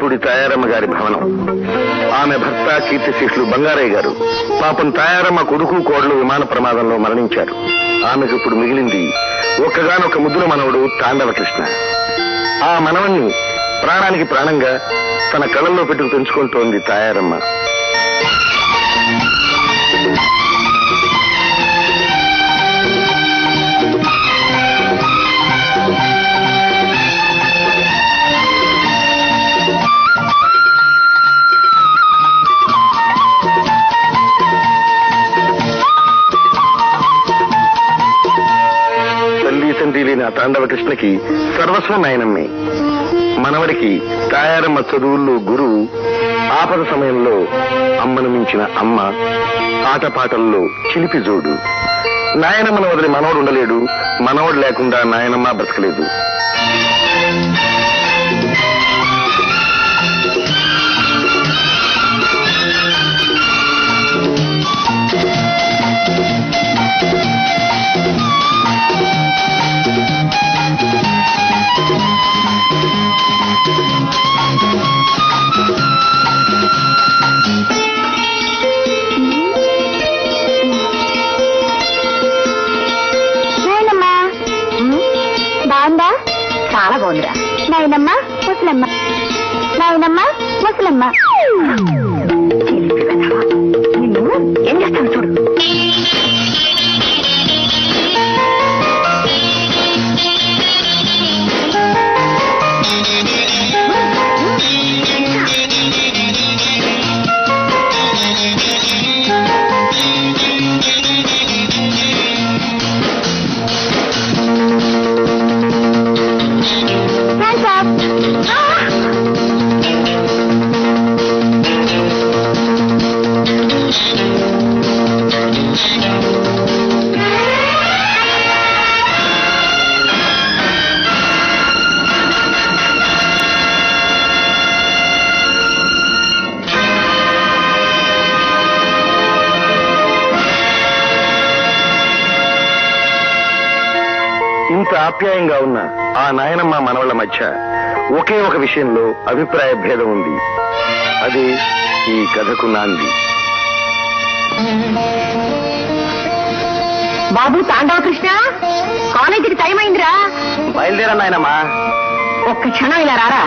తాండవపూడి తాయారమ్మ గారి భవనం ఆమె భర్త కీర్తిశేషులు బంగారయ్య గారు పాపం తాయారమ్మ కొడుకు కోడలు విమాన ప్రమాదంలో మరణించారు ఆమెకు ఇప్పుడు మిగిలింది ఒక్కగానొక్క ముద్దుల మనవడు తాండవ కృష్ణ ఆ మనవణ్ణి ప్రాణానికి ప్రాణంగా తన కళ్ళల్లో పెట్టుకు పెంచుకుంటోంది తాయారమ్మ తల్లి తండ్రి లేని ఆ తాండవ కృష్ణకి సర్వస్వం నాయనమ్మే మనవడికి తాయారమ్మ చదువుల్లో గురువు ఆపద సమయంలో అమ్మను మించిన అమ్మ ఆటపాటల్లో చిలిపి జోడు నాయనమ్మను వదిలి మనవడు ఉండలేడు మనవడు లేకుండా నాయనమ్మ బ్రతకలేదు నాయనమ్మా బాగుందా చాలా బాగుందిరా నాయనమ్మ ముసలమ్మ నాయనమ్మ ముసలమ్మ నిన్ను ఏం చేస్తాను చూడు Hands up. ఇంత ఆప్యాయంగా ఉన్న ఆ నాయనమ్మ మనవళ్ళ మధ్య ఒకే ఒక విషయంలో అభిప్రాయ భేదం ఉంది అది ఈ కథకు నాంది బాబు తాండవ కృష్ణ కాలేజీకి టైం అయిందిరా బయలుదేరా నాయనమ్మా ఒక్క క్షణం ఇలా రారా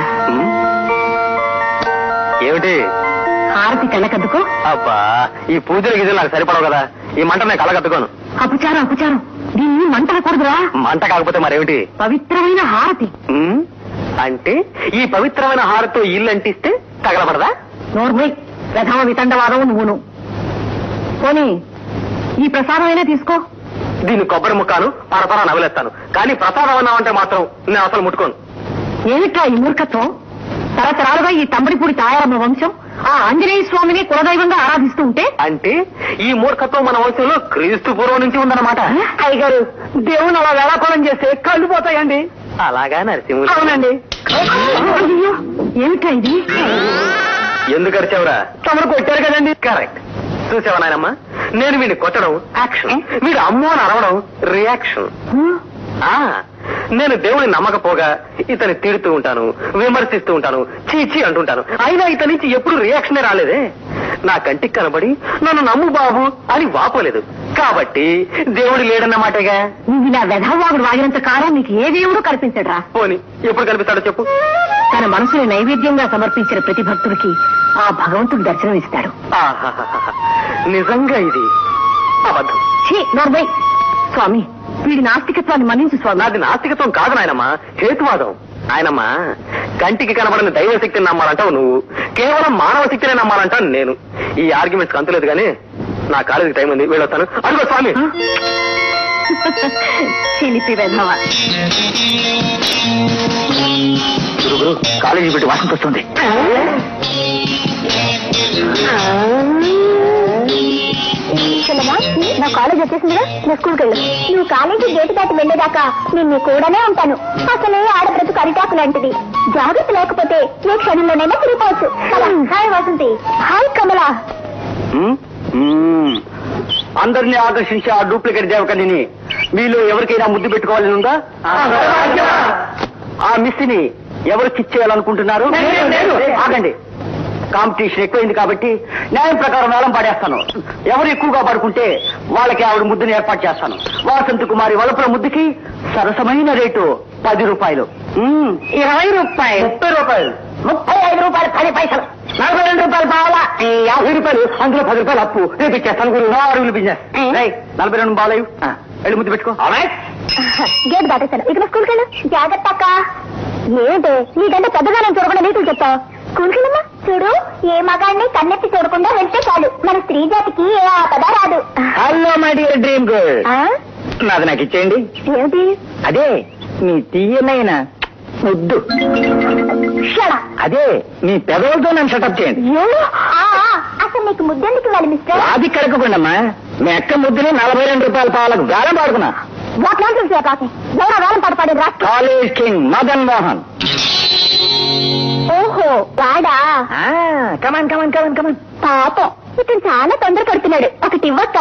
ఏమిటి హారతి కళ్ళకద్దుకో అబ్బా ఈ పూజల గిజలు నాకు సరిపడవు కదా ఈ మంట నేను కలగత్తుకోను అపచారం అపచారం దీన్ని మంటలకూడదురా మంట కాకపోతే మరేమిటి పవిత్రమైన హారతి ఉమ్, అంటే ఈ పవిత్రమైన హారతో ఇల్లు అంటిస్తే తగలబడదా నోర్మై ప్రథమ వితండవాదం నువ్వును పోనీ ఈ ప్రసాదమైనా తీసుకో దీన్ని కొబ్బరి ముక్కాను పరపరా నవలేస్తాను కానీ ప్రసాదం అన్నావంటే మాత్రం నేను అసలు ముట్టుకోను ఏమిట్రా ఈ మూర్ఖత్వం తరతరాలుగా ఈ తంబడిపూడి తాయారమ్మ వంశం ఆ ఆంజనేయ స్వామిని కులదైవంగా ఆరాధిస్తూ ఉంటే అంటే ఈ మూర్ఖత్వం మన వంశంలో క్రీస్తు పూర్వం నుంచి ఉందన్నమాట అయ్యగారు దేవుని అలా వేళాకోళం చేస్తే కళ్ళు పోతాయండి అలాగా నరసింహుడు అవునండి అయ్యో ఏమిట్రా ఇది ఎందుకు అరిచావురా తమరు కొట్టారు కదండి కరెక్ట్ చూసావా నాయనమ్మ నేను వీడిని కొట్టడం యాక్షన్ వీడు అమ్మో అని అరవడం రియాక్షన్ ఆ నేను దేవుని నమ్మకపోగా ఇతని తిడుతూ ఉంటాను విమర్శిస్తూ ఉంటాను చీచి అంటుంటాను అయినా ఇతని నుంచి ఎప్పుడు రియాక్షనే రాలేదే నా కంటికి కనబడి నన్ను నమ్ము బాబు అని వాపోలేదు కాబట్టి దేవుడు లేడన్నమాటేగా నువ్వు ఇలా వెధవాగుడు వాగినంత కాలం నీకు ఏ దేవుడు కల్పించడరా పోని ఎప్పుడు కనిపిస్తాడో చెప్పు తన మనసుని నైవేద్యంగా సమర్పించిన ప్రతి భక్తుడికి ఆ భగవంతుడు దర్శనం ఇస్తాడు ఆహాహాహా. నిజంగా ఇది అబద్ధం ఛీ, నోర్మై స్వామి వీడి నాస్తికత్వాన్ని మన్నించు స్వామి నాది నాస్తికత్వం కాదు నాయనమ్మా హేతువాదం ఆయనమ్మా కంటికి కనబడని దైవ శక్తిని నమ్మాలంటావు నువ్వు కేవలం మానవ శక్తినే నమ్మాలంటాను నేను ఈ ఆర్గ్యుమెంట్స్ అంతులేదు కానీ నా కాలేజీకి టైం ఉంది వెళ్ళొస్తాను అదిగో స్వామి చిలిపి వెధవ గురు గురు కాలేజీ పెట్టి వాసన వస్తుంది చెల్లమా నా కాలేజ్ వచ్చేసిందిగా నా స్కూల్కి వెళ్ళు నువ్వు కాలేజీ గేటు దాటి వెళ్ళేదాకా నేను నీ కూడానే ఉంటాను అసలే ఆడబ్రతుకు అరిటాకు లాంటిది జాగ్రత్త లేకపోతే ఏ క్షణంలోనైనా తిరిగిపోవచ్చు hi Vasanthi hi Kamala um, um. అందరినీ ఆకర్షించే ఆ డూప్లికేట్ దేవకన్యని మీలో ఎవరికైనా ముద్దు పెట్టుకోవాలని ఉందా ఆ మిస్సిని ఎవరు చేయాలనుకుంటున్నారు నేను, నేను. ఆగండి కాంపిటీషన్ ఎక్కువైంది కాబట్టి న్యాయం ప్రకారం వేలం పాడేస్తాను ఎవరు ఎక్కువగా పడుకుంటే వాళ్ళకి ఆవిడ ముద్దుని ఏర్పాటు చేస్తాను వాసంత కుమారి వలపుల ముద్దుకి సరసమైన రేటు పది రూపాయలు మ్మ్. ఇరవై రూపాయలు ముప్పై రూపాయలు ముప్పై ఐదు రూపాయలు పది పైసలు నలభై రెండు రూపాయలు బావాలా ఈ యాభై రూపాయలు అందులో పది రూపాయలు అప్పు రేపు ఇచ్చేస్తాను గురు అరుగులు బిజినెస్ రేయ్, నలభై రెండు బాలయ్య వెళ్ళి ముద్దు పెట్టుకో గేట్ దాటేశాను ఇక స్కూల్కి వెళ్ళు జాగ్రత్త అక్క ఏంటి నీకంటే పెద్దగా నేను చూడకుండా నీతులు చెప్తావు స్కూల్కి వెళ్ళమ్మా చూడు ఏ మగాడిని కన్నెత్తి చూడకుండా వెళ్తే చాలు మన స్త్రీ జాతికి ఏ ఆపద రాదు hello my dear dream girl ఆ? నాది నాకు ఇచ్చేయండి ఏమిటి అదే మీ తీయనైన ముద్దు షడ అదే మీ పెదవులతో నన్ను సెటప్ చేయండి ఆ, ఆ, అసలు నీకు ముద్దెందుకు ఇవ్వాలి మిస్టర్ అది కడకకుండమ్మా మీ అక్క ముద్దుని నలభై రెండు రూపాయల పాలకు వేలం పాడుకున్నా వాట్ నాన్సెన్స్ కాకి ఎవరా వేలం పాట పాడేది రాష్ట్రం కాలేజ్ కింగ్ మదన్ మోహన్ ఓహో వాడా కమాన్ కమాన్ కమాన్ కమాన్ పాపం ఇతను చాలా తొందర పడుతున్నాడు ఒకటి ఇవ్వక్క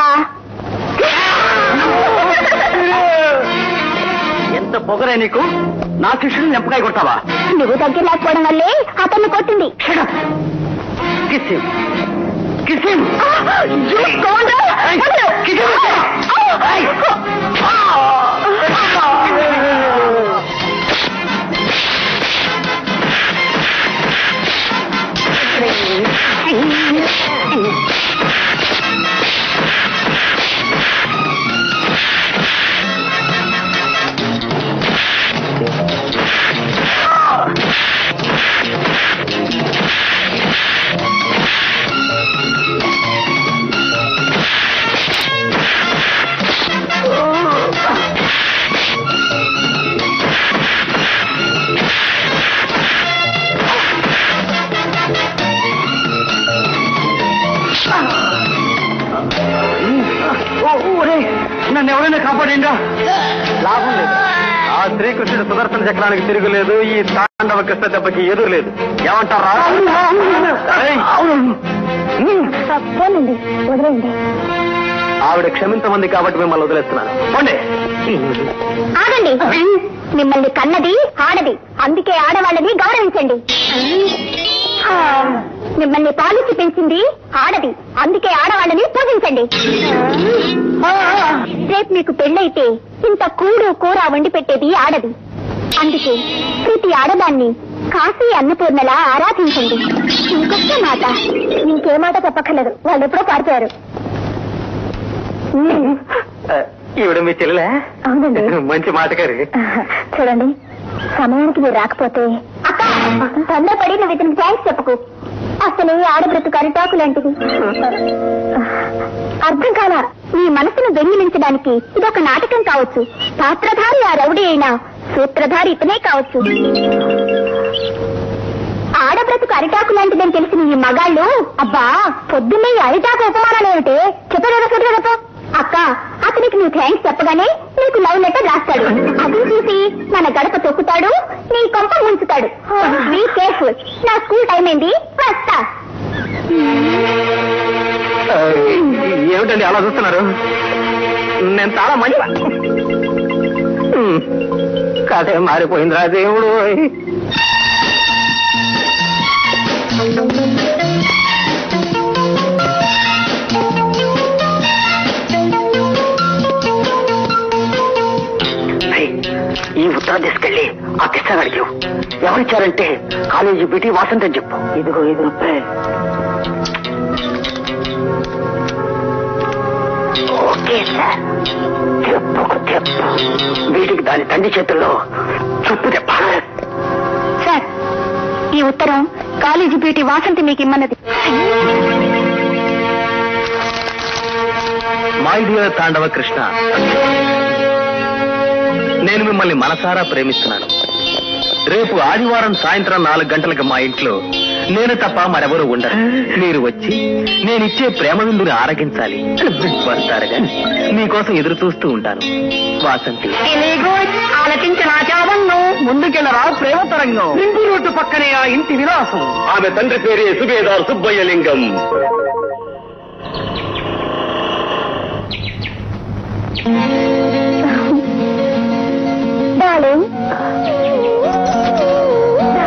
ఎంత పొగరే నీకు నా శిష్యుని నింపకాయ కొడతావా నువ్వు దగ్గర లేకపోవడం వల్లే అతన్ని కొట్టింది కిసిం కిసిం నన్ను ఎవరైనా కాపాడిందా లాభం లేదు ఆ శ్రీకృష్ణుడు సుదర్శన చక్రానికి తిరుగులేదు ఈ తాండవ కృష్ణ దెబ్బకి ఎదురు లేదు ఏమంటారా ఏయ్! తప్పేనండి వదిలేయండి ఆవిడ క్షమించమంది కాబట్టి మిమ్మల్ని వదిలేస్తున్నాను పోండి ఆగండి మిమ్మల్ని కన్నది ఆడది అందుకే ఆడవాళ్ళని గౌరవించండి ఆ, మిమ్మల్ని పాలిచ్చి పెంచింది ఆడది అందుకే ఆడవాళ్ళని పూజించండి రేపు మీకు పెళ్ళైతే ఇంత కూడు కూర వండి పెట్టేది ఆడది అందుకే ప్రతి ఆడదాన్ని కాశీ అన్నపూర్ణలా ఆరాధించండి ఇంకొక మాట ఇంకే మాట చెప్పక్కర్లేదు వాళ్ళు ఎప్పుడో పారిపోయారు ఉమ్. ఆ, ఈవిడ మీ చెల్లెలే అవునండి మంచి మాటగారి చూడండి సమయానికి మీరు రాకపోతే అక్క తొందరపడి నువ్వు ఇతనికి థ్యాంక్స్ చెప్పకు అసలు ఈ ఆడబ్రతు కరిటాకు లాంటిది అర్థం కాల మీ మనసును వెంగిలించడానికి ఇదొక నాటకం కావచ్చు పాత్రధారి ఆ రౌడీ అయినా సూత్రధారి ఇతనే కావచ్చు ఆడబ్రతుకు అరిటాకు లాంటిదని తెలిసిన ఈ మగాళ్ళు అబ్బా పొద్దున్నే ఈ అరిటాకు ఉపమానాలు ఏమిటి చెప్పలేదా చెప్పలేదా అక్క అతనికి నువ్వు థ్యాంక్స్ చెప్పగానే నీకు లవ్ లెటర్ రాస్తాడు అది చూసి మన గడప తొక్కుతాడు నీ కొంప ముంచుతాడు బీ కేర్ఫుల్ నా స్కూల్ టైం అయింది వస్తా ఆ, ఏమిటండి అలా చూస్తున్నారు నేను చాలా మంచి హ్మ్. కథే మారిపోయిందిరా దేవుడు ఈ ఉత్తరం తీసుకెళ్ళి ఆ కృష్ణ అడిగి ఎవరిచ్చారంటే కాలేజీ బిటి వాసంత్ అని చెప్పు ఇదిగో ఐదు రూపాయలు ఓకే సార్ చెప్పుకు చెప్పు వీటికి దాని తండ్రి చేతుల్లో చెప్పు చెప్ప సార్ ఈ ఉత్తరం కాలేజీ బ్యూటీ వాసంతి మీకు ఇమ్మన్నది మై డియర్ తాండవ కృష్ణ నేను మిమ్మల్ని మనసారా ప్రేమిస్తున్నాను రేపు ఆదివారం సాయంత్రం నాలుగు గంటలకు మా ఇంట్లో నేను తప్ప మరెవరూ ఉండరు మీరు వచ్చి నేనిచ్చే ప్రేమ విందుని ఆరగించాలి వస్తారుగా మీకోసం ఎదురు చూస్తూ ఉంటాను వాసంతి ఆలకించిన చావన్ను ముందుకెళ్ళరా ప్రేమ తరంగం ఇంటి రోడ్డు పక్కనే ఆ ఇంటి విలాసం ఆమె తండ్రి పేరే సుబేదార్ సుబ్బయ్య లింగం డార్లింగ్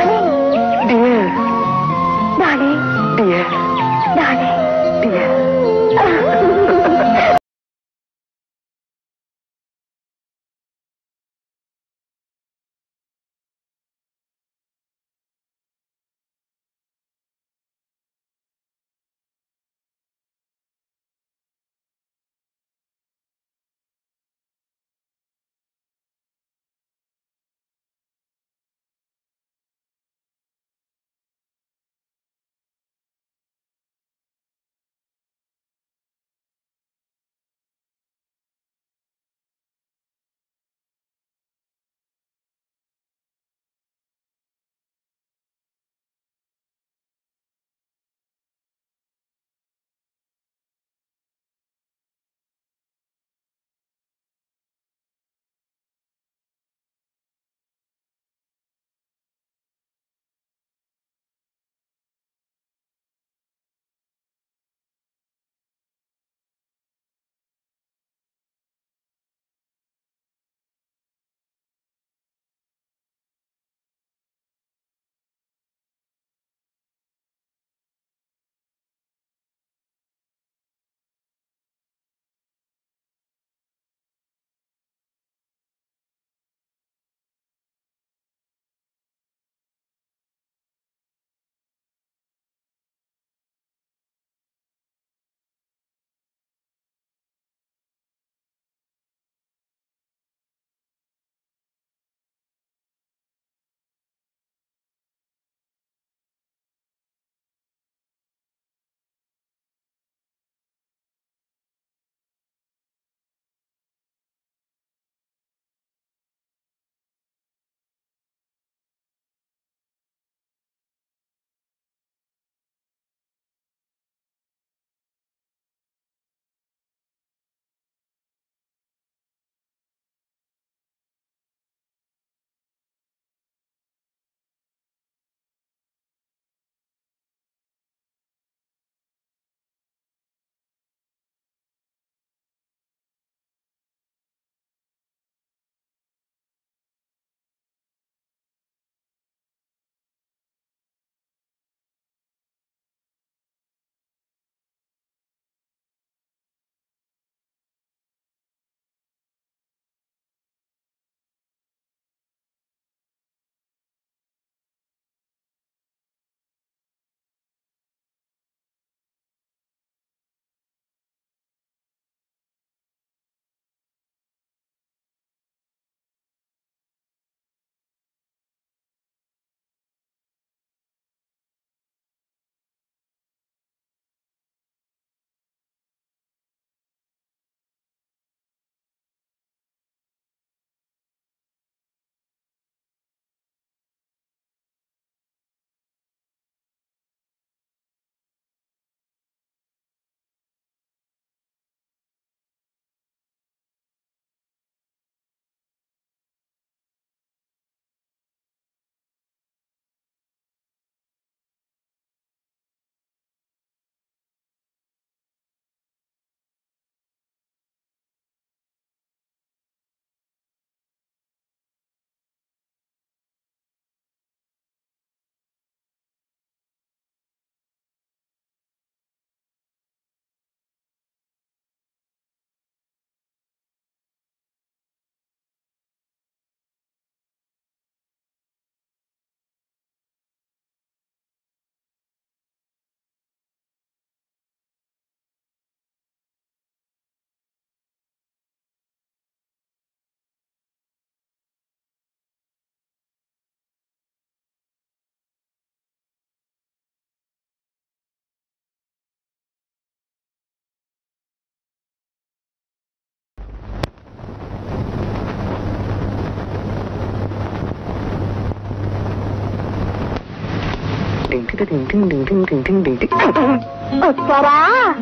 వచ్చారా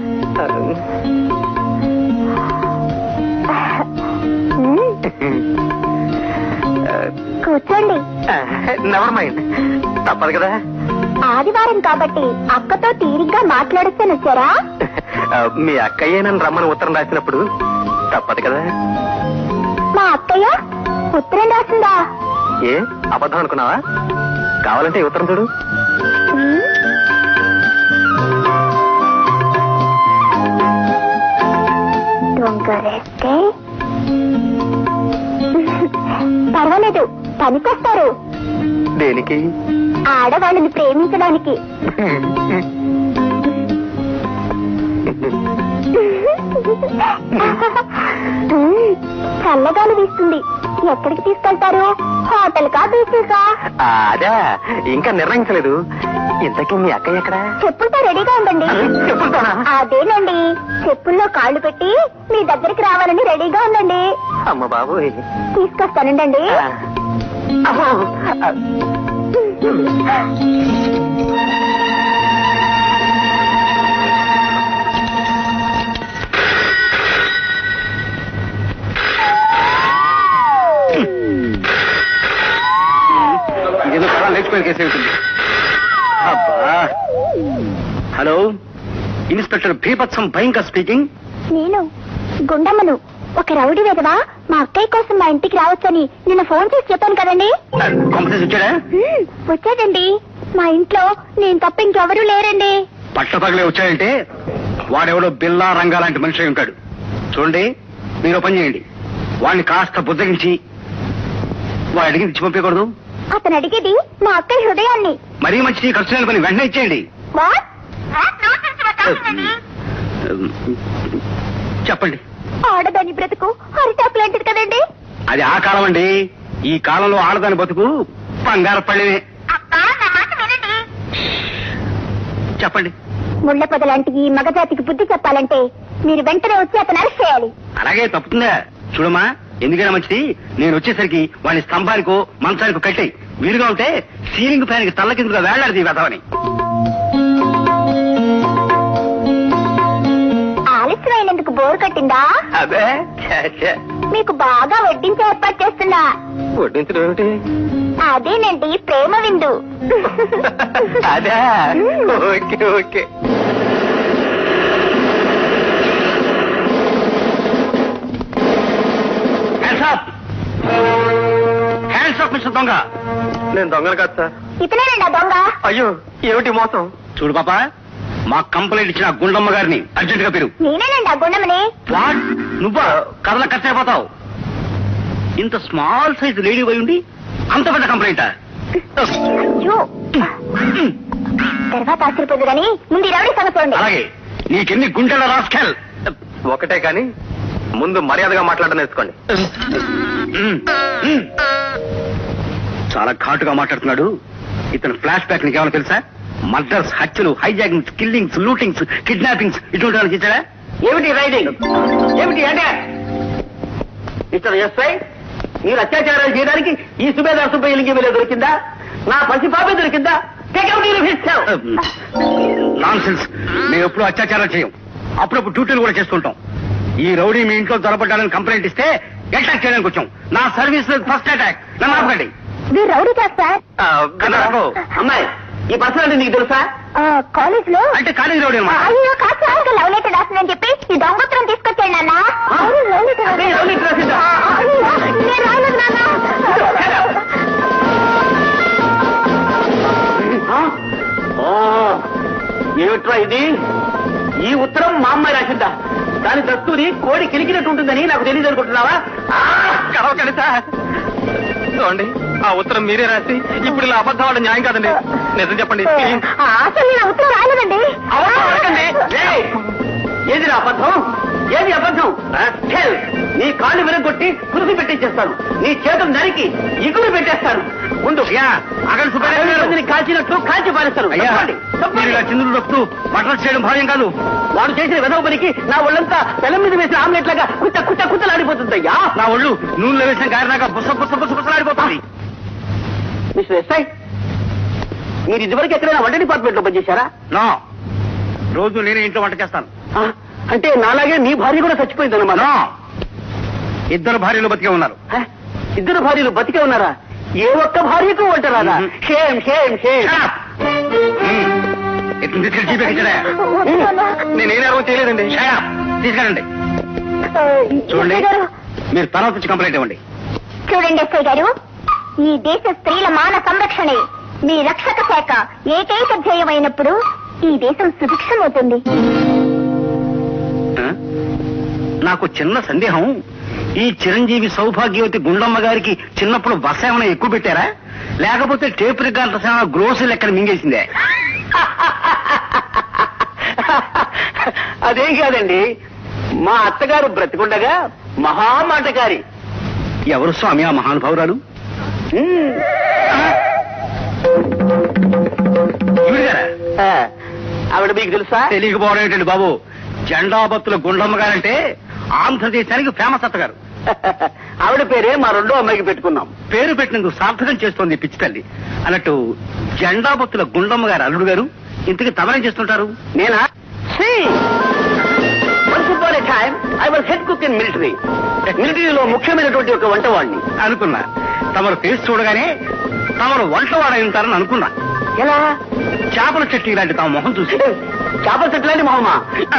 ఉమ్, కూర్చోండి నెవర్ మైండ్ తప్పదు కదా ఆదివారం కాబట్టి అక్కతో తీరిగ్గా మాట్లాడొచ్చని వచ్చారా మీ అక్కయ్య నన్ను రమ్మని ఉత్తరం రాసినప్పుడు తప్పదు కదా మా అక్కయ్య ఉత్తరం రాసిందా ఏ అబద్ధం అనుకున్నావా కావాలంటే ఈ ఉత్తరం చూడు ఉమ్. దొంగరేస్తే పర్వాలేదు పనికొస్తారు దేనికి ఆడవాళ్ళని ప్రేమించడానికి ఉమ్, చల్లగాలి వీస్తుంది ఎక్కడికి తీసుకెళ్తారు హోటల్ కా బీచ్కా అదా ఇంకా నిర్ణయించలేదు ఇంతకీ మీ అక్కయ్య ఎక్కడా చెప్పులతో రెడీగా ఉండండి చెప్పులతోనా? అదేనండి చెప్పుల్లో కాళ్ళు పెట్టి మీ దగ్గరికి రావాలని రెడీగా ఉండండి అమ్మ బాబోయ్ తీసుకొస్తానండి ఆ. అమ్మో. ఆ. ఇదేదో చాలా లేచిపోయిన కేసు అవుతుంది అబ్బా hello inspector Bibhatsam Bhayankar speaking నేను గుండమ్మను ఒక రౌడీ వెదవా మా అక్కయ్య కోసం మా ఇంటికి రావచ్చని నిన్న ఫోన్ చేసి చెప్పాను కదండి కాంపిటీషన్ వచ్చాడా హ్మ్, వచ్చాడండి మా ఇంట్లో నేను తప్ప ఇంకెవరూ లేరండి పట్ల పగలే వచ్చాడంటే వాడెవడో బిల్లా రంగా లాంటి మనిషి అయి ఉంటాడు చూడండి మీరు ఓ పని చేయండి వాడిని కాస్త బుద్ధగించి వాడు అడిగింది ఇచ్చి పంపించకూడదు అతను అడిగేది మా అక్కయ్య హృదయాన్ని మరీ మంచి ఖర్చు లేని పని వెంటనే ఇచ్చేయండి What? What nonsense you are talking, అండి? చెప్పండి ఆడదాని బ్రతుకు హరిటాకు లాంటిది కదండి అది ఆ కాలం అండి ఈ కాలంలో ఆడదాని బతుకు బంగారు పళ్ళే చెప్పండి ముళ్ళ పొదలాంటి ఈ మగజాతికి బుద్ధి చెప్పాలంటే మీరు వెంటనే వచ్చి అతను అరెస్ట్ చేయాలి అలాగే తప్పుతుందా చూడమ్మా ఎందుకైనా మంచిది నేను వచ్చేసరికి వాడిని స్తంభానికో మంచానికో కట్టాయి వీలుగా ఉంటే సీలింగ్ ఫ్యాన్ కి తల్ల కిందగా వేలాడిది వెతవని ఆలస్యమైనందుకు బోర్ కట్టిందా అదే ఛే, ఛే. మీకు బాగా వడ్డించి ఏర్పాటు చేస్తున్నా వడ్డించడం ఏమిటి అదేనండి ప్రేమ విందు అదే okay okay hands up hands up mister దొంగ నేను దొంగలు కాదు సార్ ఇతనేనండి ఆ దొంగ అయ్యో ఏమిటి మోసం చూడు పాప మా కంప్లైంట్ ఇచ్చిన గుండమ్మ గారిని అర్జెంట్ గా పిలు నేనేనండి ఆ గుండమని వాట్ నువ్వా కథల కట్టయిపోతావు ఇంత స్మాల్ సైజ్ లేడీ పోయి ఉండి అంత పెద్ద కంప్లైంటా అయ్యో. తర్వాత ఆశ్చర్యపోదు కానీ ముందు ఈ రౌడీ సంగతి చూడండి అలాగే నీకెన్ని గుండెల రాస్కెల్ ఒకటే కానీ ముందు మర్యాదగా మాట్లాడడం నేర్చుకోండి చాలా ఘాటుగా మాట్లాడుతున్నాడు ఇతను ఫ్లాష్ బ్యాక్ నీకేమైనా తెలుసా మర్డర్స్ హత్యలు హైజాకింగ్స్ కిల్లింగ్స్ లూటింగ్స్ కిడ్నాపింగ్స్ ఇటువంటి వాళ్ళకి ఇచ్చాడా ఏమిటి రైడింగ్ ఏమిటి అంటే మిస్టర్ ఎస్ఐ మీరు అత్యాచారాలు చేయడానికి ఈ సుబేదార్ సుబ్బయ్యలింగి మీద దొరికిందా నా పసి పాపే దొరికిందా నాన్ సెన్స్ మేము ఎప్పుడు అత్యాచారాలు చేయం అప్పుడప్పుడు డ్యూటీలు కూడా చేస్తుంటాం ఈ రౌడీ మీ ఇంట్లో దొరపడ్డాలని కంప్లైంట్ ఇస్తే అటాక్ చేయడానికి వచ్చాం నా సర్వీస్ ఫస్ట్ అటాక్ నన్ను ఆపకండి మీరు రౌడీ చేస్తా కన్నడలో. అమ్మాయి ఈ పర్సనాలిటీ నీకు తెలుసా కాలేజ్ లో అంటే కాలేజీ రౌడీ అమ్మా అయ్యో కాదు సార్ ఇంకా లవ్ లెటర్ రాసిందని చెప్పి ఈ దొంగత్రం తీసుకొచ్చాడు నాన్న అవును, లవ్ లెటర్ అదే లవ్ లెటర్ రాసిందా? ఆ, అయ్యో, నేను రాలేదు నాన్న ఏమిట్రా ఇది ఈ ఉత్తరం మా అమ్మాయి రాసిందా దాని దస్తూరి కోడి కిలికినట్టు ఉంటుందని నాకు తెలియదు అనుకుంటున్నావా కలవకండి సార్ చూడండి ఆ ఉత్తరం మీరే రాసి ఇప్పుడు ఇలా అబద్ధం అవడం న్యాయం కాదండి నిజం చెప్పండి ఆ, అసలు నేను ఉత్తరం రాలేదండి అబద్ధం అడగండి. ఏయ్! ఏది నా అబద్ధం ఏది అబద్ధం రాస్కెల్! నీ కాళ్ళు విరగొట్టి కురుసు పెట్టించేస్తాను నీ చేతులు నరికి ఇగురు పెట్టేస్తాను ముందు అయ్యా అగలు సుబ్బారావు గారు. మందిని కాల్చినట్టు కాల్చి పారేస్తాను అయ్యా తప్పండి, తప్పండి. మీరు ఇలా చిందులు నొక్కుతూ బట్టలు చేయడం భావ్యం కాదు వాడు చేసిన వెదవ పనికి నా ఒళ్ళంతా పెలం మీద వేసిన ఆమ్లెట్ లాగా కుట్ట కుట్ట కుట్టలాడిపోతుందయ్యా నా ఒళ్ళు నూనెలో వేసిన గారినాక బుస బుస బుస బుసలాడిపోతుంది మిస్టర్ ఎస్ఐ మీరు ఇదివరకు ఎక్కడైనా వంట డిపార్ట్మెంట్ లో పనిచేశారా నో రోజు నేనే ఇంట్లో వంట చేస్తాను ఆ, అంటే నాలాగే నీ భార్య కూడా చచ్చిపోయింది అనమాట నో ఇద్దరు భార్యలు బతికే ఉన్నారు ఇద్దరు భార్యలు బతికే ఉన్నారా ఏ ఒక్క భార్యకు వంట రాదా మ్మ్. Shame shame shame Shut up! మ్మ్. ఇతను తీసుకెళ్ళి జీపేకి ఇచ్చాడా? వద్దు నాన్న. నేనేం అరవ చేయలేదండి Shut up! తీసుకెళ్ళండి ఆ, చూడండి ఎస్ఐ గారు, మీరు తర్వాత వచ్చి కంప్లైంట్ ఇవ్వండి చూడండి ఎస్ఐ గారు ఈ దేశ స్త్రీల మాన సంరక్షణే మీ రక్షక శాఖ ఏకైక ధ్యేయమైనప్పుడు ఈ దేశం సుభిక్షమవుతుంది ఆ? నాకు చిన్న సందేహం ఈ చిరంజీవి సౌభాగ్యవతి గుండమ్మ గారికి చిన్నప్పుడు బస ఏమైనా ఎక్కువ పెట్టారా లేకపోతే టేప్ రికార్డ్ ఏమైనా గ్రోసులు ఎక్కడ మింగేసిందే అదేం కాదండి మా అత్తగారు బ్రతికుండగా మహామాటకారి ఎవరు స్వామి ఆ మహానుభావురాలు మ్మ్. ఈవిడ గారా? ఆ, ఆవిడ మీకు తెలుసా తెలియకపోవడం ఏంటండి బాబు జెండాబత్తుల గుండమ్మ గారంటే ఆంధ్రదేశానికి ఫేమస్ అత్తగారు ఆవిడ పేరే మా రెండో అమ్మాయికి పెట్టుకున్నాం పేరు పెట్టినందుకు సార్థకం చేస్తోంది పిచ్చి తల్లి అన్నట్టు జెండాబత్తుల గుండమ్మ గారు అల్లుడు గారు ఇంతకి తమరేం చేస్తుంటారు నేనా once upon a time I was head cook in military మిలిటరీలో ముఖ్యమైనటువంటి ఒక వంటవాడిని అనుకున్నా తమరు ఫేస్ చూడగానే తమరు వంట వాడై ఉంటారని అనుకున్నా ఎలా చేపల చెట్టు ఇలాంటి తమ మొహం చూసి చేపల చెట్లాంటి మొహమా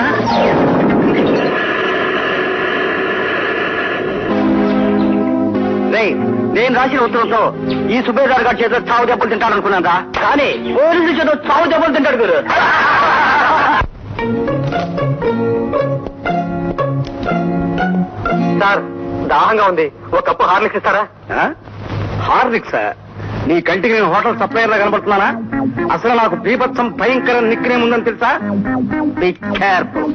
రేయ్, నేను రాసిన ఉత్తరంతో ఈ సుబేదార్ గారి చేతిలో చావు దెబ్బలు తింటాడనుకున్నాను కానీ పోలీసు చేతిలో చావు దెబ్బలు తింటాడు గురు సార్ దాహంగా ఉంది ఒక కప్పు హార్లిక్స్ ఇస్తారా హార్దిక్స్ నీ కంటికి నేను హోటల్ సప్లయర్ లా కనబడుతున్నానా అసలు నాకు బీభత్సం భయంకర నిక్నేమ్ ఉందని తెలుసా బీ కేర్ఫుల్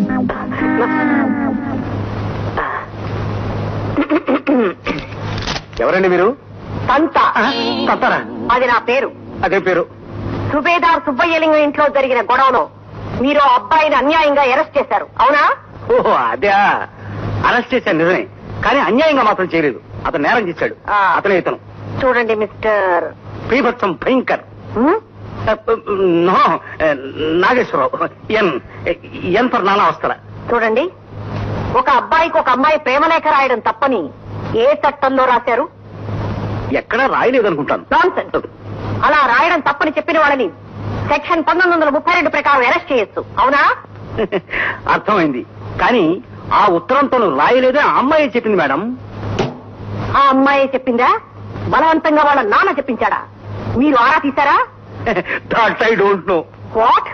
ఎవరండి మీరు సంత తస్తారా అది నా పేరు అదే పేరు సుబేదార్ సుబ్బయ్యలింగం ఇంట్లో జరిగిన గొడవలో మీరు ఆ అబ్బాయిని అన్యాయంగా అరెస్ట్ చేశారు అవునా ఓహో అదే అరెస్ట్ చేశాను నిజమే కానీ అన్యాయంగా మాత్రం చేయలేదు అతను నేరం చేశాడు ఆ. అతనే ఇతను చూడండి మిస్టర్ బీభత్సం భయంకర్ హ్మ్? No Nageswararao N N for నానా వస్తారా చూడండి ఒక అబ్బాయికి ఒక అమ్మాయి ప్రేమలేఖ రాయడం తప్పని ఏ చట్టంలో రాశారు ఎక్కడా రాయలేదనుకుంటాను నాన్సెన్స్ అలా రాయడం తప్పని చెప్పిన వాళ్ళని సెక్షన్ పంతొమ్మిది వందల ముప్పై రెండు ప్రకారం అరెస్ట్ చేయొచ్చు అవునా అర్థమైంది కానీ ఆ ఉత్తరంతో రాయలేదే ఆ అమ్మాయి చెప్పింది మేడం ఆ అమ్మాయి చెప్పిందా బలవంతంగా వాళ్ళ నాన్న చెప్పించాడా మీరు ఆరా తీశారా that I don't know what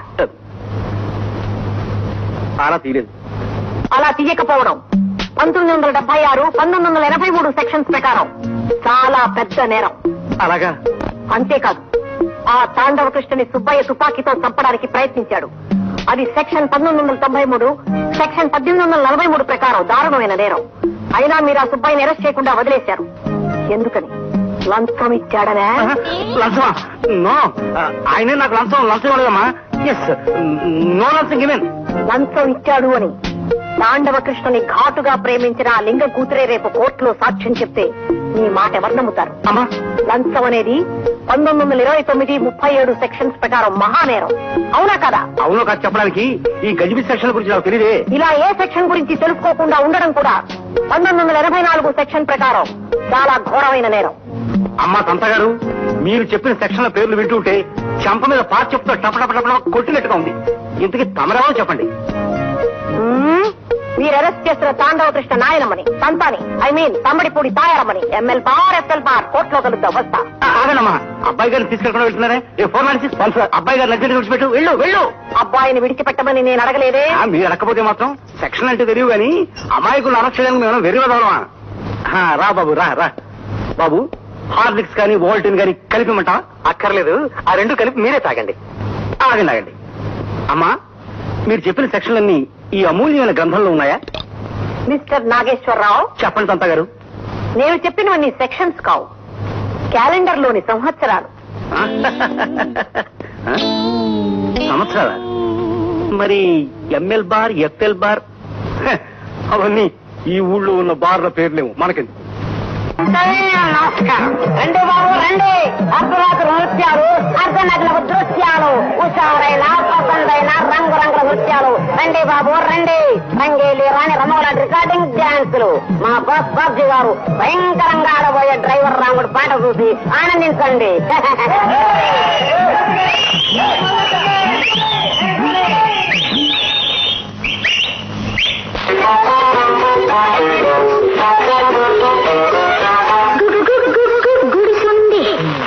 ఆరా తీయలేదు అలా తీయకపోవడం పంతొమ్మిది వందల డెబ్బై ఆరు పంతొమ్మిది వందల ఎనభై మూడు సెక్షన్స్ ప్రకారం చాలా పెద్ద నేరం అలాగా అంతేకాదు ఆ తాండవ కృష్ణని సుబ్బయ్య తుపాకీతో చంపడానికి ప్రయత్నించాడు అది సెక్షన్ పంతొమ్మిది వందల తొంభై మూడు సెక్షన్ పద్దెనిమిది వందల నలభై మూడు ప్రకారం దారుణమైన నేరం అయినా మీరు ఆ సుబ్బయ్యని అరెస్ట్ చేయకుండా వదిలేశారు ఎందుకని లంచం ఇచ్చాడనే లంచమా నో ఆయనే నాకు లంచం లంచం ఇవ్వలేదమ్మా ఎస్ నో లంచం గివెన్ లంచం ఇచ్చాడు అని తాండవ కృష్ణని ఘాటుగా ప్రేమించిన ఆ లింగ కూతురే రేపు కోర్టులో సాక్ష్యం చెప్తే మీ మాట ఎవరు నమ్ముతారు అమ్మా లంచం అనేది పంతొమ్మిది వందల ఇరవై తొమ్మిది ముప్పై ఏడు సెక్షన్స్ ప్రకారం మహానేరం అవునా కదా అవును కాదు చెప్పడానికి ఈ గజిబి సెక్షన్ గురించి నాకు తెలియదే ఇలా ఏ సెక్షన్ గురించి తెలుసుకోకుండా ఉండడం కూడా పంతొమ్మిది వందల ఎనభై నాలుగు సెక్షన్ ప్రకారం చాలా ఘోరమైన నేరం అమ్మా తంత గారు మీరు చెప్పిన సెక్షన్ల పేర్లు వింటుంటే చెంప మీద పాత చెప్తూ టపటప టపట కొట్టినట్టుగా ఉంది ఇంతకీ తమరేమో చెప్పండి మ్మ్? మీరు అరెస్ట్ చేసిన తాండవ కృష్ణ నాయనమ్మని సంతాని ఐ మీన్ తమ్మడిపూడి తాయారమ్మని ఎంఎల్ బార్ ఎఫ్ఎల్ బార్ కోర్టులో కలుద్దాం వస్తా ఆ, ఆగండమ్మా అబ్బాయి గారిని తీసుకెళ్ళకుండా వెళ్తున్నారే A four nine six one four అబ్బాయి గారిని అర్జెంట్ విడిచిపెట్టు వెళ్ళు వెళ్ళు అబ్బాయిని విడిచిపెట్టమని నేను అడగలేదే ఆ, మీరు అడగకపోతే మాత్రం సెక్షన్ అంటే తెలియదు కానీ అమాయకులు అరెస్ట్ చేయడానికి మేము వెరీ వదలమా రా బాబు రా రా బాబు హార్లిక్స్ కానీ వోల్టిన్ కానీ కలిపిమంటా అక్కర్లేదు ఆ రెండు కలిపి మీరే తాగండి ఆగండి ఆగండి అమ్మా మీరు చెప్పిన సెక్షన్లన్నీ ఈ అమూల్యమైన గ్రంథంలో ఉన్నాయా మిస్టర్ నాగేశ్వరరావు చెప్పండి తంత గారు నేను చెప్పినవన్నీ సెక్షన్స్ కావు క్యాలెండర్ లోని సంవత్సరాలు ఆ? ఆ? సంవత్సరాల మరి ఎంఎల్ బార్ ఎఫ్ఎల్ బార్ హ, అవన్నీ ఈ ఊళ్ళో ఉన్న బార్ల పేర్లేవు మనకెందుకు సరే, నమస్కారం రండి బాబు రండి అర్ధరాత్రి నృత్యాలు అర్ధనగ్నపు దృశ్యాలు హుషారైన పసందైన రంగు రంగుల నృత్యాలు రండి బాబు రండి రంగేలి రాణి రమోల రికార్డింగ్ డాన్సులు మా బాస్ బాబ్జీ గారు భయంకరంగా ఆడబోయే డ్రైవర్ రాముడు పాట చూసి ఆనందించండి గుడు గుడు గుడు గుడు గుడిసుంది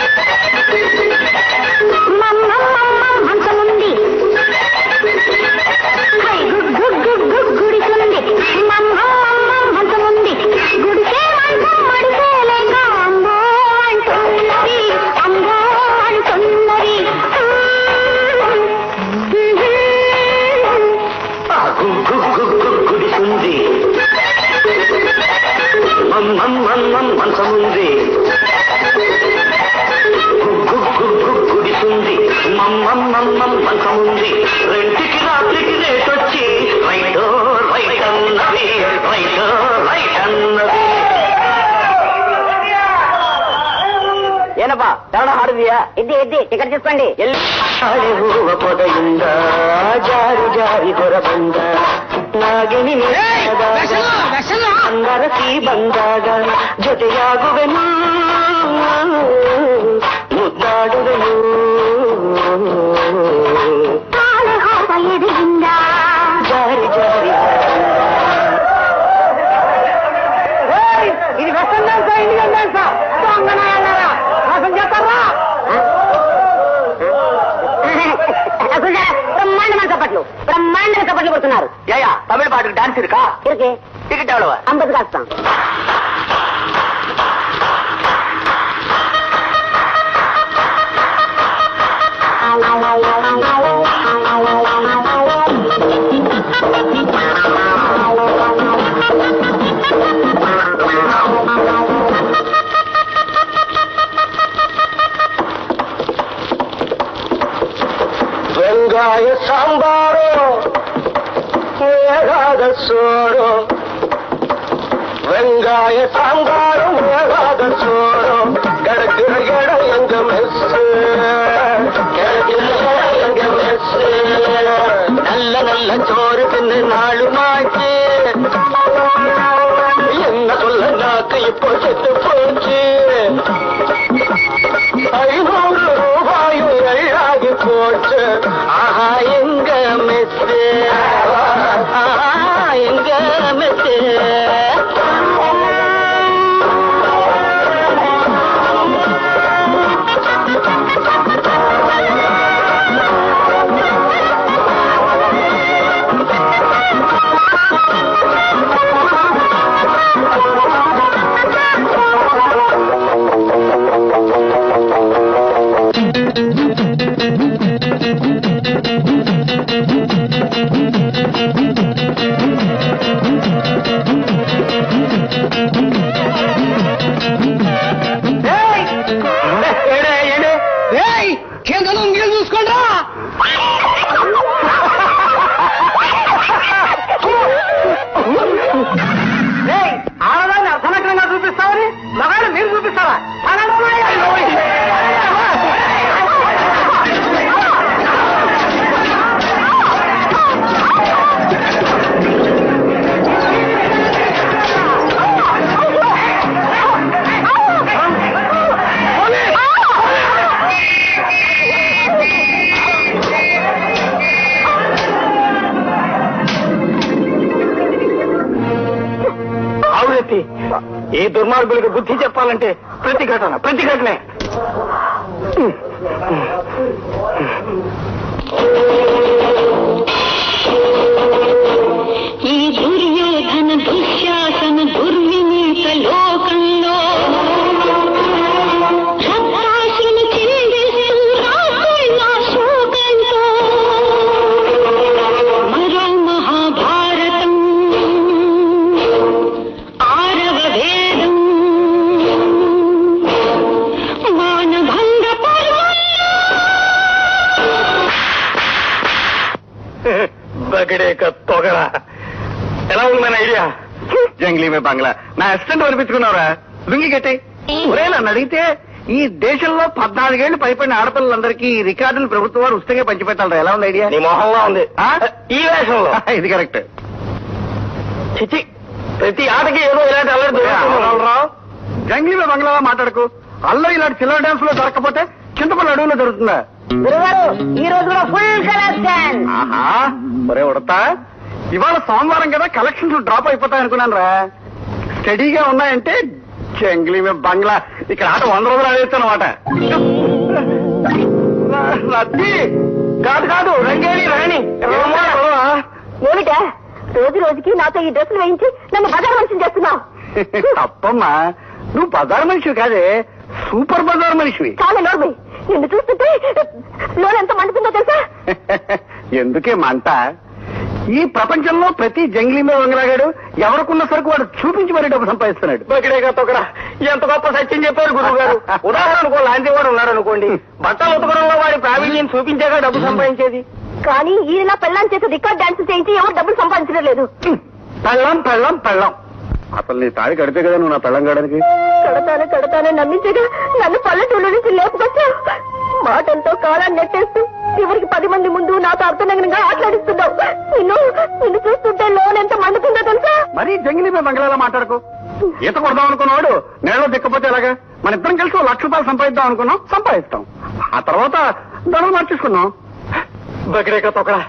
మమ్మ మమ్మ మంచముంది hi good good good good గుడిసుంది మమ్మ మమ్మ మంచముంది గుడిసే మంచం మడిసే లేక అంబో అంటున్నది అంబో అంటున్నది గుడిసుంది మంచముంది గుడిసుంది మంచముంది రెంటికి రాత్రికి రేటొచ్చి రైటో రైట్ అన్నది రైటో రైట్ అన్నది ಏನಪ್ಪ ಕನ್ನಡ ಹಾಡಿದ್ಯಾ ಇದ್ದಿ ಇದ್ದಿ ಟಿಕೆಟ್ తీసుకోండి ಆಳೆ ಹೂವ ಪೊದೆಯಿಂದ ಜಾರಿ ಜಾರಿ ದೊರ ಬಂದ ನಾಗಿನಿ ಅಂಗರಸಿ ಬಂದಾಗ ಜೊತೆಯಾಗುವೆನು ಮುದ್ದಾಡುವೆನು తాళ హాప ఎదిగిందా ಜಾರಿ ಜಾರಿ ఇది వెస్టర్న్ డాన్స్ ఇండియన్ డాన్స్ దొంగన అన్నారా మోసం చేస్తారా బ్రహ్మాండమైన చప్పట్లు బ్రహ్మాండమైన చప్పట్లు కొడుతున్నారు ஏயா தமிழ் பாட்டுக்கு டான்ஸ் இருக்கா ఇరికి டிக்கெட் எவ்வளவு అంబది కాస్తాం வெங்காய சாம்பாரோ வேகாத சோறோ வெங்காய சாம்பாரும் வேகாத சோறோ கிடக்கிற இடம் எங்க மெஸ் கிடக்கிற இடம் எங்க மெஸ் நல்ல நல்ல சோறு தின்னு நாலு மாச்சு என்ன சொல்ல நாக்கு இப்போ செத்து போச்சு ஐநூறு ரூபாயும் எள்ளாகி போச்சு ஆஹா எங்க மெஸ்ஸு ஆஹா எங்க மெஸ்ஸு కేంద్రం నీళ్ళు చూసుకోండి ఆడదాన్ని అర్థనగ్నంగా చూపిస్తామని మగాళ్ళు మీరు చూపిస్తారా అవునెత్తి ఈ దుర్మార్గులకు బుద్ధి చెప్పాలంటే ప్రతిఘటన ప్రతిఘటనే ఈ దుర్యోధన దుశ్శాసన దుర్వినీత లోకంలో రక్తాశను చిందిస్తూ రాకుళ్ళ శోకంతో మరో మహాభారతం ఆరవ వేదం మానభంగ పర్వంలో బగడేక తొగరా ఎలా ఉంది మన ఐడియా జంగ్లీ మే బంగ్లా నా అసిస్టెంట్ అనిపించుకున్నావురా లుంగి కట్టి ఒరే నన్ను అడిగితే ఈ దేశంలో పద్నాలుగేళ్లు పైపడిన ఆడపిల్లలందరికీ ఈ రికార్డులు ప్రభుత్వం వారు ఉచితంగా పంచిపెట్టాలరా ఎలా ఉంది ఐడియా నీ మొహంగా ఉంది ఆ? ఈ వేషంలో ఇది కరెక్ట్ చిచి ప్రతి ఆటకి ఏదో ఇలాంటి అల్లరి దొరుకుతుంది. జంగ్లీ బంగ్లాలో మాట్లాడకు అల్లరి ఇలాంటి చిల్లర డాన్స్ లో దొరకపోతే చింతపల్లి అడవులో దొరుకుతుందా గురుగారు ఈ రోజు కూడా ఫుల్ కలెక్షన్ ఆహా ఒరే ఉడతా ఇవాళ సోమవారం కదా కలెక్షన్స్ డ్రాప్ అయిపోతాయి అనుకున్నాను రా స్టడీగా ఉన్నాయంటే జంగ్లీ మీద బంగ్లా ఇక్కడ ఆట వంద రోజులు ఆడేస్తాను అనమాట రద్దీ కాదు కాదు రంగేణి రాణి ఏమిటా రోజు రోజుకి నాతో ఈ డ్రెస్సులు వేయించి నన్ను బజార్ మనిషిని చేస్తున్నావు తప్పమ్మా నువ్వు బజార్ మనిషివి కాదే సూపర్ బజార్ మనిషివి చాలా నోర్మి నిన్ను చూస్తుంటే లోన్ ఎంత మండుతుందో తెలుసా ఎందుకే మంట ఈ ప్రపంచంలో ప్రతి జంగ్లీ మీద వంగలాగాడు ఎవరికున్న సరుకు వాడు చూపించి మరీ డబ్బు సంపాదిస్తున్నాడు బకిడేగా తొకరా ఎంత గొప్ప సత్యం చెప్పారు గురువు గారు ఉదాహరణకు లాంటి వాడు ఉన్నాడు అనుకోండి బట్టలు ఉతకడంలో వాడి ప్రావీణ్యం చూపించాక డబ్బు సంపాదించేది కానీ ఈయన పెళ్ళాన్ని చేసే రికార్డ్ డాన్స్ చేయించి ఎవరు డబ్బులు సంపాదించడం లేదు పెళ్ళం పెళ్ళం పెళ్ళం అసలు నీ తాడి కడితే కదా నువ్వు నా పెళ్ళం కావడానికి కడతానే కడతానే నమ్మించగా నన్ను పల్లెటూరు నుంచి లేపుకొచ్చావు మాటలతో కాలాన్ని నెట్టేస్తూ చివరికి పది మంది ముందు నాతో అర్థనగ్నంగా ఆటలాడిస్తున్నావు నిన్ను నిన్ను చూస్తుంటే లోన్ ఎంత మండుతుందో తెలుసా మరీ జంగిలీ మీద బంగ్లాలో మాట్లాడుకో ఈత కొడదాం అనుకున్నాడు నేలలో దిక్కపోతే ఎలాగా మన ఇద్దరం కలిసి ఓ లక్ష రూపాయలు సంపాదిద్దాం అనుకున్నాం సంపాదిస్తాం ఆ తర్వాత ధనం మార్చేసుకున్నాం బకిడేగా తొకరా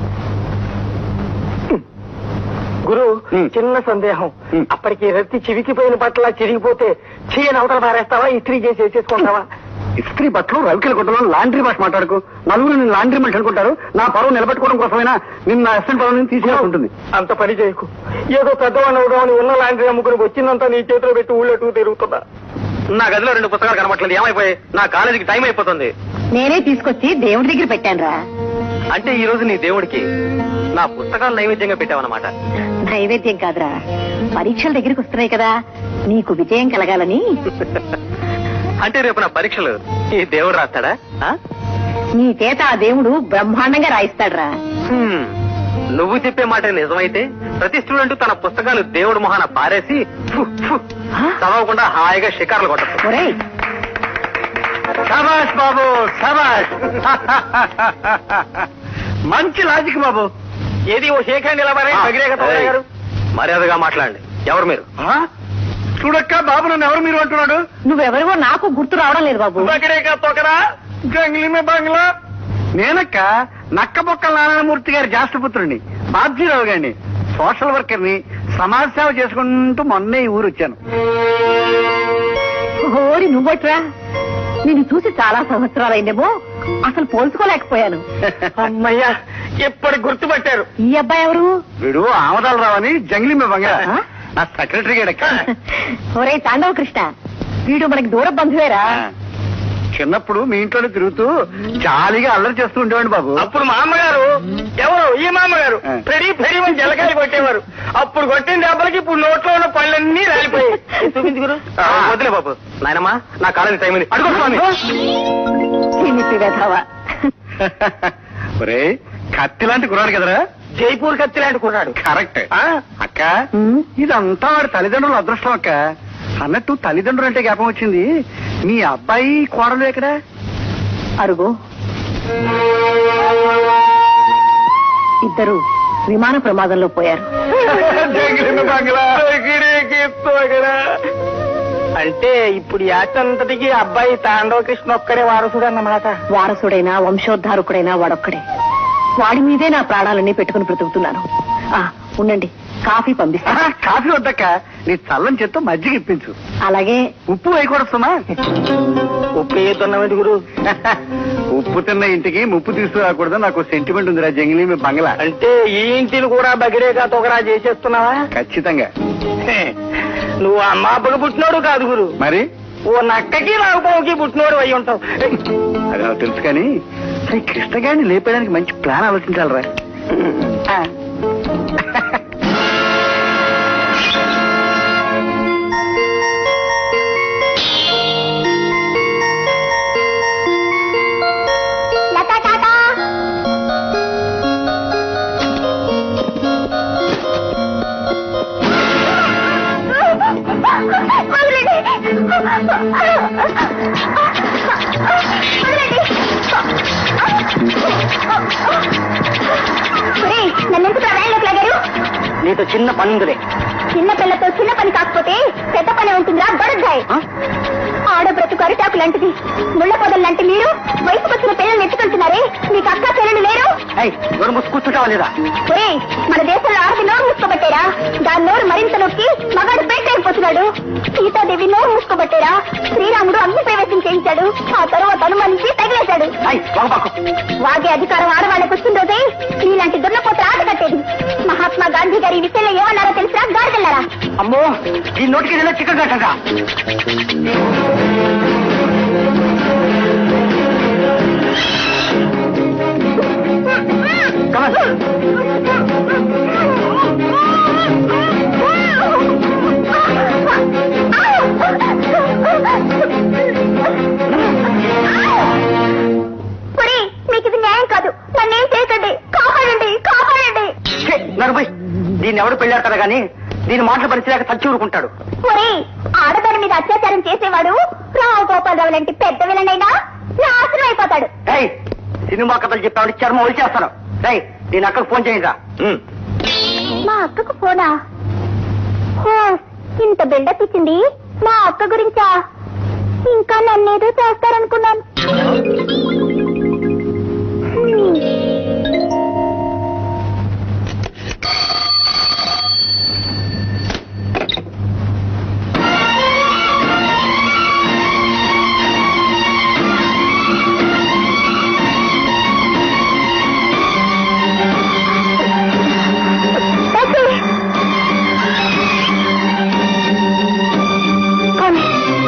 గురు హ్మ్. చిన్న సందేహం హ్మ్. అప్పటికి రత్తి చివికిపోయిన బట్టలా చిరిగిపోతే చీయని అవతల పారేస్తావా ఇస్త్రీ చేసి వేసేసుకుంటావా ఇస్త్రీ బట్టలు రవికిల గుట్టలో లాండ్రీ భాష మాట్లాడుకో నలుగురు నేను లాండ్రీ మనిషి అనుకుంటారు నా పరువు నిలబెట్టుకోవడం కోసమైనా నిన్న నా అసిస్టెంట్ పరువు నుంచి తీసేయాల్సి ఉంటుంది అంత పని చేయకు ఏదో పెద్దవాడిని అవుదామని ఉన్న లాంటి అమ్ముకుని వచ్చిందంతా నీ చేతిలో పెట్టి ఊళ్ళో తిరుగుతుందా నా గదిలో రెండు పుస్తకాలు కనబట్లేదు ఏమైపోయాయి నా కాలేజీకి టైం అయిపోతుంది నేనే తీసుకొచ్చి దేవుడి దగ్గర పెట్టాను రా అంటే ఈ రోజు నీ దేవుడికి నా పుస్తకాలు నైవేద్యంగా పెట్టావన్నమాట నైవేద్యం కాదురా పరీక్షల దగ్గరికి వస్తున్నాయి కదా నీకు విజయం కలగాలని అంటే రేపు నా పరీక్షలు ఈ దేవుడు రాస్తాడా ఆ? నీ చేత ఆ దేవుడు బ్రహ్మాండంగా రాయిస్తాడురా హ్మ్. నువ్వు చెప్పే మాట నిజమైతే ప్రతి స్టూడెంట్ తన పుస్తకాలు దేవుడు మొహాన పారేసి ఫు, ఫు, చదవకుండా హాయిగా షికారులు కొట్టచ్చు ఒరేయ్ శబాష్ బాబు శబాష్ మంచి లాజిక్ బాబు ఏది ఓ శేఖర్ నిలబడే గారు మర్యాదగా మాట్లాడండి ఎవరు మీరు ఆ? చూడక్క బాబు నన్ను ఎవరు మీరు అంటున్నాడు నువ్వెవరివో నాకు గుర్తు రావడం లేదు బాబు బగిరేగా తొకరా జంగ్లీ మే బంగ్లా నేనక్క నక్కబొక్కల నారాయణమూర్తి గారి జాస్తిపుత్రుడిని బాబ్జీరావు గారిని సోషల్ వర్కర్ ని సమాజ సేవ చేసుకుంటూ మొన్నే ఈ ఊరు వచ్చాను ఓరి నువ్వట్రా నిన్ను చూసి చాలా సంవత్సరాలైందేమో అసలు పోల్చుకోలేకపోయాను అమ్మయ్యా ఎప్పటి గుర్తుపట్టారు ఈ అబ్బాయి ఎవరు వీడు ఆమదాలు రావని జంగ్లీ మే బంగ్లా ఆ? నా సెక్రటరీ గాడక్క ఒరే తాండవ కృష్ణ వీడు మనకి దూర బంధువేరా చిన్నప్పుడు మీ ఇంట్లోనే తిరుగుతూ జాలీగా అల్లరి చేస్తూ ఉండేవాడు బాబు అప్పుడు మా అమ్మగారు ఎవరు ఈ మా అమ్మగారు ఆ. పెరి పెరి అని జలకాయలు కొట్టేవారు అప్పుడు కొట్టిన దెబ్బలకి ఇప్పుడు నోట్లో ఉన్న పళ్ళన్నీ రాలిపోయాయి చూపించుకురు వదిలే బాబు నాయనమ్మా నా కాలేజీ టైం అయింది అడుగు స్వామి చిన్ని వెధవ ఒరే కత్తి లాంటి కురాడు కదరా జైపూర్ కత్తి లాంటి కుర్రాడు కరెక్ట్ ఆ? అక్క ఉమ్. ఇదంతా వాడి తల్లిదండ్రుల అదృష్టం అక్క అన్నట్టు తల్లిదండ్రులు అంటే జ్ఞాపం వచ్చింది మీ అబ్బాయి కోడలు ఎక్కడ అరుగు ఇద్దరు విమాన ప్రమాదంలో పోయారు అంటే ఇప్పుడు ఈ ఆట అంతటికి అబ్బాయి తాండవ కృష్ణ ఒక్కడే వారసుడు అన్నమాట వారసుడైనా వంశోద్ధారకుడైనా వాడొక్కడే వాడి మీదే నా ప్రాణాలన్నీ పెట్టుకుని బ్రతుకుతున్నాను ఆ, ఉండండి కాఫీ పంపిస్తా ఆహా, కాఫీ వద్దక్క నీ చల్లని చేత్తో మజ్జిగ ఇప్పించు అలాగే ఉప్పు వేయకూడదుమా ఉప్పు ఏతున్నామండి గురు ఉప్పు తిన్న ఇంటికి ముప్పు తీసుకురాకూడదు నాకు సెంటిమెంట్ ఉందిరా జంగిలీ మీ బంగ్లా అంటే ఈ ఇంటిని కూడా బగిరేగా తొగరా చేసేస్తున్నావా ఖచ్చితంగా హే, నువ్వు అమ్మ అబ్బకు పుట్టినోడు కాదు గురు మరి ఓ నక్కకి నాగపావుకి పుట్టినోడు అయి ఉంటావు అది నాకు తెలుసు కానీ ఈ కృష్ణ గారిని లేపేయడానికి మంచి ప్లాన్ ఆలోచించాలరా ఆ, లతా టాటా వదిలేండి. నన్ను ఎందుకు వేళ్ళలోకి లాగారు నీతో చిన్న పనుందిలే చిన్న పిల్లతో చిన్న పని కాకపోతే పెద్ద పని ఉంటుందా దొరకాయి ఆ? ఆడ బ్రతుకు అరిటాకు లాంటిది ముళ్ళ పొదలు లాంటి మీరు వయసుకు వచ్చిన పిల్లల్ని ఎత్తుకుంటున్నారే మీకు అక్క చెల్లెలు లేరు ఏయ్ నోరు మూసి కూర్చుంటావా లేదా ఒరేయ్ మన దేశంలో ఆడది నోరు మూసుకోబట్టారా దాని నోరు మరింత నొక్కి మగాడు పెంట అయిపోతున్నాడు సీతాదేవి నోరు మూసుకోబట్టారా శ్రీరాముడు అగ్ని ప్రవేశం చేయించాడు ఆ తరువాత అనుమానించి తగిలేశాడు ఏయ్ వాగబాకు వాగే అధికారం ఆడవాళ్ళకి వచ్చిన రోజే నీలాంటి దున్నపోత ఆట కట్టేది మహాత్మా గాంధీ గారి ఈ విషయంలో ఏమన్నారో తెలిసినా గాడికెళ్ళారా అమ్మో ఈ నోటికి ఏదైనా చిక్క కట్టగా ఒరే, మీకు ఇది న్యాయం కాదు నన్నేం చేయకండి కాపాడండి కాపాడండి నడుపోయి దీన్ని ఎవడు పెళ్ళాడతారు గాని దీని మాటలు పరిచయాక చచ్చి ఊరుకుంటాడు ఒరే ఆడదాని మీద అత్యాచారం చేసేవాడు రావు గోపాలరావు లాంటి పెద్ద విలనైనా నాశనం అయిపోతాడు ఏయ్ సినిమా కథలు చెప్పాడు చర్మం వచ్చేస్తాను ఏయ్ దీని అక్కకు ఫోన్ చేయండిరా మా అక్కకు ఫోనా హో, ఇంత బిల్డప్ ఇచ్చింది మా అక్క గురించా ఇంకా నన్నేదో చేస్తారనుకున్నాను హ్మ్. టాక్సీ. పోనీ.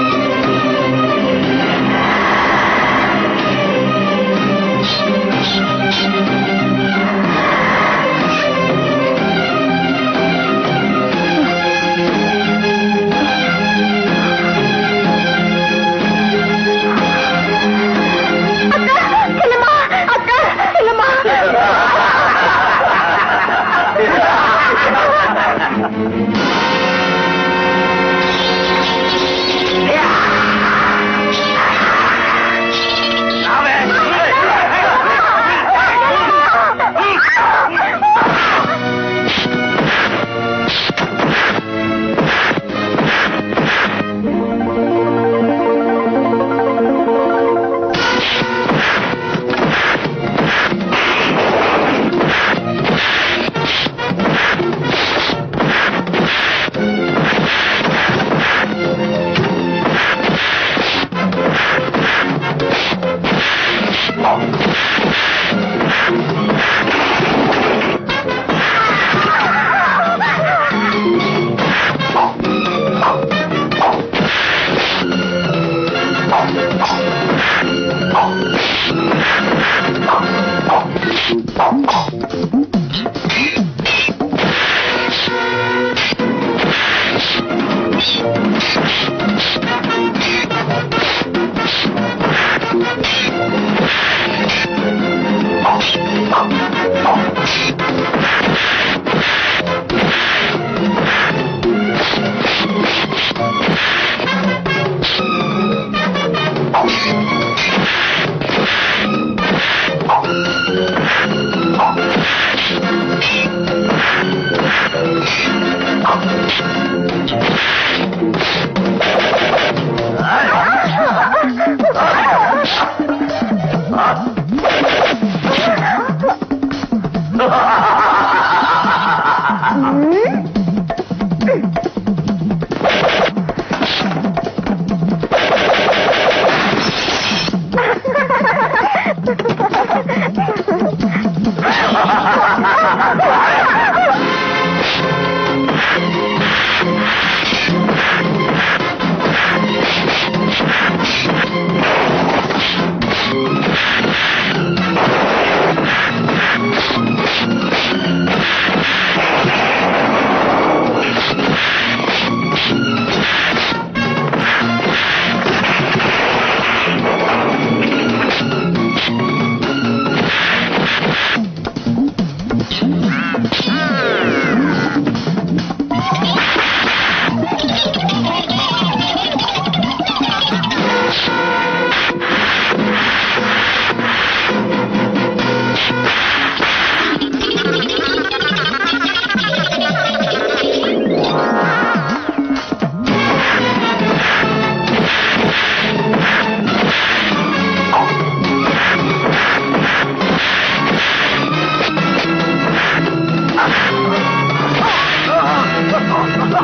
అక్క చెల్లెమ్మా అక్క చెల్లెమ్మా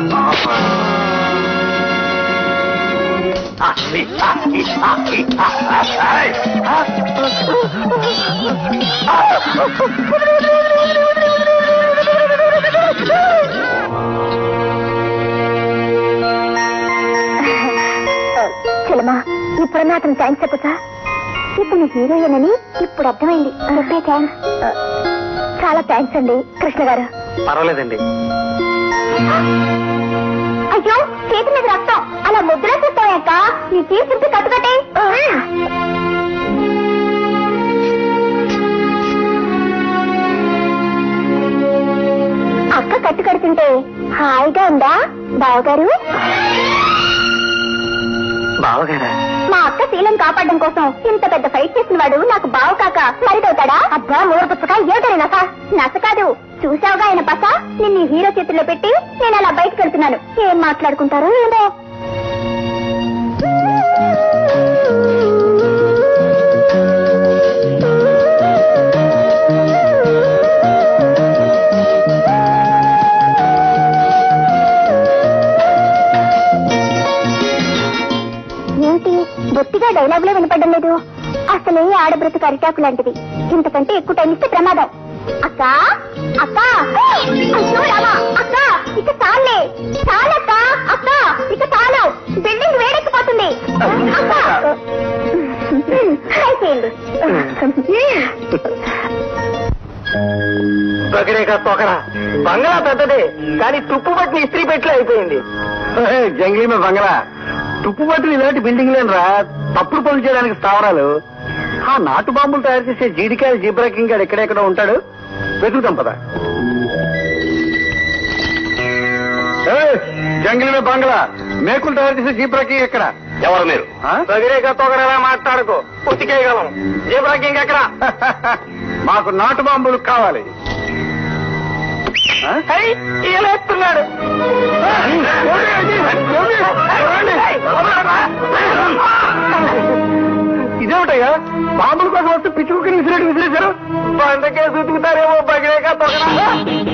చలమా ఇప్పుడన్నా అతను థ్యాంక్స్ చెప్పచ్చా ఇతను హీరోయిన్ అని ఇప్పుడు అర్థమైంది చెప్పే థ్యాంక్స్ చాలా థ్యాంక్స్ అండి కృష్ణ గారు పర్వాలేదండి అయ్యో చేతి మీద రక్తం అలా ముద్ర చూస్తాయాక నీ తీసుకుంటే కట్టుకట్టే అక్క కట్టు కడుతుంటే హాయిగా ఉందా బావగారు బావగారా మా అక్క శీలం కాపాడడం కోసం ఇంత పెద్ద ఫైట్ చేసిన వాడు నాకు బావ కాక మరిదవుతాడా అబ్బా మూడు పుచ్చక ఏమిటని నస నస కాదు చూసావుగా ఆయన పస నిన్ను ఈ హీరో చేతుల్లో పెట్టి నేను అలా బయటకు వెళ్తున్నాను ఏం మాట్లాడుకుంటారో ఏమో ఏంటి బొత్తిగా డైలాగులే వినపడడం లేదు అసలే ఆడబ్రతుకు అరిటాకు లాంటిది ఇంతకంటే ఎక్కువ టైం ఇస్తే ప్రమాదం అక్క అక్క అయ్యో రామా అక్క ఇక చాలే చాలక్క అక్క ఇక చాలు బిల్డింగ్ వేడెక్కిపోతుంది అక్క హాయ్ చేయండి బగరేగా తొకరా బంగ్లా పెద్దదే కానీ తుప్పు పట్టిన ఇస్త్రీ పెట్లు అయిపోయింది జంగిల్ మీద బంగళా తుప్పు పట్టిన ఇలాంటి బిల్డింగ్ లేనరా తప్పుడు పనులు చేయడానికి స్థావరాలు ఆ నాటు బాంబులు తయారు చేసే జీడికాయలు జీబ్రా కింగ్ గాడు ఎక్కడెక్కడ ఉంటాడు వెతుకుతాం పద జంగిల్ మీద బంగ్లా మేకులు తయారు చేసే జీబ్రా కింగ్ ఎక్కడ ఎవరు మీరు ఆ? బగరేగా తొకరా మాట్లాడుకో ఉతికేయగలం జీబ్రాకి ఇంకెక్కడ మాకు నాటు బాంబులు కావాలి ఆ? ఈలేస్తున్నాడు ఇదేమిటయ్యా బాంబుల కోసం వస్తే పిచ్చుకుని విసిరేటు విసిరేశారు పండకే సుతుకుతారేమో బగరేగా తొకరా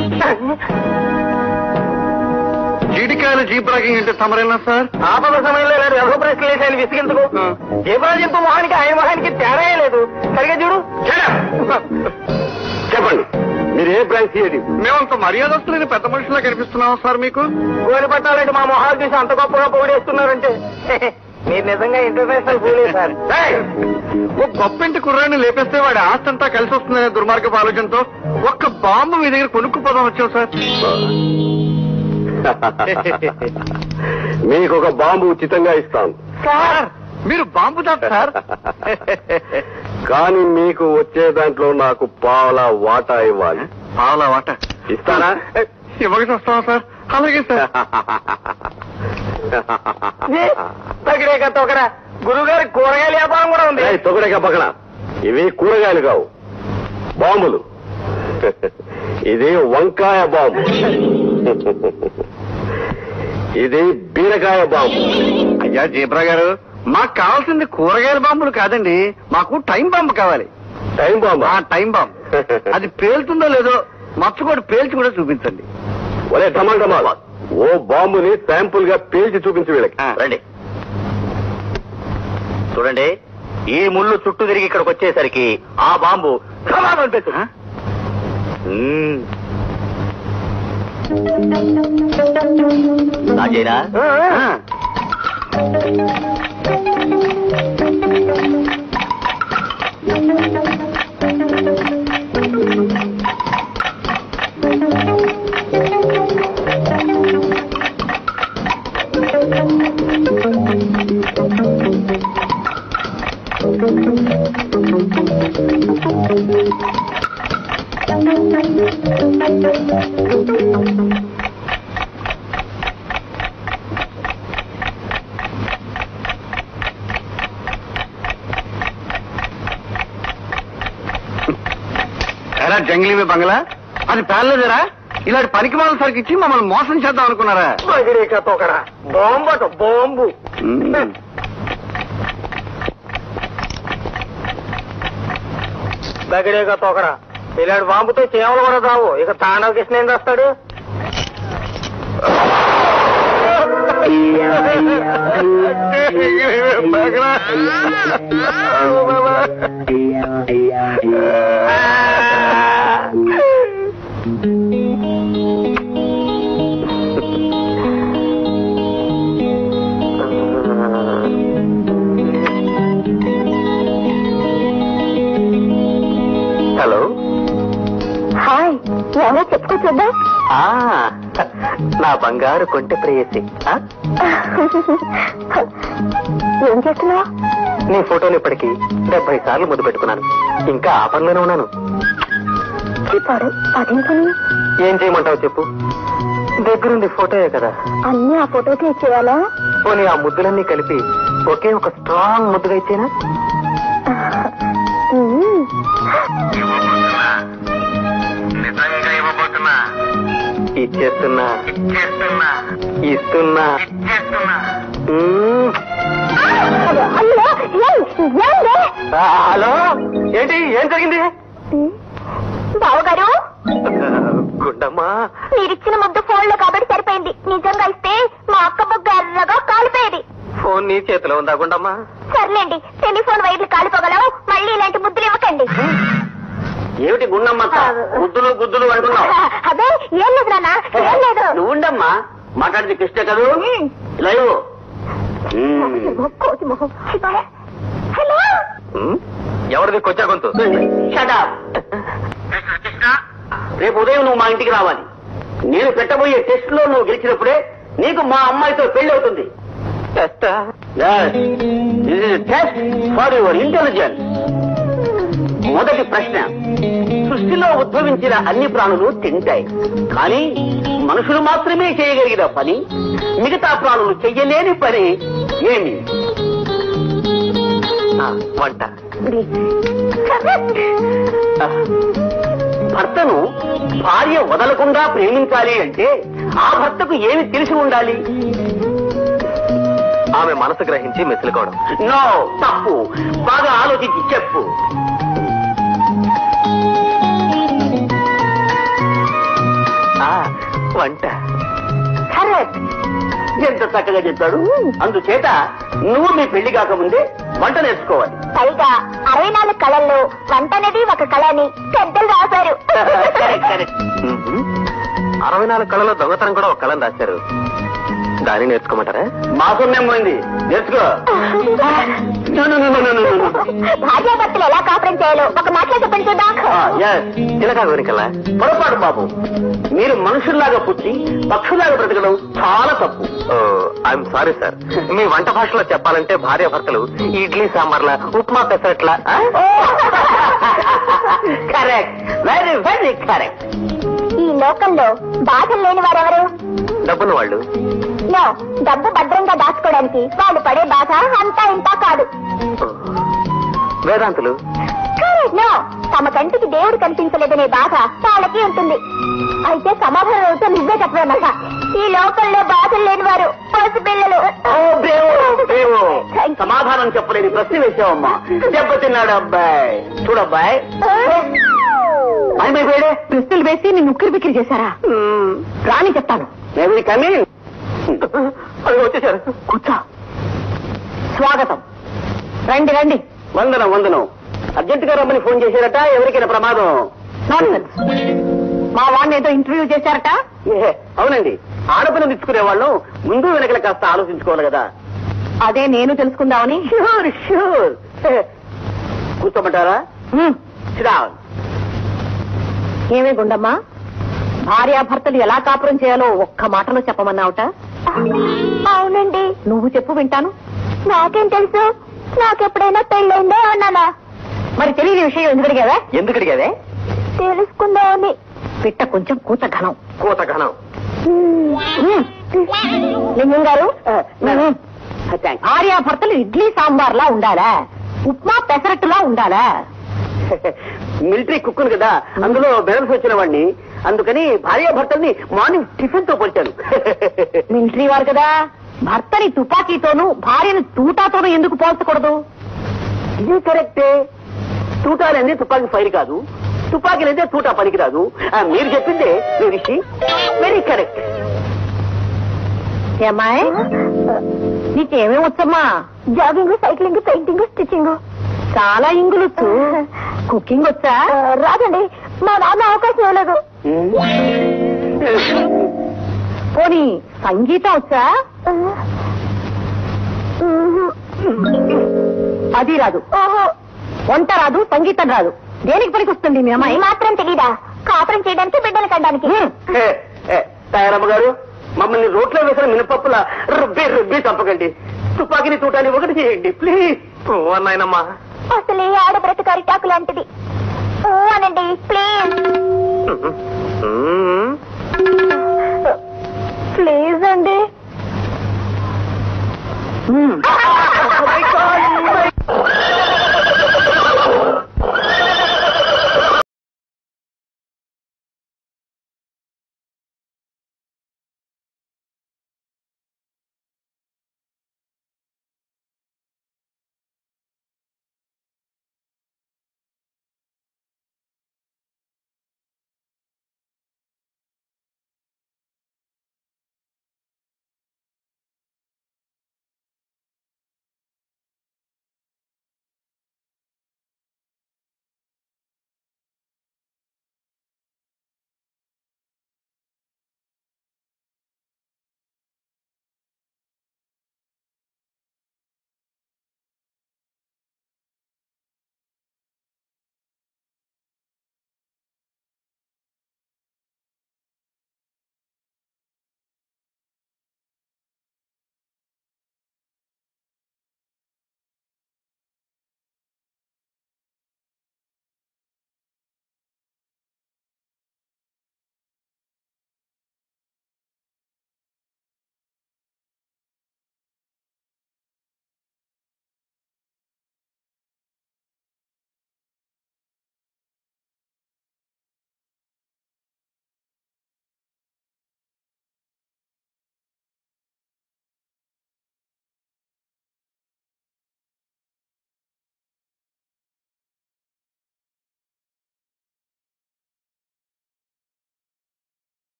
జీడికాయలు జీప్ రాకింగ్ అంటే తమరేనా సార్ ఆపద సమయంలో ఇలాంటి వ్యవహ ప్రశ్నలు వేసి ఆయన విసిగించుకో ఆ. జీబ్రా జంతు మొహానికి ఆయన మొహానికి తేడా లేదు సరిగా చూడు చెప్పండి మీరు ఏ బ్రాంచ్ చేయదు మేమంత మర్యాదస్తులైన పెద్ద మనుషులా కనిపిస్తున్నావా సార్ మీకు గోలి పట్టాలంటే మా మొహాలు చూసి అంత గొప్పగా పొగిడేస్తున్నారంటే మీరు నిజంగా ఇంటర్నేషనల్ పూలే సార్ ఒక గొప్పింటి కుర్రాన్ని లేపేస్తే వాడి ఆస్తి అంతా కలిసి వస్తుందనే దుర్మార్గపు ఆలోచనతో ఒక్క బాంబు మీ దగ్గర కొనుక్కుపోదాం వచ్చాం సార్ మీకు ఒక బాంబు ఉచితంగా ఇస్తాను సార్ మీరు బాంబు దాట్ సార్ కానీ మీకు వచ్చే దాంట్లో నాకు పావుల వాటా ఇవ్వాలి పావులా వాట ఇస్తానా ఇవ్వక వస్తావా సార్ అలాగే సార్ తగిలేక తొకరా గురువు గారి కూరగాయల వ్యాపారం కూడా ఉంది ఏయ్, తొగడక పక్కన ఇవి కూరగాయలు కావు బాంబులు ఇది వంకాయ బాంబు ఇది బీరకాయ బాంబు అయ్యా జీబ్రా గారు మాకు కావాల్సింది కూరగాయల బాంబులు కాదండి మాకు టైం బాంబు కావాలి టైం బాంబు ఆ టైం బాంబు అది పేలుతుందో లేదో మచ్చకోటి పేల్చి కూడా చూపించండి ఒరే టమాటమా ఓ బాంబుని శాంపుల్ గా పేల్చి చూపించి వీళ్ళకి ఆ. రండి చూడండి ఈ ముళ్ళు చుట్టూ తిరిగి ఇక్కడికి వచ్చేసరికి ఆ బాంబు ఢమాం అనిపిస్తుంది. ఆ? మ్మ్. రాజేనా ఆ. ఎరా జంగిలీ మీ బంగ్లా అది పేర్లేదురా ఇలాంటి పనికి మాల సరికి ఇచ్చి మమ్మల్ని మోసం చేద్దాం అనుకున్నారా బగిరేక తొకరా బాంబు అట బాంబు మ్మ్. బగిరేక తొకరా ఇలాంటి బాంబుతో చీమలు కూడా రావు ఇక తాండవ కృష్ణ ఏం చేస్తాడు ఆ? బగిరేక తొకరా ఇలాంటి బాంబుతో చీమలు కూడా రావు ఇక తాండవ కృష్ణ ఏం చేస్తాడు ఆ? బగిరేక తొకరా ఇలాంటి బాంబుతో చీమలు కూడా రావు ఇక తాండవ కృష్ణ ఏం చేస్తాడు హలో హాయ్ ఎవరో చెప్పుకో చూద్దాం ఆ నా బంగారు కొంటె ప్రేయసి ఆ? ఏం చేస్తున్నావు నీ ఫోటోని ఇప్పటికి డెబ్బై సార్లు ముద్దు పెట్టుకున్నాను ఇంకా ఆ పనిలోనే ఉన్నాను చెప్పాడు అదేం పని ఏం చేయమంటావు చెప్పు దగ్గరుంది ఫోటోయే కదా అన్ని ఆ ఫోటోకి ఇచ్చేయాలా పోనీ ఆ ముద్దులన్నీ కలిపి ఒకే ఒక స్ట్రాంగ్ ముద్దుగా ఇచ్చేనా ఉమ్. నిజంగా ఇవ్వబోతున్నా ఇచ్చేస్తున్నా ఇచ్చేస్తున్నా ఇస్తున్నా ఇచ్చేస్తున్నా అయ్యో ఏయ్, ఏంది? హలో ఏంటి ఏం జరిగింది బావగారు గుండమ్మా మీరిచ్చిన ముద్దు ఫోన్ లో కాబట్టి సరిపోయింది నిజంగా ఇస్తే మా అక్క బొగ్గ ఎర్రగా కాలిపోయేది ఫోన్ నీ చేతిలో ఉందా గుండమ్మా సర్లేండి టెలిఫోన్ వైర్లు కాలిపోగలవు మళ్ళీ ఇలాంటి ముద్దులు ఇవ్వకండి ఏమిటి గుండమ్మంత గుద్దులు గుద్దులు అంటున్నావు అదే ఏం లేదు నాన్న ఏం లేదు నువ్వు ఉండమ్మా మాట్లాడింది కృష్ణ కదూ లైవ్ కోతి మొహం హలో ఉమ్, ఎవరిది కొచ్చా గొంతు రేపు ఉదయం నువ్వు మా ఇంటికి రావాలి నేను పెట్టబోయే టెస్ట్ లో నువ్వు గెలిచినప్పుడే నీకు మా అమ్మాయితో పెళ్లి అవుతుంది టెస్టా టెస్ట్ ఫర్ యువర్ ఇంటెలిజెన్స్ మొదటి ప్రశ్న సృష్టిలో ఉద్భవించిన అన్ని ప్రాణులు తింటాయి కానీ మనుషులు మాత్రమే చేయగలిగిన పని మిగతా ప్రాణులు చెయ్యలేని పని ఏమి ఆ, వంట భర్తను భార్య వదలకుండా ప్రేమించాలి అంటే ఆ భర్తకు ఏమి తెలిసి ఉండాలి ఆమె మనసు గ్రహించి మెసులుకోవడం నో తప్పు బాగా ఆలోచించి చెప్పు ఆ, వంట కరెక్ట్ ఎంత చక్కగా చెప్పాడు అందుచేత నువ్వు మీ పెళ్లి కాకముందే వంట నేర్చుకోవాలి పైగా అరవై నాలుగు కళల్లో వంట అనేది ఒక కళ అని పెద్దలు రాశారు కరెక్ట్ కరెక్ట్ ఉహుం. అరవై నాలుగు కళలో దొంగతనం కూడా ఒక కళను రాశారు దాన్ని నేర్చుకోమంటారా మా సొమ్మేం పోయింది నేర్చుకో No, no, no, no, no, no, no, no. భార్యాభర్తలు ఎలా కాపురం చేయాలో ఒక మాటలో చెప్పండి చూద్దాం ఆ, yes. చిలకా వెనుకల్లా పొరపాటు బాబు మీరు మనుషుల్లాగా పుట్టి పక్షులాగా బ్రతకడం చాలా తప్పు ఐఎమ్ సారీ సార్ మీ వంట భాషలో చెప్పాలంటే భార్య భర్తలు ఇడ్లీ సాంబార్ల ఉప్మా పెసరట్ల ఆ? కరెక్ట్ వెరీ వెరీ కరెక్ట్ ఈ లోకంలో బాధలు లేని వారెవరు డబ్బున్న వాళ్ళు నో డబ్బు భద్రంగా దాచుకోవడానికి వాళ్ళు పడే బాధ అంతా ఇంతా కాదు వేదాంతులు నో తమ కంటికి దేవుడు కనిపించలేదనే బాధ వాళ్ళకి ఉంటుంది అయితే సమాధానం అవుతా నిజమే చెప్పదన్నమాట ఈ లోకంలో బాధలు లేని వారు పసి పిల్లలు ఓ దేవో దేవో సమాధానం చెప్పలేని ప్రశ్న వేసావమ్మా దెబ్బతిన్నాడు అబ్బాయి చూడబ్బాయి మాయమైపోయాడే పిస్తులు వేసి నిన్ను ఉక్కిరి బిక్కిరి చేశారా రాని చెప్తాను మేబీ కమింగ్ అది వచ్చేసారు కూర్చో స్వాగతం రండి రండి వందనం వందనం అర్జెంట్ గా రమ్మని ఫోన్ చేశారట ఎవరికైనా ప్రమాదం నాన్సెన్స్. మా వాడిని ఏదో ఇంటర్వ్యూ చేశారట ఏ, అవునండి ఆడపిల్లని తెచ్చుకునే వాళ్ళు ముందు వెనకల కాస్త ఆలోచించుకోవాలి కదా అదే నేను తెలుసుకుందామని షూర్ షూర్ కూర్చోమంటారా హ్మ్. శ్రావణ్ ఏమే గుండమ్మా భార్యాభర్తలు ఎలా కాపురం చేయాలో ఒక్క మాటలో చెప్పమన్నావుట అవునండి నువ్వు చెప్పు వింటాను నాకేం తెలుసు నాకెప్పుడైనా పెళ్ళైందో అన్నానా మరి తెలియని విషయం ఎందుకు అడిగావా ఎందుకు అడిగావే తెలుసుకుందామని పిట్ట కొంచెం కూత ఘనం కోత ఘనం హ్మ్. లింగం గారు హ్మ్. థ్యాంక్స్ భార్యాభర్తలు ఇడ్లీ సాంబార్లా ఉండాలా ఉప్మా పెసరట్టులా ఉండాలా మిలిటరీ కుక్కును కదా అందులో బెలన్స్ వచ్చిన వాడిని అందుకని భార్యాభర్తల్ని మార్నింగ్ టిఫిన్ తో పోల్చాను మిలిటరీ వారు కదా భర్తని తుపాకీతోనూ భార్యను తూటాతోనూ ఎందుకు పోల్చకూడదు ఇది కరెక్టే తూటాలన్నీ తుపాకీ ఫైర్ కాదు తుపాకీలైతే తూటా పనికిరాదు ఆ, మీరు చెప్పిందే మీ రిషి వెరీ కరెక్ట్ ఏమాయ్ నీకేమేమి వచ్చమ్మా జాగింగ్ సైక్లింగ్ పెయింటింగ్ స్టిచ్చింగ్ చాలా ఇంగులొచ్చు కుకింగ్ వచ్చా రాదండి మా నాన్న అవకాశం ఇవ్వలేదు పోనీ సంగీతం వచ్చా అది రాదు ఓహో వంట రాదు సంగీతం రాదు దేనికి పనికొస్తుంది మీ ఈ అమ్మాయి మాత్రం తెలీదా కాపురం చేయడానికి బిడ్డలు కనడానికి తయారమ్మ గారు మమ్మల్ని రోట్లో వేసిన మినపప్పుల రుబ్బి రుబ్బి చంపకండి తుపాకీని తూటాన్ని ఒకటి చేయండి ప్లీజ్ అన్నాయనమ్మా అసలు ఈ ఆడ బ్రతుకు అరిటాకు లాంటిది ఊ అనండి ప్లీజ్ ప్లీజ్ అండి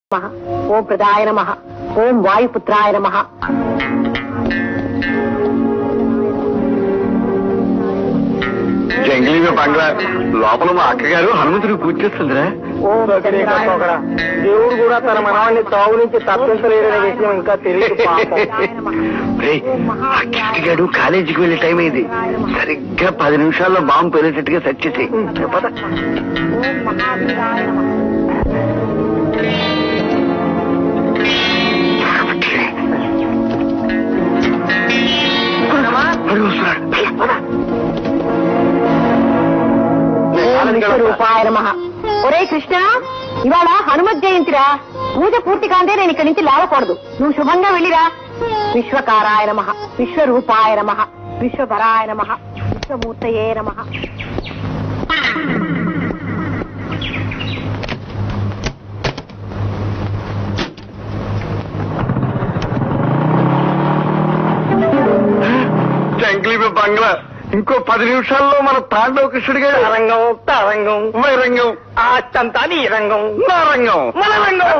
నమః ఓం ప్రదాయ నమ ఓం వాయుపుత్రాయ నమ జంగిలీ బంగ్లా లోపల మా అక్కగారు హనుమంతుడికి పూజ చేస్తుందిరా దేవుడు కూడా తన మనవాన్ని తావు నుంచి తప్పించలేడనే విషయం ఇంకా తెలియదు రేయ్, ఆ కిట్టిగాడు కాలేజీకి వెళ్ళే టైం అయింది సరిగ్గా పది నిమిషాల్లో బాంబు పేరేటట్టుగా సెట్ చేసి ఓం విశ్వరూపాయ నమ ఒరే కృష్ణ ఇవాళ హనుమత్ జయంతిరా పూజ పూర్తి కాందే నేను ఇక్కడి నుంచి లేవకూడదు నువ్వు శుభంగా వెళ్ళిరా విశ్వకారాయ నమ విశ్వరూపాయ నమ విశ్వభరాయ నమ విశ్వమూర్తయే నమ జంగిలీ బంగ్లా ఇంకో పది నిమిషాల్లో మన తాండవ కృష్ణుడిగా రంగం తరంగం వైరంగం ఆ చంతా నీ రంగం నా రంగం మన రంగం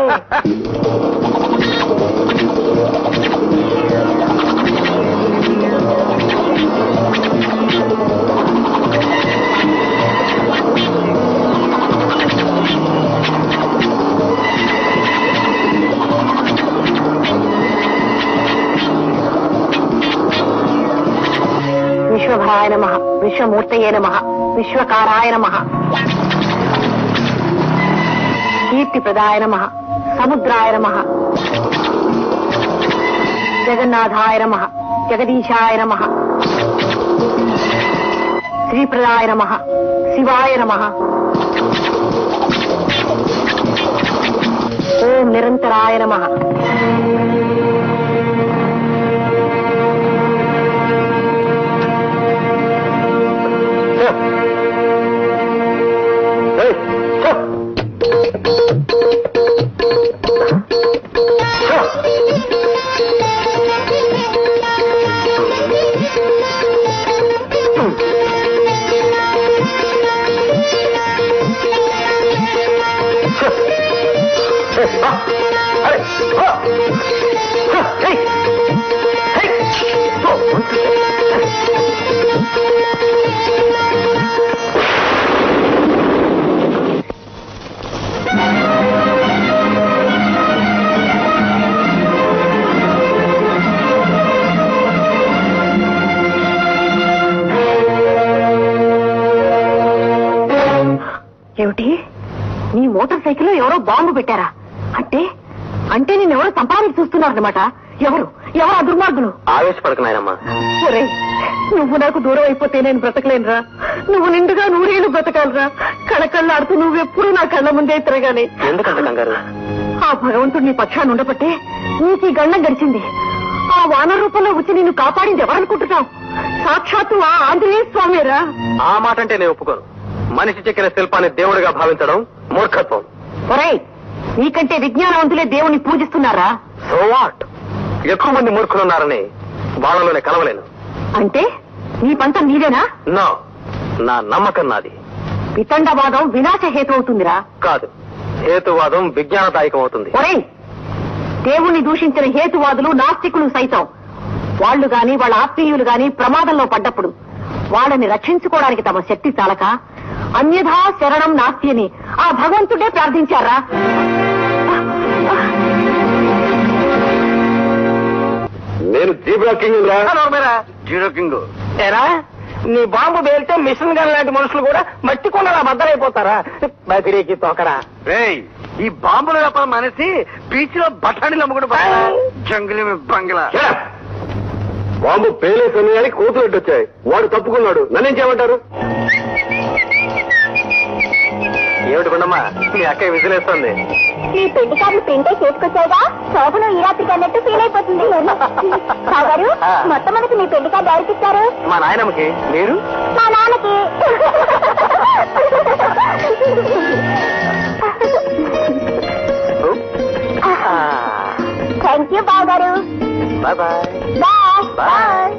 విశ్వభరాయ నమ విశ్వమూర్తయే నమ విశ్వకారాయ నమ కీర్తిప్రదాయ నమ సముద్రాయ నమ జగన్నాథాయ నమ జగదీశాయ నమ శ్రీప్రదాయ నమ శివాయ నమ ఓం నిరంతరాయ నమ ఏమిటి నీ మోటార్ సైకిల్ ఎవరో బాంబు పెట్టారా అంటే అంటే నేను ఎవరో చంపడానికి చూస్తున్నారన్నమాట ఎవరు ఎవరు ఆ దుర్మార్గులు ఆవేశపడకు నాయనమ్మా ఒరే నువ్వు నాకు దూరం అయిపోతే నేను బ్రతకలేనురా నువ్వు నిండుగా నూరేళ్ళు బ్రతకాలరా కళకళ్ళాడుతూ నువ్వెప్పుడు నా కళ్ళ ముందే తిరగాలి ఎందుకంత కంగారు ఆ భగవంతుడు నీ పక్షాన్ని ఉండబట్టే నీకు ఈ గండం గడిచింది ఆ వానర రూపంలో వచ్చి నిన్ను కాపాడింది ఎవరనుకుంటున్నావు సాక్షాత్తు ఆ ఆంజనేయ స్వామిరా ఆ మాట అంటే నేను ఒప్పుకోను మనిషి చెక్కిన శిల్పాన్ని దేవుడిగా భావించడం మూర్ఖత్వం ఒరేయ్ నీకంటే విజ్ఞానవంతులే దేవుణ్ణి పూజిస్తున్నారా సో వాట్ ఎక్కువ మంది మూర్ఖులున్నారని వాళ్ళలోనే కలవలేను అంటే నీ పంతం నీదేనా నో నా నమ్మకం నాది వితండవాదం వినాశ హేతు అవుతుందిరా కాదు హేతువాదం విజ్ఞానదాయకం అవుతుంది ఒరేయ్ దేవుణ్ణి దూషించిన హేతువాదులు నాస్తికులు సైతం వాళ్ళు గాని వాళ్ళ ఆత్మీయులు గాని ప్రమాదంలో పడ్డప్పుడు వాళ్ళని రక్షించుకోవడానికి తమ శక్తి చాలక అన్యథా శరణం నాస్తి అని ఆ భగవంతుడే ప్రార్థించారా నేను జీబ్రా కింగ్ రా జీరో కింగ్ ఏరా నీ బాంబు పేలితే మిషన్ గన్ లాంటి మనుషులు కూడా మట్టి కొండలా బద్దలైపోతారా బకిరీకి తోకరా రేయ్ ఈ బాంబుల వ్యాపారం మానేసి బీచ్ లో బఠానీలు అమ్ముకుంటూ పోరా. జంగిలీ బంగ్లా Shut up. బాంబు పేలే సమయానికి కోతులెట్టు వచ్చాయి వాడు తప్పుకున్నాడు నన్నేం చేయమంటారు ఏమిటి గుండమ్మా మీ అక్క విసిలేస్తుంది నీ పెళ్లి కార్డు ప్రింటే చేసుకొచ్చావుగా శోభను ఈ రాత్రికి అన్నట్టు ఫీల్ అయిపోతుంది బావగారు ఆ. మొత్తం మనకి మీ పెళ్లి కార్డు ఎవరికి ఇస్తారు మా నాయనమ్మకి మీరు మా నాన్నకి థ్యాంక్ యూ బావగారు bye bye bye Bye. Bye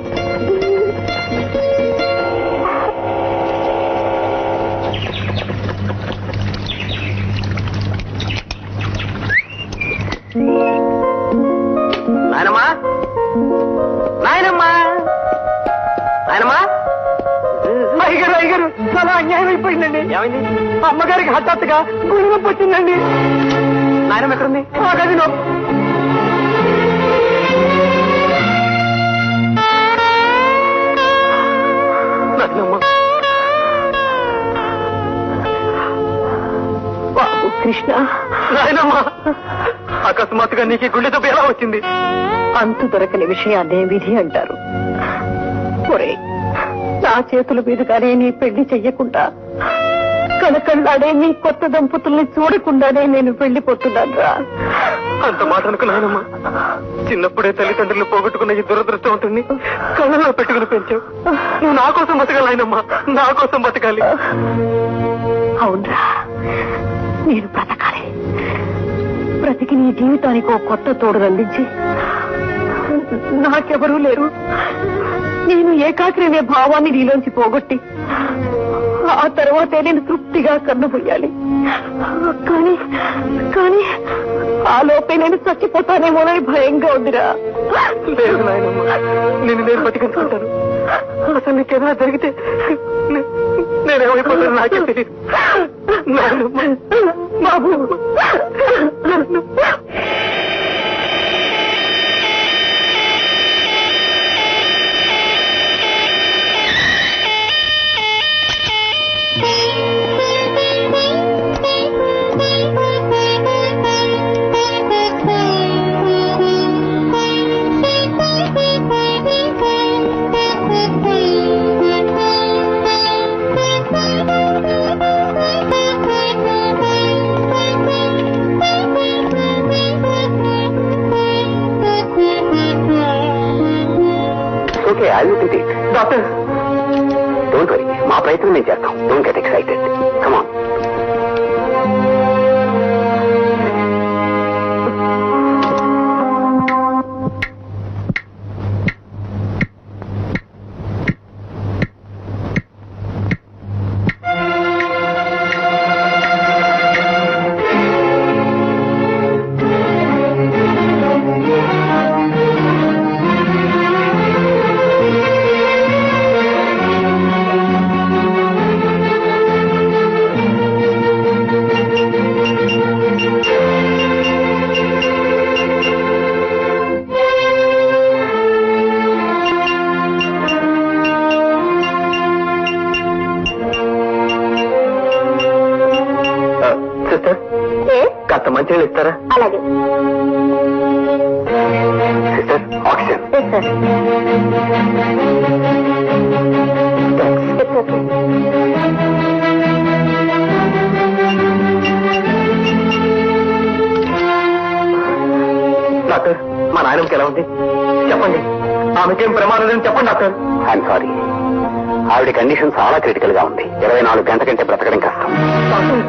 నాయనమ్మా నాయనమ్మా అయ్యగారు అయ్యగారు చాలా అన్యాయం అయిపోయిందండి ఏమైంది అమ్మగారికి హఠాత్తుగా గుండె నొప్పి వచ్చిందండి నాయనమ్మ ఎక్కడుంది ఆ గదిలో నాయనమ్మ బాబు కృష్ణ నాయనమ్మ అకస్మాత్తుగా నీకు ఈ గుండె జబ్బు ఎలా వచ్చింది అంతు దొరకని విషయాన్నే విధి అంటారు ఒరే నా చేతుల మీదుగానే నీ పెళ్లి చెయ్యకుండా కనకళ్ళాడే నీ కొత్త దంపతుల్ని చూడకుండానే నేను వెళ్ళిపోతున్నాను రా అంత మాట అనుకు నాయనమ్మ చిన్నప్పుడే తల్లిదండ్రులు పోగొట్టుకున్న ఈ దురదృష్టవంతుణ్ణి కళ్ళలో పెట్టుకుని పెంచావు నువ్వు నా కోసం బతకాలి నాయనమ్మ నా కోసం బతకాలి అవునరా నేను బ్రతకాలి బ్రతికి నీ జీవితానికి ఓ కొత్త తోడు అందించి నాకెవరూ లేరు నేను ఏకాగ్రి అనే భావాన్ని నీలోంచి పోగొట్టి ఆ తర్వాతే నేను తృప్తిగా కన్నుపోయాలి కానీ కానీ ఆ లోపే నేను చచ్చిపోతానేమోనని భయంగా ఉందిరా లేదు నాయనమ్మ నేను నేను బతికించుకుంటాను అసలు నీకేదైనా జరిగితే నే- నేనేమైపోతాను నాకే తెలియదు నాయనమ్మ బాబు okay I will it doctor don't worry మా ప్రయత్నం మేము చేస్తాం don't get excited come on sister కాస్త మంచిగా ఇస్తారా అలాగే sister oxygen yes sir it's okay doctor మా నాయనమ్మకి ఎలా ఉంది చెప్పండి ఆమెకేం ప్రమాదం లేదని చెప్పండి డాక్టర్ ఐఎమ్ సారీ ఆవిడ కండిషన్ చాలా క్రిటికల్ గా ఉంది ఇరవై నాలుగు గంటల కంటే బ్రతకడం కష్టం డాక్టర్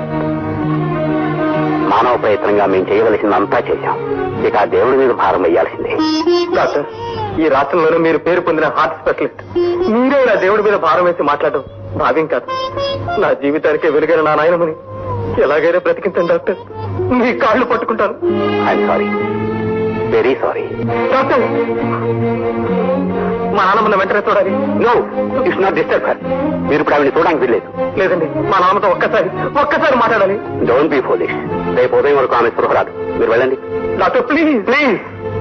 మానవ ప్రయత్నంగా మేము చేయవలసిందంతా చేశాం ఇక ఆ దేవుడి మీద భారం వేయాల్సిందే డాక్టర్ ఈ రాష్ట్రంలోనే మీరు పేరు పొందిన హార్ట్ స్పెషలిస్ట్ మీరే ఇలా దేవుడి మీద భారం వేసి మాట్లాడడం భావ్యం కాదు నా జీవితానికే వెలుగైన నా నాయనమని ఎలాగైనా బ్రతికించండి డాక్టర్ మీ కాళ్ళు పట్టుకుంటాను I'm sorry very sorry doctor మా నాన్నమ్మని వెంటనే చూడాలి no it's not disturb her మీరు ఇప్పుడు ఆవిడ చూడడానికి వెళ్ళలేదు లేదండి మా నాన్నతో ఒక్కసారి ఒక్కసారి మాట్లాడాలి డోంట్ బీ ఫోలిష్ రేపు ఉదయం వరకు ఆమె స్పృహ రాదు మీరు వెళ్ళండి డాక్టర్ ప్లీజ్ ప్లీజ్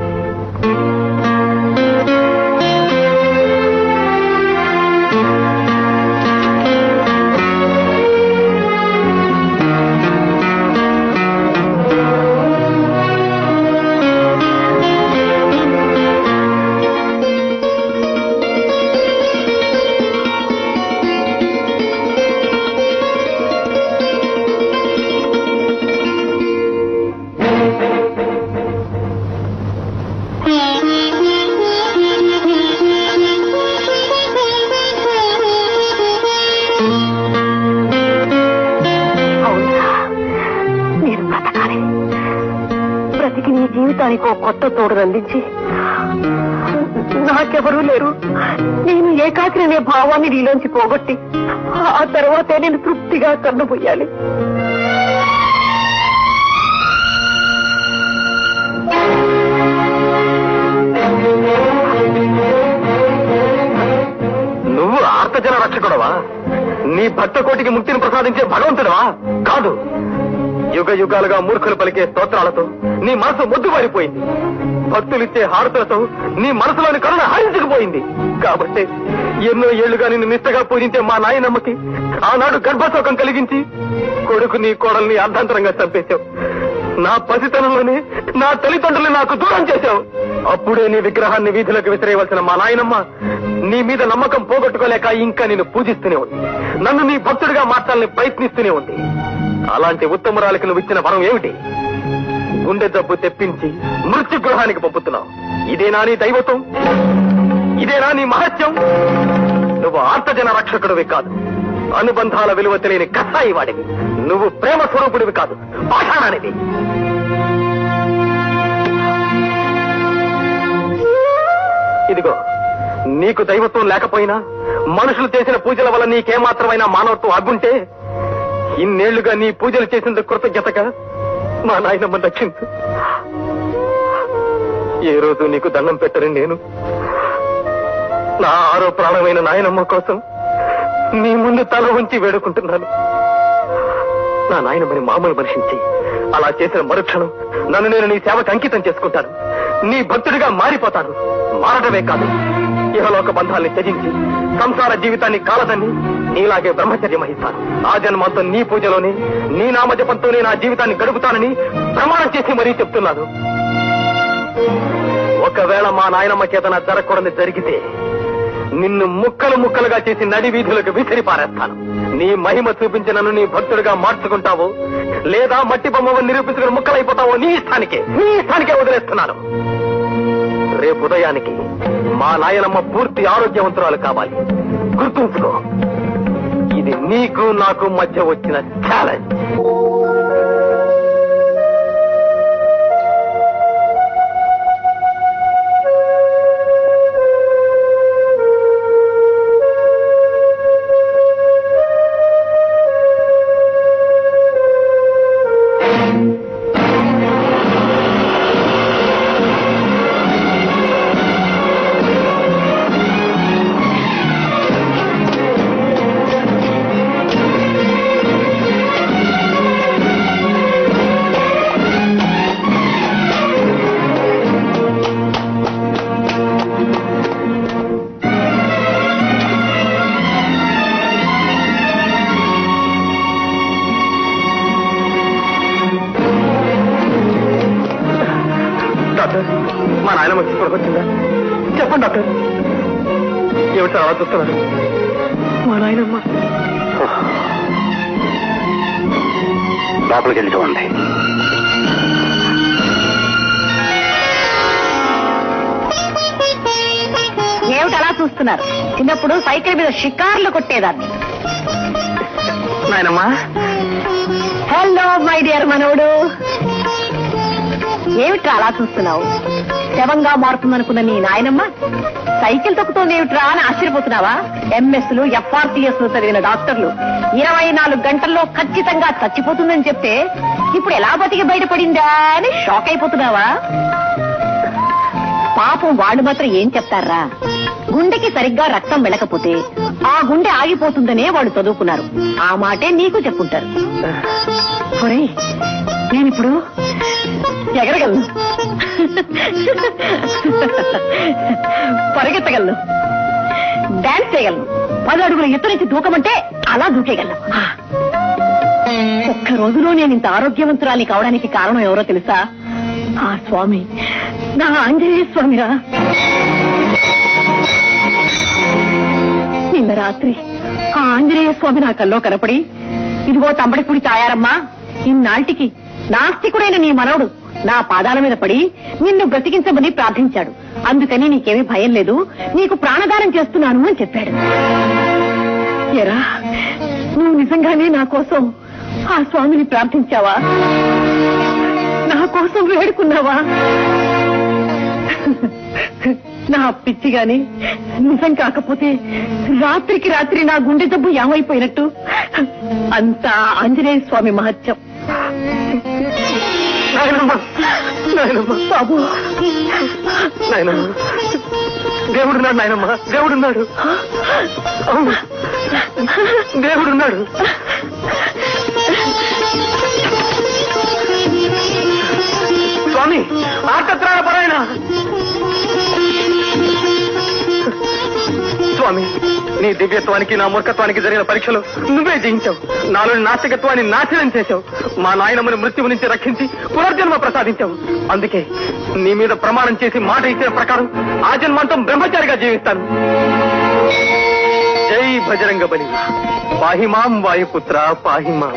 అవునా నేను బ్రతకాలి బ్రతికి నీ జీవితానికి ఓ కొత్త తోడు అందించి నాకెవరూ లేరు నేను ఏకాగ్రి అనే భావాన్ని నీలోంచి పోగొట్టి ఆ తర్వాతే నేను తృప్తిగా కన్నుపోయాలి నీ భక్త కోటికి ముక్తిని ప్రసాదించే భగవంతుడా కాదు యుగ యుగాలుగా మూర్ఖులు పలికే స్తోత్రాలతో నీ మనసు మొద్దుబారిపోయింది భక్తులిచ్చే హారతులతో నీ మనసులోని కరుణ హరించుకుపోయింది కాబట్టి ఎన్నో ఏళ్లుగా నిన్ను నిష్టగా పూజించే మా నాయనమ్మకి ఆనాడు గర్భశోకం కలిగించి కొడుకు నీ కోడల్ని అర్ధాంతరంగా చంపేశావు నా పసితనంలోనే నా తల్లిదండ్రుల్ని నాకు దూరం చేశావు అప్పుడే నీ విగ్రహాన్ని వీధులకు విసిరేయవలసిన మా నాయనమ్మ నీ మీద నమ్మకం పోగొట్టుకోలేక ఇంకా నిన్ను పూజిస్తూనే ఉంది నన్ను నీ భక్తుడిగా మార్చాలని ప్రయత్నిస్తూనే ఉంది అలాంటి ఉత్తమురాలకి నువ్వు ఇచ్చిన వరం ఏమిటి గుండె జబ్బు తెప్పించి మృత్యు గృహానికి పంపుతున్నావు ఇదేనా నీ దైవత్వం ఇదేనా నీ మహత్యం నువ్వు ఆర్తజన రక్షకుడివి కాదు అనుబంధాల విలువ తెలియని కసాయి వాడివి నువ్వు ప్రేమ స్వరూపుడివి కాదు పాషాణానివి ఇదిగో నీకు దైవత్వం లేకపోయినా మనుషులు చేసిన పూజల వల్ల నీకేమాత్రమైనా మానవత్వం అగ్గుంటే ఇన్నేళ్లుగా నీ పూజలు చేసినందుకు కృతజ్ఞతగా మా నాయనమ్మ దక్కించు ఏ రోజు నీకు దండం పెట్టని నేను నా ఆరో ప్రాణమైన నాయనమ్మ కోసం నీ ముందు తల ఉంచి వేడుకుంటున్నాను నా నాయనమ్మని మామూలు మనిషించి అలా చేసిన మరుక్షణం నన్ను నేను నీ సేవకు అంకితం చేసుకుంటాను నీ భక్తుడిగా మారిపోతాను మారడమే కాదు ఇహలోక బంధాల్ని త్యజించి సంసార జీవితాన్ని కాలదని నీలాగే బ్రహ్మచర్యం వహిస్తాను ఆ జన్మంతో నీ పూజలోనే నీ నామజపంతోనే నా జీవితాన్ని గడుపుతానని ప్రమాణం చేసి మరీ చెప్తున్నాను ఒకవేళ మా నాయనమ్మ చేత నా జరగకూడని జరిగితే నిన్ను ముక్కలు ముక్కలుగా చేసి నడి వీధులకు విసిరి పారేస్తాను నీ మహిమ చూపించి నన్ను నీ భక్తుడిగా మార్చుకుంటావో లేదా మట్టి బొమ్మను నిరూపించుకుని ముక్కలైపోతావో నీ ఇష్టానికే నీ ఇష్టానికే వదిలేస్తున్నాను రేపు ఉదయానికి మా నాయనమ్మ పూర్తి ఆరోగ్యవంతురాలు కావాలి గుర్తుంచుకో ఇది నీకు నాకు మధ్య వచ్చిన ఛాలెంజ్ డాక్టర్ మా నాయనమ్మ ఇక్కడికి వచ్చిందా చెప్పండి డాక్టర్ ఏమిటి సార్ అలా చూస్తున్నారు మా నాయనమ్మ లోపలికి వెళ్ళి చూడండి ఏమిటి అలా చూస్తున్నారు చిన్నప్పుడు సైకిల్ మీద షికార్లు కొట్టేదాన్ని నాయనమ్మ హలో మై డియర్ మనవడు ఏమిట్రా అలా చూస్తున్నావు శవంగా మారుతుందనుకున్న నీ నాయనమ్మ సైకిల్ తొక్కుతోంది ఏమిట్రా అని ఆశ్చర్యపోతున్నావా ఎంఎస్ లు ఎఫ్ఆర్టీఎస్ లు చదివిన డాక్టర్లు ఇరవై నాలుగు గంటల్లో ఖచ్చితంగా చచ్చిపోతుందని చెప్తే ఇప్పుడు ఎలా బతికి బయటపడిందా అని షాక్ అయిపోతున్నావా పాపం వాళ్ళు మాత్రం ఏం చెప్తారా గుండెకి సరిగ్గా రక్తం వెళ్ళకపోతే ఆ గుండె ఆగిపోతుందనే వాళ్ళు చదువుకున్నారు ఆ మాటే నీకు చెప్పుంటారు ఒరేయ్, నేనిప్పుడు ఎగరగలను పరిగెత్తగలను డాన్స్ చేయగలను పది అడుగుల ఎత్తు నుంచి దూకమంటే అలా దూకేయగలను ఆ. ఒక్క రోజులో నేను ఇంత ఆరోగ్యవంతురాలి కావడానికి కారణం ఎవరో తెలుసా ఆ స్వామి నా ఆంజనేయ స్వామిరా నిన్న రాత్రి ఆ ఆంజనేయ స్వామి నా కల్లో కనపడి ఇదిగో తంబడిపుడి తాయారమ్మా ఇన్నాళ్టికి నాస్తికుడైన నీ మనవడు నా పాదాల మీద పడి నిన్ను బ్రతికించమని ప్రార్థించాడు అందుకని నీకేమీ భయం లేదు నీకు ప్రాణదానం చేస్తున్నాను అని చెప్పాడు ఎరా నువ్వు నిజంగానే నా కోసం ఆ స్వామిని ప్రార్థించావా నా కోసం వేడుకున్నావా నా పిచ్చి గాని నిజం కాకపోతే రాత్రికి రాత్రి నా గుండె జబ్బు ఏమైపోయినట్టు అంతా ఆంజనేయ స్వామి మహత్యం నాయనమ్మ నాయనమ్మ బాబు నాయనమ్మ దేవుడున్నాడు నాయనమ్మ దేవుడున్నాడు అవును దేవుడున్నాడు స్వామి ఆర్తత్రాణ పరాయణ స్వామి నీ దివ్యత్వానికి నా మూర్ఖత్వానికి జరిగిన పరీక్షలో నువ్వే జయించావు నాలోని నాస్తికత్వాన్ని నాశనం చేశావు మా నాయనమ్మని మృత్యువు నుంచి రక్షించి పునర్జన్మ ప్రసాదించావు అందుకే నీ మీద ప్రమాణం చేసి మాట ఇచ్చిన ప్రకారం ఆ జన్మాంతం బ్రహ్మచారిగా జీవిస్తాను జై భజరంగ బలి పాహిమాం వాయుపుత్ర పాహిమాం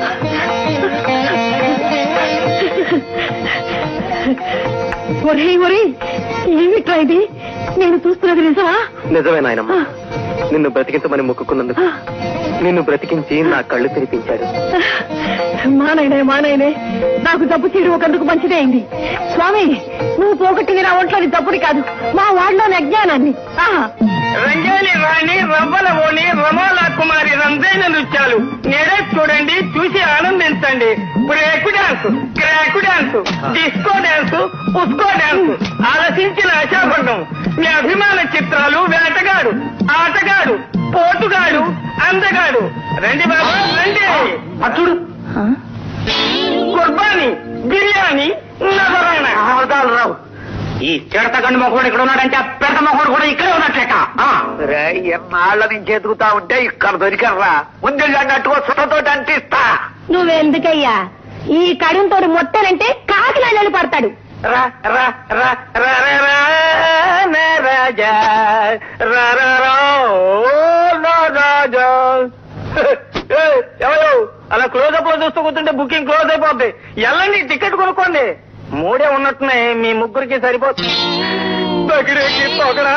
ఒరే ఒరే ఏమిట్రా ఇది నేను చూస్తున్నది నిజమా నిజమే నాయనమ్మ నిన్ను బ్రతికించమని మొక్కుకున్నందుకు నిన్ను బ్రతికించి నా కళ్ళు తెరిపించాడు మానైనే మానైనే నాకు జబ్బు చేయడం ఒకందుకు మంచిదే అయింది స్వామి నువ్వు పోగొట్టింది నా ఒంట్లోని జబ్బుని కాదు మా వాళ్ళలోని అజ్ఞానాన్ని ఆహా. రంజాని రాణి రవ్వల ఓణి రమాలా కుమారి రంజైన నృత్యాలు నేడే చూడండి చూసి ఆనందించండి break dance crack dance disco dance ఉస్కో డాన్స్ ఆలసించిన ఆశాభంగం మీ అభిమాన చిత్రాలు వేటగాడు ఆటగాడు పోటుగాడు అందగాడు రండి బాబా రండి అచ్చుడు కుర్బానీ బిర్యానీ నవరణ రావు ఈ చిడత గండు మొక్కడు ఇక్కడ ఉన్నాడంటే ఆ పెద్ద మొక్కడు కూడా ఇక్కడే ఉన్నట్లేక ఎన్నాళ్ళ నుంచి ఎదుగుతా ఉంటే ఇక్కడ దొరికర్రా ముందు అన్నట్టుగా సుఖతో అంటిస్తా నువ్వెందుకయ్యా ఈ కడుంతో మొత్తానంటే కాకినాడలు పడతాడు రా రా రా రా రా రా నా రాజా రా రా రా ఓ నా రాజా ఏయ్, ఎవరు అలా క్లోజ్ అప్ లో చూస్తూ కూర్చుంటే బుకింగ్ క్లోజ్ అయిపోద్ది వెళ్ళండి టికెట్ కొనుక్కోండి మూడే ఉన్నట్టున్నాయి మీ ముగ్గురికి సరిపోతుంది పగిరేకి పొగరా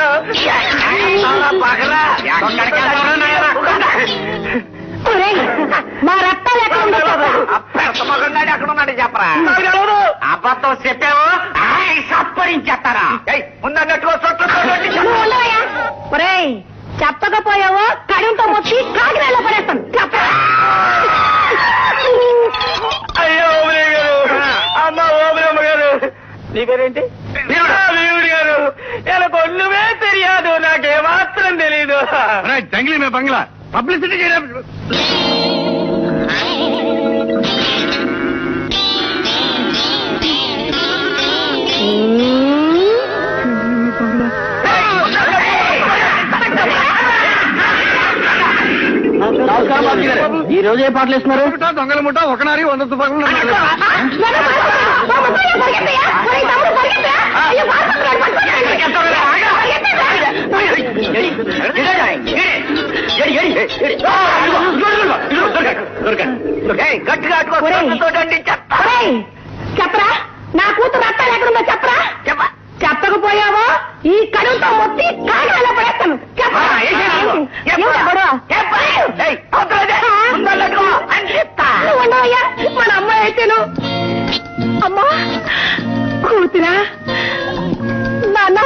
ఒరేయ్, మా రక్తాలు ఎక్కడ ఉందో చెప్పరా? ఎక్కడ ఉన్నాడు చెప్పరా నాకు తెలవదు. అబద్ధం చెప్పావు ఆయ్, సప్పరించేస్తారా ఏయ్, ముందన్నట్టుగా చుట్టూ నువ్వు ఉండవయ్యా ఒరేయ్ చెప్పకపోయావో కడుంతో మొత్తి కాకినాడలో పడేస్తాను చెప్పరా? అయ్యో ఓబులే గారు అమ్మ ఓబులమ్మ గారు నీ పేరేంటి దేవుడి గారు எனக்கு ஒண்ணுமே தெரியாது నాకు ఏమాత్రం తెలీదు జంగిలీ మే బంగ్లా పబ్లిసిటీ చేయడం ఈ రోజు ఏ పాటలు ఇస్తున్నారు దొంగల ముఠ ఒకనారి వంద తుపాకులు మా ముసలి పరిగెత్తయ్యా? ఒరేయ్, తమ్ముడు పరిగెత్తయ్యా? అయ్యో, పారిపోతున్నాడు, పరిగెత్తయ్యా? గట్టిగా ఒరేయ్. అట్టుకోండి చెత్త ఒరేయ్, చెప్పరా నా కూతురు రక్తాలు ఎక్కడుందో చెప్పరా చెప్పకపోయావో ఈ కడుపుతో మొత్తి కాకినాడలో పడేస్తాను చెప్పరా? ఏమిటా గొడవ? నువ్వు ఉండవయ్యా మన అమ్మాయి అయితేను అమ్మా కూతురా నాన్న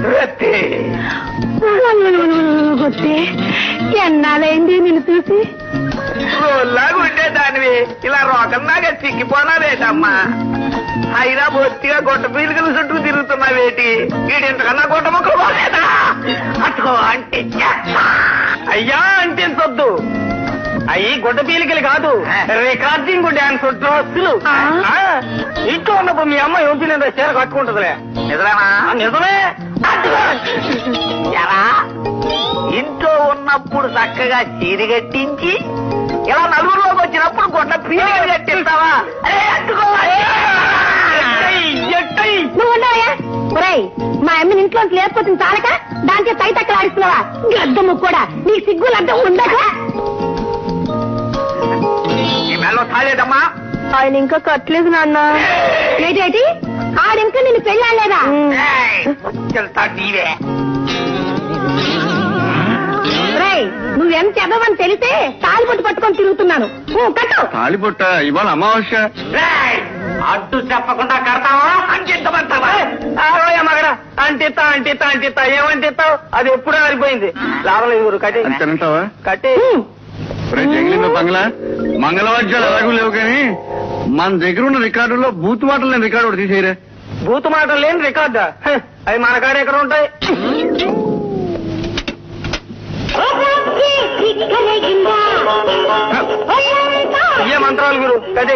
గుర్తి ఎన్నాళ్ళైంది నిన్ను చూసి రోజులాగా ఉండేదానివి ఇలా రోగంలాగా చిక్కిపోనావేటమ్మా అయినా బొత్తిగా గొడ్డ పీలికల చుట్టూ తిరుగుతున్నావేటి వీడింతకన్నా గొడ్డ ముక్కలు పోలేదా అట్టుకో అంటే అయ్యా అంటించొద్దు అయ్యి గుడ్డ పీలికలు కాదు రికార్డింగ్ డాన్స్ డ్రస్సులు ఆ? ఆ, ఇంట్లో ఉన్నప్పుడు మీ అమ్మ ఏం తినేదో చీర కట్టుకుంటుందిలే నిజమేనా ఆ, నిజమే అట్టుకో. ఎరా ఇంట్లో ఉన్నప్పుడు చక్కగా చీర కట్టించి ఇలా నలుగురిలోకి వచ్చినప్పుడు గొడ్డ పీలికలు కట్టిస్తావా అరే అట్టుకోవాలి ఎట్టయ్, ఎట్టయ్. నువ్వు ఉండవయ్యా ఒరేయ్ మా అమ్మని ఇంట్లో లేకపోతుంది చాలక దాంట్లో తై తక్కలాడిస్తున్నావా గద్దము కూడా నీ సిగ్గు లడ్డం ఉండక ఈ మెల్లో తాలేదమ్మా ఆయన ఇంకా కట్టలేదు నాన్న ఏంటి ఆడింకా నిన్ను పెళ్ళాలేదా చెల్తా నీవే రేయ్ నువ్వెంత ఎదవని తెలిసే తాలిపొట్టు పట్టుకొని తిరుగుతున్నాను ఊ, కట్టు తాళిపొట్ట ఇవాళ అమావాస్య రేయ్, అడ్డు చెప్పకుండా కడతావా అంకించమంటావా ఆరోయ మగడ అంటిస్తా అంటిస్తా అంటిస్తా ఏమంటిస్తావు అది ఎప్పుడూ ఆరిపోయింది లాభం లేదు గురు కట్టి అంతేనంటావా కట్టి జంగిలింద బంగ్లా మంగళవాద్యాలు ఎలాగూ లేవు కానీ మన దగ్గర ఉన్న రికార్డులో బూత్ మాటలు నేను రికార్డు ఒకటి తీసేయరా బూతు మాటలు లేని రికార్డు హ, అవి మన కాడ ఎక్కడ ఉంటాయి ఏ మంత్రాలు గురు కదే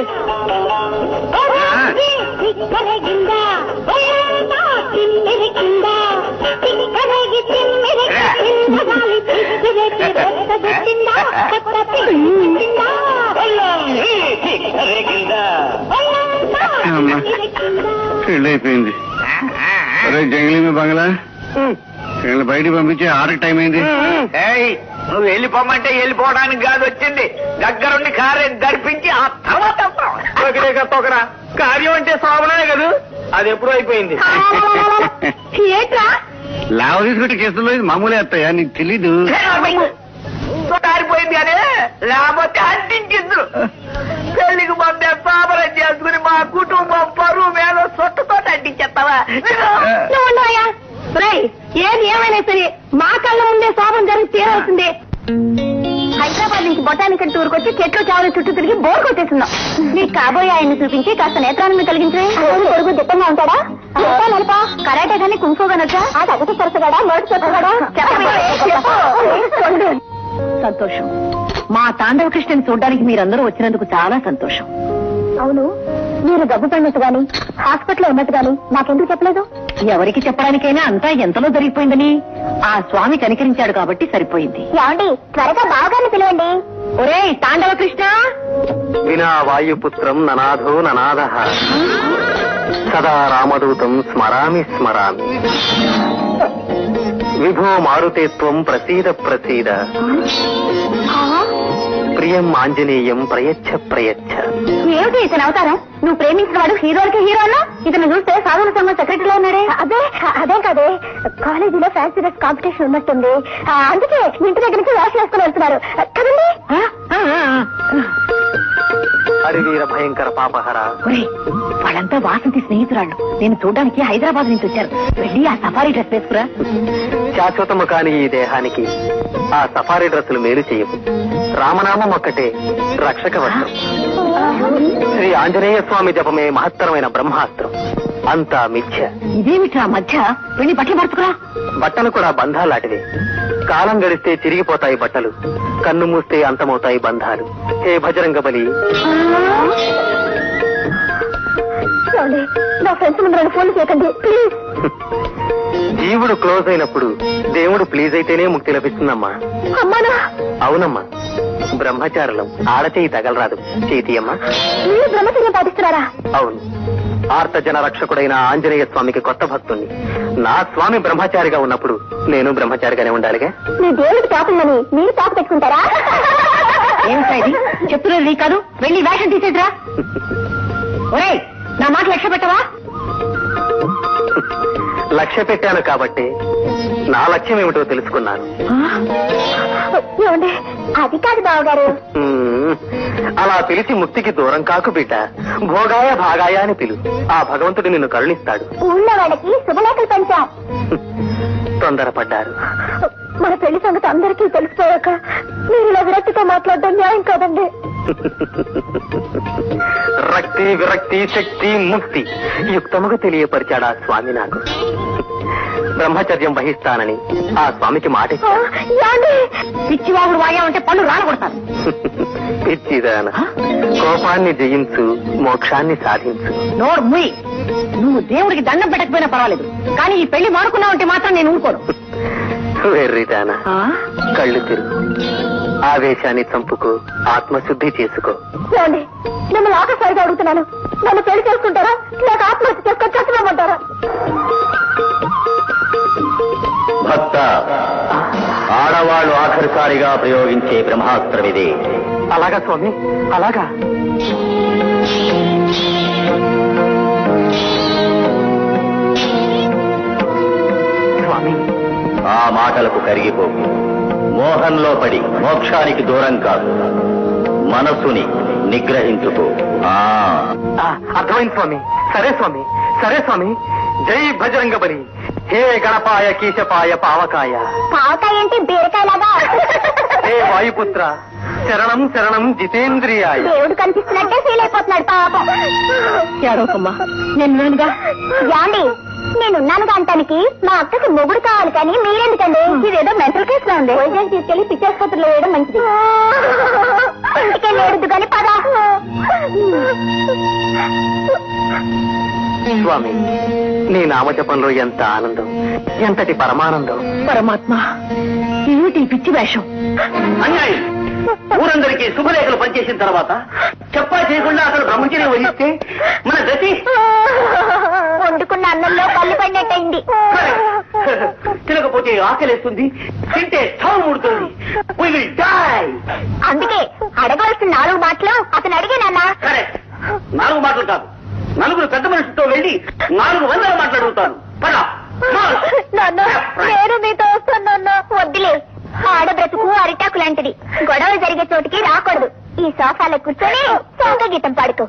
పెళ్ళైపోయింది అరే జంగిలీ మీ బంగ్లా వీళ్ళని బయటికి పంపించి ఆరుకి టైం అయింది ఏయ్ నువ్వు వెళ్ళిపోమంటే వెళ్ళిపోవడానికి కాదు వచ్చింది దగ్గరుండి కారే దర్పించి ఆ తర్వాత తొకరా కార్యం అంటే శోభనే కదా అది ఎప్పుడూ అయిపోయింది ఏట్రా లావ తీసుకుంటే కేసులో ఇది మామూలే అత్తయ్యా నీకు తెలీదు కారిపోయింది అనే లేకపోతే అంటించిండ్రు పెళ్లికి మందే పాపరం చేసుకుని మా కుటుంబం పరువు మీద సొట్టుతో అంటించేస్తావా నువ్వు ఉండవయ్యా రేయ్, ఏది ఏమైనా సరే మా కళ్ళ ముందే శోభం జరిగి తీరాల్సిందే హైదరాబాద్ నుంచి బొటానికల్ టూర్ వచ్చి చెట్లు చావుల చుట్టూ తిరిగి బోర్ కొట్టేస్తున్నాం నీ కాబోయే ఆయన్ని చూపించి కాస్త నేత్రాన్ని కలిగించే కొడుకు దిట్టంగా ఉంటాడా నలపా కరాటే గానీ కుంఫో గనొచ్చా ఆ తగ్గత సరసగాడా మొదటి సరసగాడా సంతోషం మా తాండవ కృష్ణని చూడడానికి మీరందరూ వచ్చినందుకు చాలా సంతోషం అవును మీరు డబ్బు పడినట్టు గాని హాస్పిటల్లో ఉన్నట్టు గాని నాకెందుకు చెప్పలేదు ఎవరికి చెప్పడానికైనా అంతా ఎంతలో జరిగిపోయిందని ఆ స్వామి కనికరించాడు కాబట్టి సరిపోయింది ఏమండి త్వరగా బావగారిని పిలవండి ఒరేయ్ తాండవ కృష్ణ వినా వాయుపుత్రం ననాథో ననాద సదా రామదూతం స్మరామి స్మరామి విభో మారుతేత్వం ప్రసీద ప్రసీద ప్రియం ఆంజనేయం ప్రయచ్ఛ ప్రయచ్ఛ ఏమిటి ఇతను అవతారం నువ్వు ప్రేమించిన వాడు హీరోలకి హీరో అన్నా ఇతను చూస్తే సాధన సంఘం సెక్రటరీలో ఉన్నాడే అదే అదే కదే కాలేజీలో ఫ్యాన్సీ డ్రెస్ కాంపిటీషన్ ఉన్నట్టుంది ఆ, అందుకే ఇంటి దగ్గర నుంచి వేషం వేసుకుని వెళ్తున్నారు కదండి హరివీర భయంకర పాపహర ఒరేయ్ వాళ్ళంతా వాసంతి స్నేహితురాళ్ళు నేను చూడడానికి హైదరాబాద్ నుంచి వచ్చారు వెళ్ళి ఆ సఫారీ డ్రెస్ వేసుకురా శాశ్వతము కాని ఈ దేహానికి ఆ సఫారీ డ్రెస్సులు మేలు చేయవు రామనామం ఒక్కటే రక్షక వస్త్రం శ్రీ ఆంజనేయ స్వామి జపమే మహత్తరమైన బ్రహ్మాస్త్రం అంతా మిథ్య ఇదేమిట్రా మధ్య వెళ్ళి బట్టలు పడుతుకురా బట్టలు కూడా బంధాలాంటివే కాలం గడిస్తే చిరిగిపోతాయి బట్టలు కన్ను మూస్తే అంతమవుతాయి బంధాలు హే భజరంగ బలి ఏమండి, నా ఫ్రెండ్స్ ముందు రెండు ఫోన్లు చేయకండి ప్లీజ్ జీవుడు క్లోజ్ అయినప్పుడు దేవుడు ప్లీజ్ అయితేనే ముక్తి లభిస్తుందమ్మా అమ్మానా అవునమ్మా బ్రహ్మచారులం ఆడచేయి తగలరాదు చేతి అమ్మా మీరు బ్రహ్మచర్యం పాటిస్తున్నారా అవును ఆర్త జన రక్షకుడైన ఆంజనేయ స్వామికి కొత్త భక్తుణ్ణి నా స్వామి బ్రహ్మచారిగా ఉన్నప్పుడు నేను బ్రహ్మచారిగానే ఉండాలిగా మీ దేవుడికి తాపుందని మీరు తాపు పెట్టుకుంటారా ఏమిటా ఇది చెప్తున్నది నీ కాదు వెళ్ళి వేషం తీసేదిరా ఒరేయ్ నా మాట లక్ష్య పెట్టవా లక్ష్య పెట్టాను కాబట్టి నా లక్ష్యం ఏమిటో తెలుసుకున్నాను ఏమండి అది కాదు బావగారు మ్మ్. అలా పిలిచి ముక్తికి దూరం కాకు బిడ్డ భోగాయ భాగాయ అని పిలు ఆ భగవంతుడు నిన్ను కరుణిస్తాడు ఊళ్ళో వాళ్ళకి శుభలేఖలు పంచాం తొందరపడ్డారు మన పెళ్లి సంగతి అందరికీ తెలిసిపోయాక మీరు ఇలా విరక్తితో మాట్లాడడం న్యాయం కాదండి రక్తి విరక్తి శక్తి ముక్తి యుక్తముగా తెలియపరిచాడు ఆ స్వామి నాకు బ్రహ్మచర్యం వహిస్తానని ఆ స్వామికి మాట ఆ, ఇచ్చాను ఏమండి? పిచ్చివాగుడు వాగామంటే పళ్ళు రాలగొడతాను పిచ్చిదాన కోపాన్ని జయించు మోక్షాన్ని సాధించు నోరు ముయ్ నువ్వు దేవుడికి దండం పెట్టకపోయినా పర్వాలేదు కానీ ఈ పెళ్లి మానుకున్నావంటే మాత్రం నేను ఊరుకోను వెర్రిదానా ఆ? కళ్ళు తిరుగు ఆవేశాన్ని చంపుకో ఆత్మశుద్ధి చేసుకో ఏమండి మిమ్మల్ని ఆకస్మారిగా అడుగుతున్నాను నన్ను పెళ్లి చేసుకుంటారా లేక ఆత్మహత్య చేసుకొని చచ్చిపోమంటారా భక్త ఆడవాళ్ళు ఆఖరిసారిగా ప్రయోగించే బ్రహ్మాస్త్రమిది అలాగా స్వామి అలాగా స్వామి ఆ మాటలకు కరిగిపోకు మోహంలో పడి మోక్షానికి దూరం కాదు మనస్సుని నిగ్రహించుకో ఆ ఆ, అర్థమైంది స్వామి సరే స్వామి సరే స్వామి జై భజరంగ బలి హే గణపాయ కీశపాయ పావకాయ పావకాయ అంటే బీరకాయలాగా హే వాయుపుత్ర శరణం శరణం జితేంద్రియాయ దేవుడు కనిపిస్తున్నట్టే ఫీల్ అయిపోతున్నాడు పాపం ఏడవకమ్మా నేను నేనుగా యాండి నేనున్నానుగా అంటానికి మా అక్కకి మొగుడు కావాలి కానీ మీరెందుకండి ఇదేదో మెంటల్ కేసు లో ఉంది వైద్యం తీసుకెళ్లి పిచ్చాసుపత్రిలో వేయడం మంచిది ఇంటికే లేడుద్దు కానీ పదా స్వామి నీ నామజపంలో ఎంత ఆనందం ఎంతటి పరమానందం పరమాత్మ ఏమిటి ఈ పిచ్చి వేషం అన్యాయం ఊరందరికీ శుభలేఖలు పనిచేసిన తర్వాత చెప్పా చేయకుండా అసలు బ్రహ్మచర్యం వహిస్తే మన గతి వండుకున్న అన్నంలో పళ్ళు పడినట్టయింది తినకపోతే ఆకలేస్తుంది తింటే స్థావు ముడుతుంది We will die. అందుకే అడగవలసిన నాలుగు మాటలు అతను అడిగానన్నా కరెక్ట్ నాలుగు మాటలు కాదు నలుగురు పెద్ద మనుషులతో వెళ్ళి నాలుగు వందల మాట్లాడుతాను పద నాన్న నేను మీతో వస్తాను వద్దులే ఆడ బ్రతుకు అరిటాకు లాంటిది గొడవ జరిగే చోటికి రాకూడదు ఈ సోఫాలో కూర్చొని సొంత గీతం పాడుకో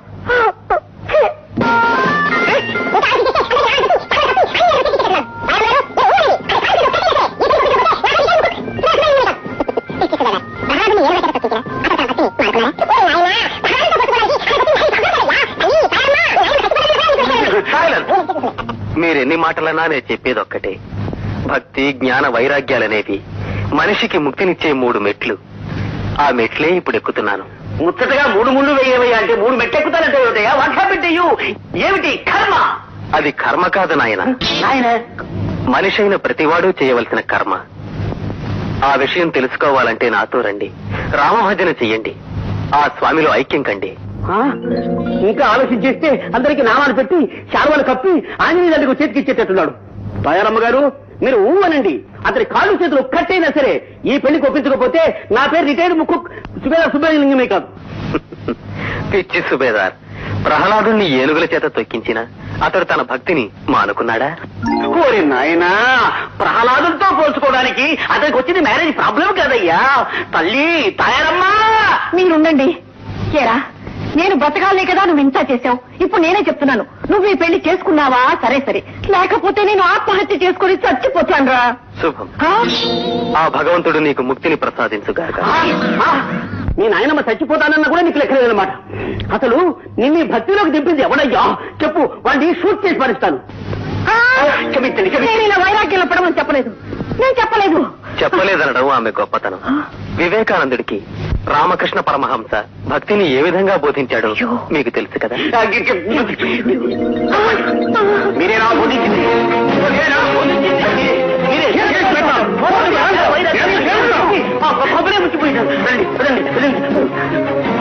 మీరెన్ని మాటలన్నా నేను చెప్పేది ఒక్కటే భక్తి జ్ఞాన వైరాగ్యాలనేవి మనిషికి ముక్తినిచ్చే మూడు మెట్లు ఆ మెట్లే ఇప్పుడు ఎక్కుతున్నాను ముచ్చటగా మూడు ముళ్ళు వేయవయ్యా అంటే మూడు మెట్టెక్కుతానంటే ఏమిటయ్యా వాట్ హ్యాపెన్ యూ ఏమిటి కర్మ అది కర్మ కాదు నాయన ఆయన మనిషైన ప్రతివాడు చేయవలసిన కర్మ ఆ విషయం తెలుసుకోవాలంటే నాతో రండి రామభజన చెయ్యండి ఆ స్వామిలో ఐక్యం కండి ఇంకా ఆలోచించేస్తే అందరికి నామాలు పెట్టి శాలువాలు కప్పి ఆంజనేయ దగ్గరకు చేతికి ఇచ్చేటట్టున్నాడు తాయారమ్మ గారు మీరు ఊ అనండి అతని కాళ్ళు చేతులు కట్టైనా సరే ఈ పెళ్లికి ఒప్పించకపోతే నా పేరు రిటైర్డ్ ముక్కు సుబేద సుబ్బలింగమే కాదు పిచ్చి సుబేదార్ ప్రహ్లాదుణ్ణి ఏనుగుల చేత తొక్కించిన అతడు తన భక్తిని మానుకున్నాడా ఓరి నాయనా ప్రహ్లాదులతో పోల్చుకోవడానికి అతనికి వచ్చింది మ్యారేజ్ ప్రాబ్లం కదయ్యా తల్లి తాయారమ్మా మీరుండండి ఏరా నేను బ్రతకాలే కదా నువ్వు ఇంత చేశావు ఇప్పుడు నేనే చెప్తున్నాను నువ్వు ఈ పెళ్లి చేసుకున్నావా సరే సరే లేకపోతే నేను ఆత్మహత్య చేసుకుని చచ్చిపోతాను రా శుభం ఆ భగవంతుడు నీకు ముక్తిని ప్రసాదించుగాక నీ నాయనమ్మ చచ్చిపోతానన్నా కూడా నీకు లెక్కలేదన్నమాట అసలు నిన్ను ఈ భక్తిలోకి దింపింది ఎవడయ్యా చెప్పు వాడిని షూట్ చేసి పారిస్తాను క్షమించండి నేను క్షమించండి ఇలా వైరాగ్యంలో పడమని చెప్పలేదు నేను చెప్పలేదు చెప్పలేదనడం ఆమె గొప్పతనం వివేకానందుడికి రామకృష్ణ పరమహంస భక్తిని ఏ విధంగా బోధించాడో మీకు తెలుసు కదా మీరేనా బోధించింది మీరేనా బోధించింది మీరే కొబ్బరే ముచ్చిపోయింది రండి రండి రండి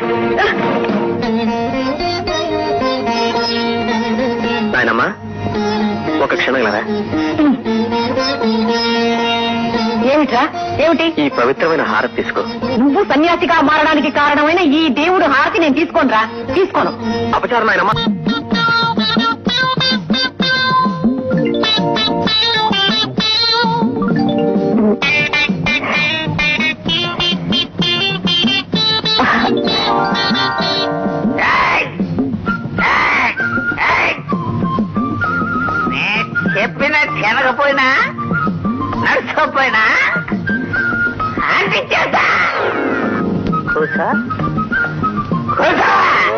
నాయనమ్మా ఒక క్షణం ఇలా ఏమిట్రా ఏమిటి ఈ పవిత్రమైన హారతి తీసుకో నువ్వు సన్యాసిగా మారడానికి కారణమైన ఈ దేవుడు హారతి నేను తీసుకోనురా తీసుకోను అపచారం నాయనమ్మా చెప్పిన తినకపోయినా నడుచుకోపోయినా అంటించేస్తా కూసా కూసా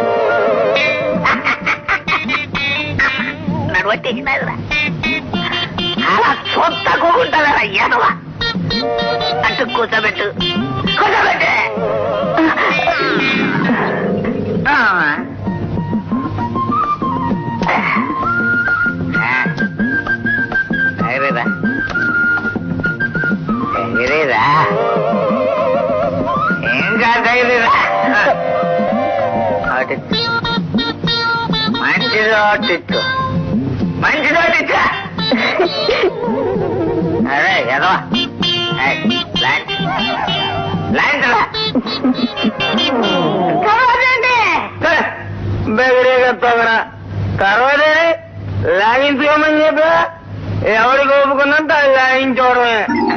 నడవట్టేసినారా అలా సొంత కూకుంటారా ఎదవా అటు కూర్చోబెట్టు కూర్చోబెట్టు ఆ. ఎగిరేదా ఎగిరేదా ఇంకా ఎగిరేదా అటు మంచిది అటు మంచిది అటు అదే ఎదవా లాంటి లాంటి బెదిరేగొస్తావరా తర్వాత లాగించుకోమని చెప్పా ఎవరికి ఒప్పుకున్నంత అది లాగించోడమే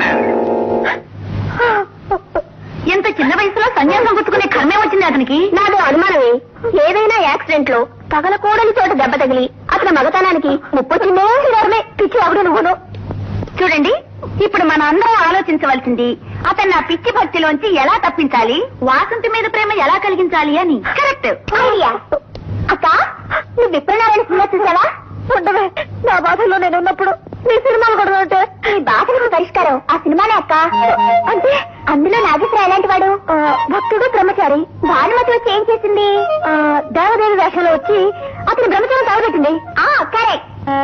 ఇంత చిన్న వయసులో సన్యాసం పుచ్చుకునే కర్మే వచ్చింది అతనికి నాదో అనుమానమే ఏదైనా యాక్సిడెంట్ లో తగలకూడని చోట దెబ్బ తగిలి అతని మగతనానికి ముప్పొచ్చిందే హిరోమే పిచ్చి ఎవడు నువ్వును చూడండి ఇప్పుడు మన అందరం ఆలోచించవలసింది అతన్ని ఆ పిచ్చి భక్తిలోంచి ఎలా తప్పించాలి వాసంతి మీద ప్రేమ ఎలా కలిగించాలి అని కరెక్ట్ ఐడియా అక్క నువ్వు విప్రనారాయణ సినిమా చూసావా ఉండవే నా బాధల్లో నేను ఉన్నప్పుడు మీ సినిమాలు కూడా అంటే ఈ బాధలకు పరిష్కారం ఆ సినిమానే అక్క అంటే అందులో నాగేశ్వర ఎలాంటి వాడు ఆ, భక్తుడు బ్రహ్మచారి భానుమతి వచ్చి ఏం చేసింది ఆ, దేవదేవి వేషంలో వచ్చి అతని బ్రహ్మచారం తగబెట్టింది ఆ కరెక్ట్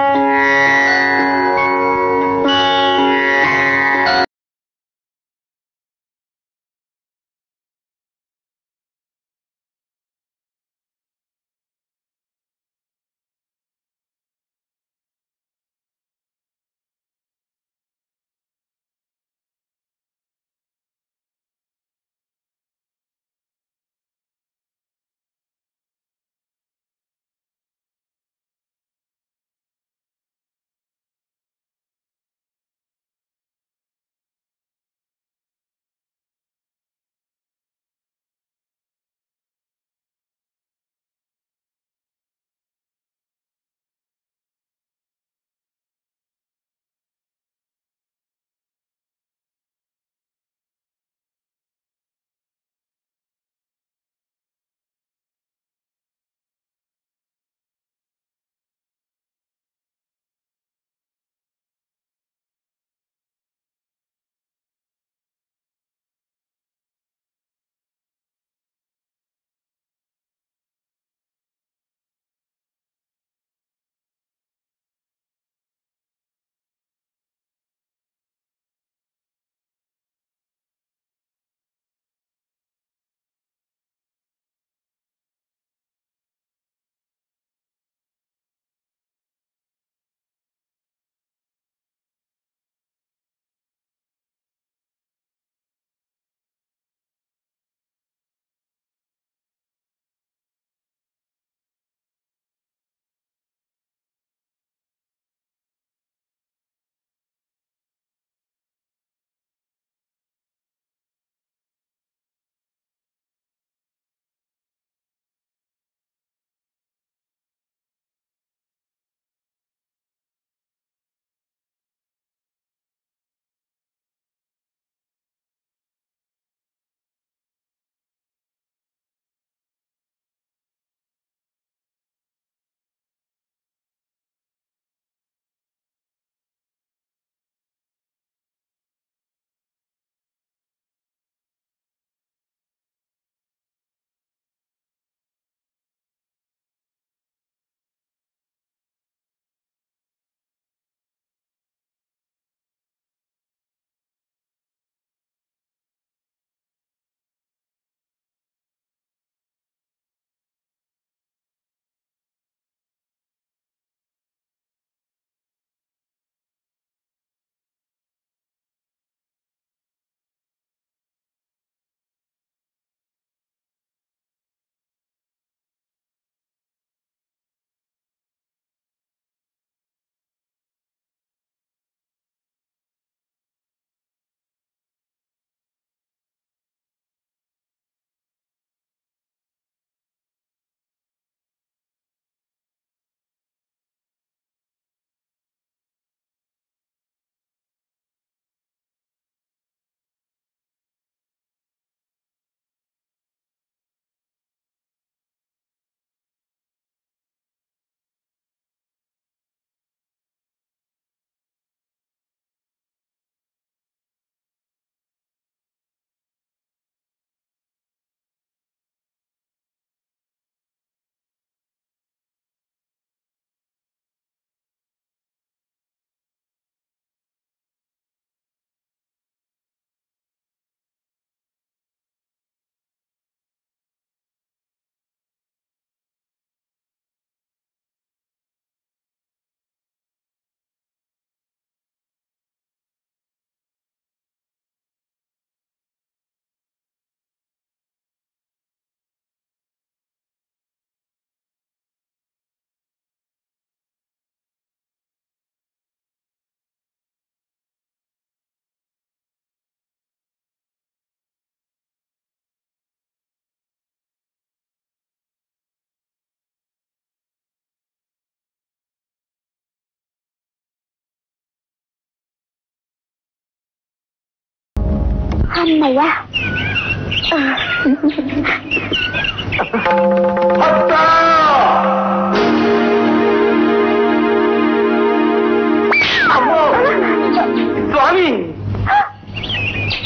అమ్మయ్యా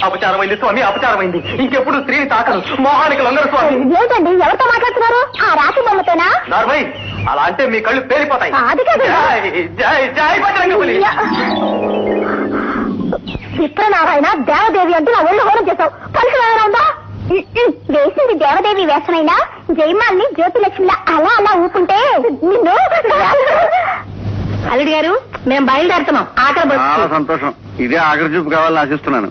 అపచారమైంది స్వామి అపచారమైంది ఇంకెప్పుడు స్త్రీని తాకను మోహానికి లొంగరు స్వామి ఏమిటండి ఎవరితో మాట్లాడుతున్నారు ఆ రాతి బొమ్మతోనా నార్మల్ అలా అంటే మీ కళ్ళు పేలిపోతాయి అది కాదు. జై జై జై బజరంగబలి విప్రనారాయణ దేవదేవి అంటూ నా ఒళ్ళు హోరం చేశావు పలుకు ఏమైనా ఉందా వేసింది దేవదేవి వేషమైనా జయమాల్ని జ్యోతిలక్ష్మిలా అలా అలా ఊపుంటే నిన్ను అల్లుడు గారు మేము బయలుదేరుతున్నాం ఆఖరి చాలా సంతోషం ఇదే ఆఖరి చూపు కావాలని ఆశిస్తున్నాను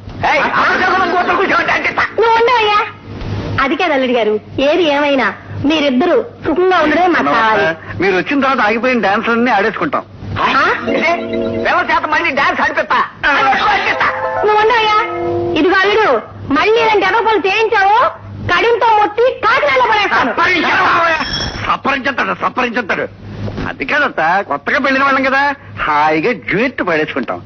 నువ్వు ఉండవయ్యా అది కాదు అల్లుడు గారు ఏది ఏమైనా మీరిద్దరూ సుఖంగా ఉండడమే మాకు కావాలి మీరు వచ్చిన తర్వాత ఆగిపోయిన డాన్స్ అన్ని ఆడేసుకుంటాం ఆ? చేత మళ్ళీ డాన్స్ ఆడిపిస్తా నువ్వు ఉండవయ్యా ఇదిగో అల్లుడు మళ్ళీ ఇలాంటి ఎర్రపలు చేయించావు కడింతో ముట్టి కాకినాడలో పడేస్తాను సప్పరించేస్తాడు సప్పరించేస్తాడు అది కాదత్త కొత్తగా పెళ్లిన వాళ్ళం కదా హాయిగా జ్యూట్ పడేసుకుంటాం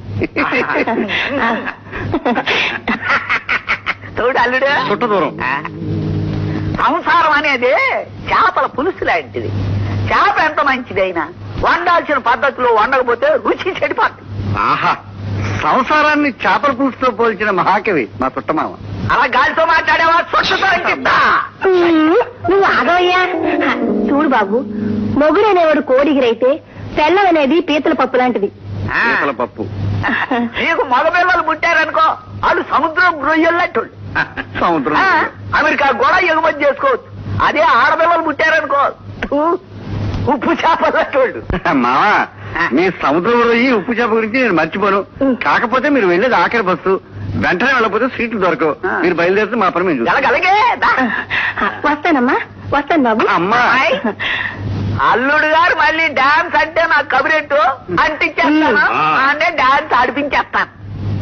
చూడు అల్లుడు చుట్ట దూరం సంసారం అనేది చేపల పులుసు లాంటిది చేప ఎంత మంచిదైనా వండాల్సిన పద్ధతిలో వండకపోతే రుచి చెడిపోతుంది ఆహా సంసారాన్ని చేపల పులుసుతో పోల్చిన మహాకవి మా చుట్టమామ అలా గాలితో మాట్లాడేవా స్వచ్ఛత కింద ఉమ్, నువ్వు ఆగవయ్యా చూడు బాబు మొగుడనేవాడు కోడిగిరైతే పెళ్ళమనేది పీతల పప్పు లాంటిది పీతల పప్పు నీకు మగపిల్లలు పుట్టారనుకో వాళ్ళు సముద్రం రొయ్యలంటు సముద్రం అమెరికా కూడా ఎగుమతి చేసుకోవచ్చు అదే ఆడపిల్లలు పుట్టారనుకో థూ, ఉప్పు చేపలటోళ్ళు మావా మీ సముద్రం రొయ్యి ఉప్పు చేప గురించి నేను మర్చిపోను కాకపోతే మీరు వెళ్ళేది ఆఖరి బస్సు వెంటనే వెళ్ళకపోతే సీట్లు దొరకవు మీరు బయలుదేరితే మా పని మేము చూస్తాం. ఎలాగలగే దా. వస్తానమ్మా వస్తాను బాబు అమ్మా అయ్. అల్లుడు గారు మళ్ళీ డాన్స్ అంటే నాకు కబురెట్టు అంటించేస్తాను ఆ. అంటే డాన్స్ ఆడిపించేస్తాను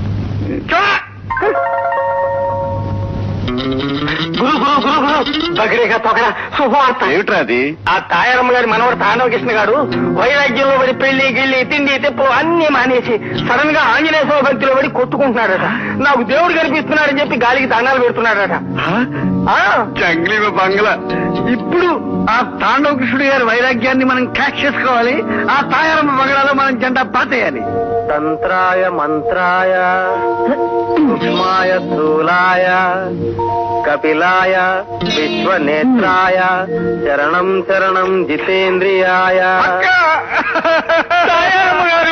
గురు గురు గురు గురు దగ్గరేగా తొకరా శుభవార్త ఏమిట్రా అది ఆ తాయారమ్మ గారి మనవడు తాండవకృష్ణ గారు వైరాగ్యంలో పడి పెళ్లి గిళ్ళి తిండి తిప్పు అన్ని మానేసి సడన్ గా ఆంజనేయ స్వామి భక్తిలో పడి కొట్టుకుంటున్నాడట నాకు దేవుడు కనిపిస్తున్నాడని చెప్పి గాలికి దండాలు పెడుతున్నాడట ఆ, జంగ్లీ బంగ్లా ఇప్పుడు ఆ తాండవ కృష్ణుడు గారి వైరాగ్యాన్ని మనం క్యాచ్ చేసుకోవాలి ఆ తాయారమ్మ బంగ్లాలో మనం జెండా పాతేయాలి తంత్రాయ మంత్రాయ సూక్ష్మాయ స్థూలాయ కపిలాయ విశ్వనేత్రాయ చరణం చరణం జితేంద్రియాయ తాయారమ్మ గారు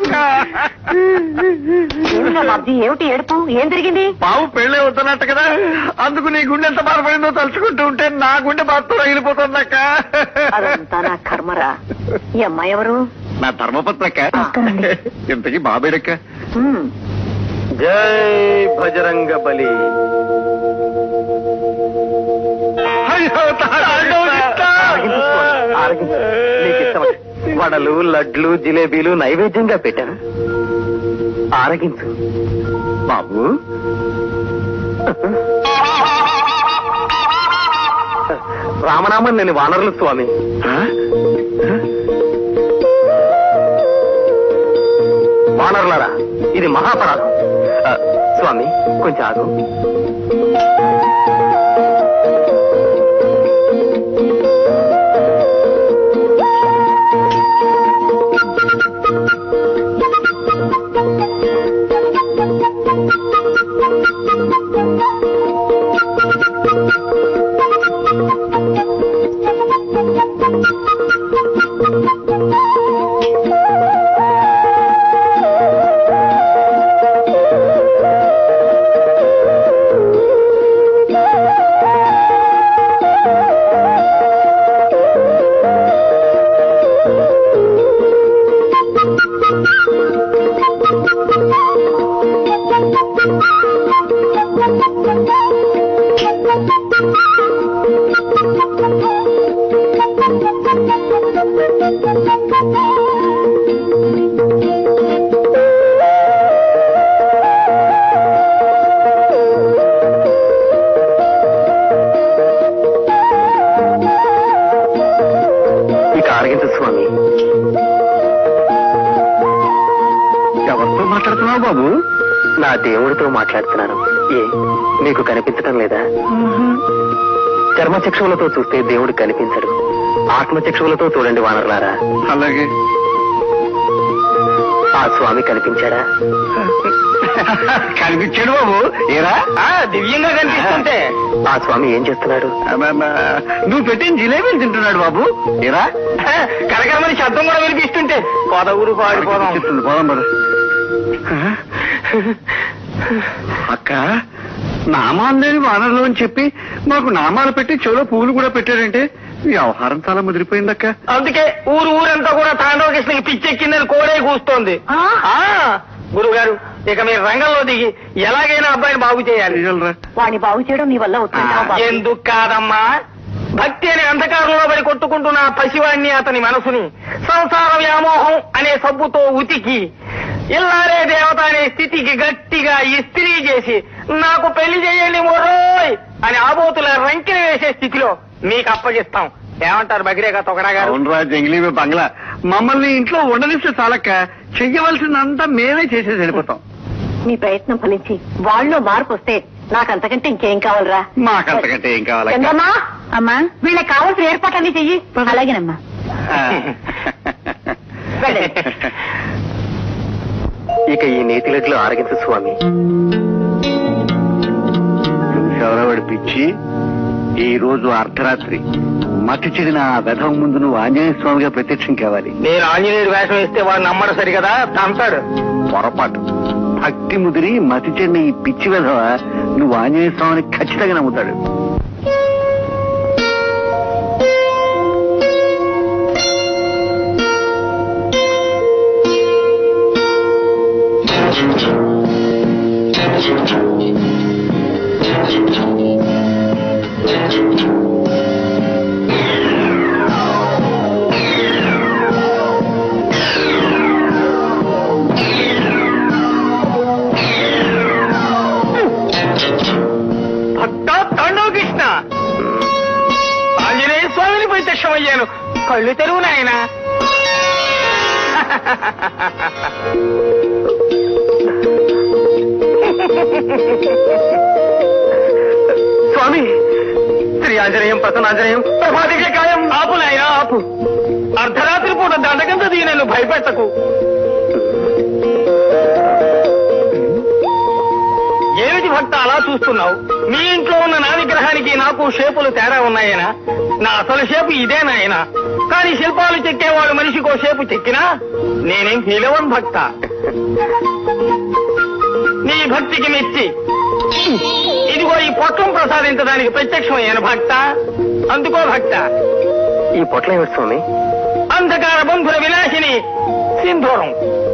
ఏమిటి ఏడుపు ఏం జరిగింది బావు పెళ్ళే వద్దన్నట్టు కదా అందుకు నీ గుండె ఎంత బాధపడిందో తలుచుకుంటూ ఉంటే నా గుండె బాధతో రగిలిపోతుందక్క అదంతా నా కర్మరా ఈ అమ్మాయి ఎవరు నా ధర్మపత్రక్క ఇంతకీ బాబేడక్క జై భజరంగ బలి ఆరగించు స్వామి, ఆరగించు. నీకు ఇష్టమని వడలు లడ్లు జిలేబీలు నైవేద్యంగా పెట్టాను ఆరగించు బాబు రామనామం నేను వానరులు స్వామి వానరులారా ఇది మహాపరాధం ఆ, స్వామి కొంచెం ఆగు ఇక ఆరగించు స్వామి ఎవరితో మాట్లాడుతున్నావు బాబు నా దేవుడితో మాట్లాడుతున్నాను ఏ మీకు కనిపించడం లేదా చర్మచక్షువులతో చూస్తే దేవుడు కనిపించడు ఆత్మచక్షువులతో చూడండి వానరులారా అలాగే ఆ స్వామి కనిపించాడా కనిపించాడు బాబు ఏరా ఆ, దివ్యంగా కనిపిస్తుంటే ఆ స్వామి ఏం చేస్తున్నాడు అబ్బబ్బ, నువ్వు పెట్టిన జిలేబీలు తింటున్నాడు బాబు ఏరా కనకరమని శబ్దం కూడా వినిపిస్తుంటే కొద ఊరు పాడిపోదాం చెప్తుంది, పోదాం పద. అక్క నామాందేని వానర్లు అని చెప్పి మాకు నామాలు పెట్టి చెవిలో పువ్వులు కూడా పెట్టారంటే వ్యవహారం చాలా ముదిరిపోయిందక్క అందుకే ఊరు ఊరంతా కూడా తాండవ కృష్ణకి పిచ్చెక్కిందని కోడే కూస్తోంది ఆ, గురుగారు ఇక మీరు రంగంలో దిగి ఎలాగైనా అబ్బాయిని బాగు చేయాలి చెయ్యాలిరా. వాడిని బాగు చేయడం నీ వల్ల అవుతుందా బాబు? ఎందుకు కాదమ్మా భక్తి అనే అంధకారంలో పడి కొట్టుకుంటున్న ఆ పసివాణ్ణి అతని మనసుని సంసార వ్యామోహం అనే సబ్బుతో ఉతికి ఇల్లారే దేవత అనే స్థితికి గట్టిగా ఇస్త్రీ చేసి నాకు పెళ్లి చేయండి మొరోయ్ అని ఆబోతుల రంకెలు వేసే స్థితిలో మీకు అప్పగిస్తాం ఏమంటారు బగిరేగా తొగడా గారు అవునరా జంగిలీ బంగ్లా మమ్మల్ని ఇంట్లో ఉండనిస్తే చాలక్క చెయ్యవలసిందంతా మేమే చేసేసి వెళ్ళిపోతాం నీ ప్రయత్నం ఫలించి వాళ్ళు మార్పు వస్తే నాకంతకంటే ఇంకేం కావాలరా మాకంతకంటే ఏం కావాలక్క చంద్రమ్మా అమ్మా వీళ్ళకి కావాల్సిన ఏర్పాట్లన్నీ చెయ్యి అలాగేనమ్మా ఆ. వెళ్ళండి. ఇక ఈ నీతిగట్లు ఆరగించు స్వామి చవరవాడి పిచ్చి ఈ రోజు అర్ధరాత్రి మట్టి చెడిన ఆ వెధం ముందు నువ్వు ఆంజనేయ స్వామిగా ప్రత్యక్షం కావాలి నేను ఆంజనేయుడు వేషం వేస్తే వాడు నమ్మడు సరిగదా తంతాడు పొరపాటు భక్తి ముదిరి మతి చెడిన ఈ పిచ్చి వెధవ నువ్వు ఆంజనేయ స్వామిని ఖచ్చితంగా నమ్ముతాడు భక్త తాండవ కృష్ణ ఆంజనేయ స్వామిని ప్రత్యక్షమయ్యాను కళ్ళు తెరువు నాయన స్వామి శ్రీ ఆంజనేయం ప్రసన్నాంజనేయం ప్రభాతిక కాయం ఆపు నాయన ఆపు అర్ధరాత్రి పూట దండకంత దీనను భయపెట్టకు ఏమిటి భక్త అలా చూస్తున్నావు మీ ఇంట్లో ఉన్న నా విగ్రహానికి నాకు షేపులు తేడా ఉన్నాయనా నా అసలు షేపు ఇదే నాయనా కానీ శిల్పాలు చెక్కేవాడు మనిషికో షేపు చెక్కినా నేనేం ఫీలవన్ భక్త నీ భక్తికి మెచ్చి ఇదిగో ఈ పొట్టం ప్రసాదించడానికి ప్రత్యక్షమయ్యాను భక్త అందుకో భక్త ఈ పొట్ల ఏమిటి స్వామి అంధకార బంధుర విలాసిని సింధూరం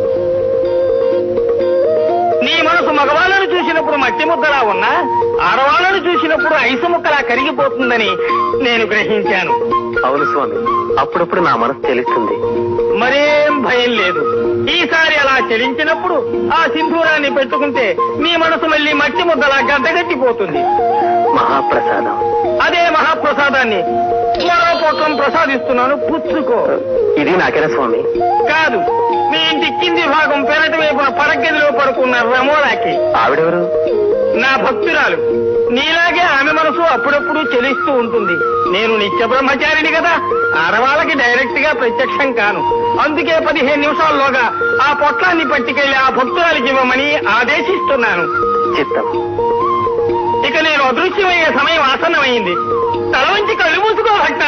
నీ మనసు మగవాళ్ళను చూసినప్పుడు మట్టి ముద్దలా ఉన్నా ఆడవాళ్ళను చూసినప్పుడు ఐసు ముక్కలా కరిగిపోతుందని నేను గ్రహించాను అవును స్వామి అప్పుడప్పుడు నా మనసు తెలుస్తుంది మరేం భయం లేదు ఈసారి అలా చెలించినప్పుడు ఆ సింధూరాన్ని పెట్టుకుంటే నీ మనసు మళ్ళీ మట్టి ముద్దలా గడ్డగట్టిపోతుంది మహాప్రసాదం అదే మహాప్రసాదాన్ని మరో పొట్టం ప్రసాదిస్తున్నాను పుచ్చుకో ఇది నాకేనా స్వామి కాదు మీ ఇంటి కింది భాగం పెరటి వైపున పడగదిలో పడుకున్న రమోలాకి ఆవిడెవరు నా భక్తురాలు నీలాగే ఆమె మనసు అప్పుడప్పుడు చెలిస్తూ ఉంటుంది నేను నిత్య బ్రహ్మచారిని కదా ఆడవాళ్ళకి డైరెక్ట్ గా ప్రత్యక్షం కాను అందుకే పదిహేను నిమిషాల్లోగా ఆ పొట్లాన్ని పట్టుకెళ్లి ఆ భక్తురాలికి ఇవ్వమని ఆదేశిస్తున్నాను చిత్తం ఇక నేను అదృశ్యమయ్యే సమయం ఆసన్నమైంది తల వంచి కళ్ళు మూసుకో భక్త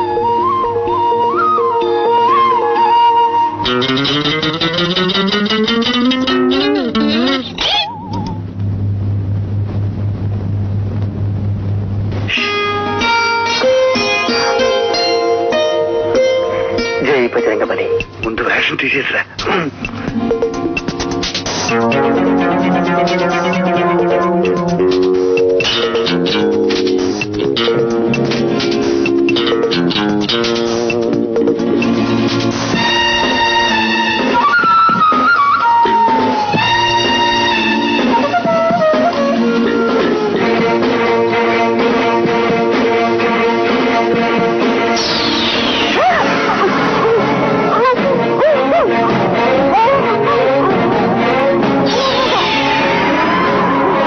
జై బజరంగ బలి ముందు వేషం తీసేసిరా ఆ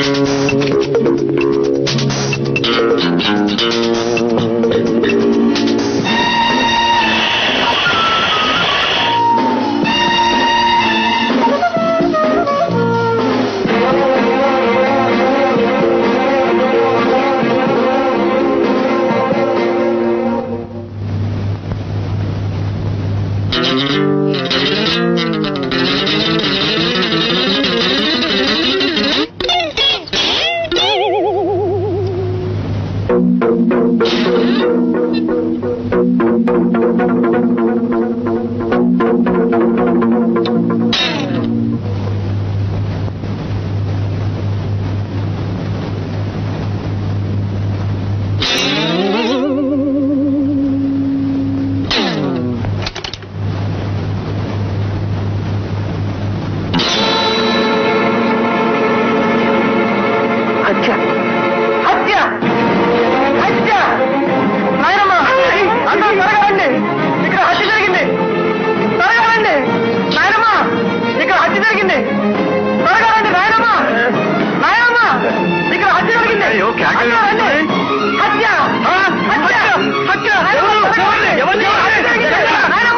హత్య హత్య హత్య నాయనమ్మ అందరూ త్వరగా రండి ఇక్కడ హత్య జరిగింది త్వరగా రండి నాయనమ్మ ఇక్కడ హత్య జరిగింది త్వరగా రండి నాయనమ్మ నాయనమ్మ ఇక్కడ హత్య జరిగింది అయ్యో, కేకలు త్వరగా రండి. హత్య హత్య హత్య ఎవరిని? హత్య జరిగింది. నాయనమ్మ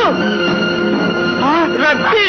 రక్తి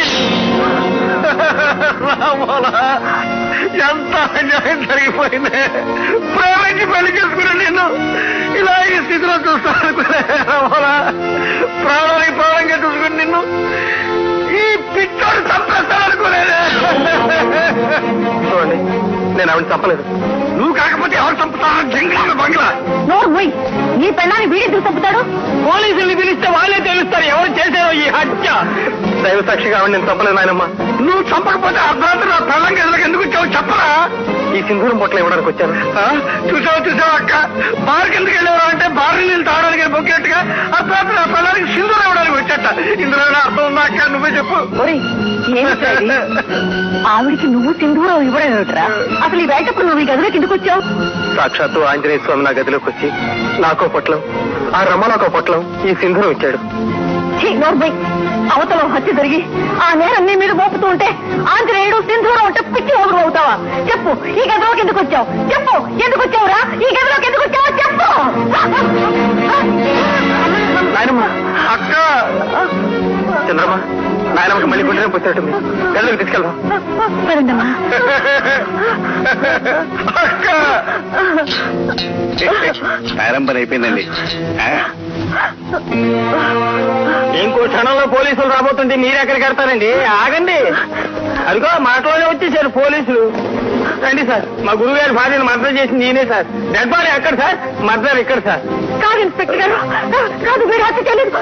రామోలా ఎంత అన్యాయం జరిగిపోయింది ప్రేమించి పెళ్లి చేసుకుని నిన్ను ఇలా ఈ స్థితిలో చూస్తాను రామోలా ప్రాణానికి ప్రాణంగా చూసుకుని నిన్ను ఈ పిచ్చోడు చంపేస్తాననుకోలేదే చూడండి నేను ఆవిడ చంపలేదు నువ్వు కాకపోతే ఎవరు చంపుతారో జంగిల్ బంగ్లా నోరు మూయ్ నీ పెళ్ళాన్ని వీడెందుకు చంపుతాడు పోలీసుల్ని పిలిస్తే వాళ్ళే తెలుస్తారు ఎవరు చేశారో ఈ హత్య దైవ సాక్షిగా ఆవిడ నేను చంపలేదు నాయనమ్మ నువ్వు చంపకపోతే అర్ధరాత్రి నా పెళ్ళం ఎదురుకు ఎందుకు వచ్చావు చెప్పరా ఈ సింధూరం పొట్ల ఇవ్వడానికి వచ్చాను ఆ? చూసావా చూసావా అక్క బార్ కిందకి వెళ్ళేవారు అంటే బార్ నీళ్ళు తాగడానికి బొక్కేట్టుగా అర్ధరాత్రి నా పిల్లలకి సింధూరం ఇవ్వడానికి వచ్చేట ఇందులో ఏమైనా అర్థం ఉందా అక్క నువ్వే చెప్పు ఒరేయ్, ఏమిట్రా ఇది? ఆవిడికి నువ్వు సింధూరం ఇవ్వడం ఏమిట్రా అసలు ఈ వేటప్పుడు నువ్వు ఈ గదిలోకి ఎందుకు వచ్చావు సాక్షాత్తు ఆంజనేయ స్వామి నా గదిలోకి వచ్చి నాకో పొట్లం ఆ రమ్మనాకో పొట్లం ఈ సింధూరం ఇచ్చాడు ఛీ, నోర్మై అవతల హత్య జరిగి ఆ నేరం నీ మీద మోపుతూ ఉంటే ఆంజనేయుడు సింధూరం ఉంటే పిచ్చి ఓదురు అవుతావా చెప్పు ఈ గదిలోకి ఎందుకు వచ్చావు చెప్పు ఎందుకు వచ్చావురా ఈ గదిలోకి ఎందుకు వచ్చావు చెప్పు నాయనమ్మ అక్క చంద్రమ్మ నాయనమ్మకి మళ్ళీ గుండెనే పుచ్చినట్టుంది గదిలోకి తీసుకెళ్దాం పదండమ్మా అక్క ప్రారంభం అయిపోయిందండి ఇంకో క్షణంలో పోలీసులు రాబోతుంటే మీరు ఎక్కడికి వెళ్తారండి ఆగండి అదిగో మాటలోనే వచ్చేసారు పోలీసులు రండి సార్ మా గురువు గారి భార్యను మర్డర్ చేసింది నేనే సార్ డెడ్ బాడీ ఎక్కడ సార్ మర్డర్ ఇక్కడ సార్ కాదు ఇన్స్పెక్టర్ గారు కాదు మీరు హత్య చేయలేదు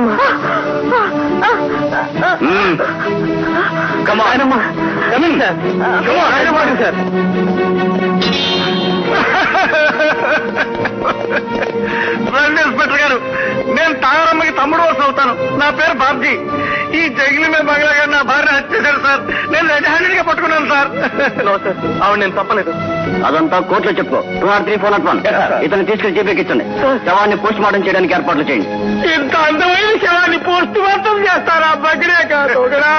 నాయనమ్మ కమింగ్ సార్ కమింగ్ సార్ రండి ఇన్స్పెక్టర్ గారు నేను తాగరమ్మకి తమ్ముడు వస్తూ అవుతాను నా పేరు బాబ్జీ ఈ జగిలి మీద బంగ్లా గారు నా భార్య హత్య చేశారు సార్ నేను రెడ్ హ్యాండెడ్ గా పట్టుకున్నాను సార్ నో సార్ ఆవిడ నేను తప్పలేదు అదంతా కోర్టులో చెప్పుకో two nought three four nought one ఇతను తీసుకెళ్లి చెప్పేకిచ్చండి శవాన్ని పోస్ట్ మార్టం చేయడానికి ఏర్పాట్లు చేయండి ఇంత అందమైన శవాన్ని పోస్ట్ మార్టం చేస్తారా బగ్గినే కాదు ఒకరా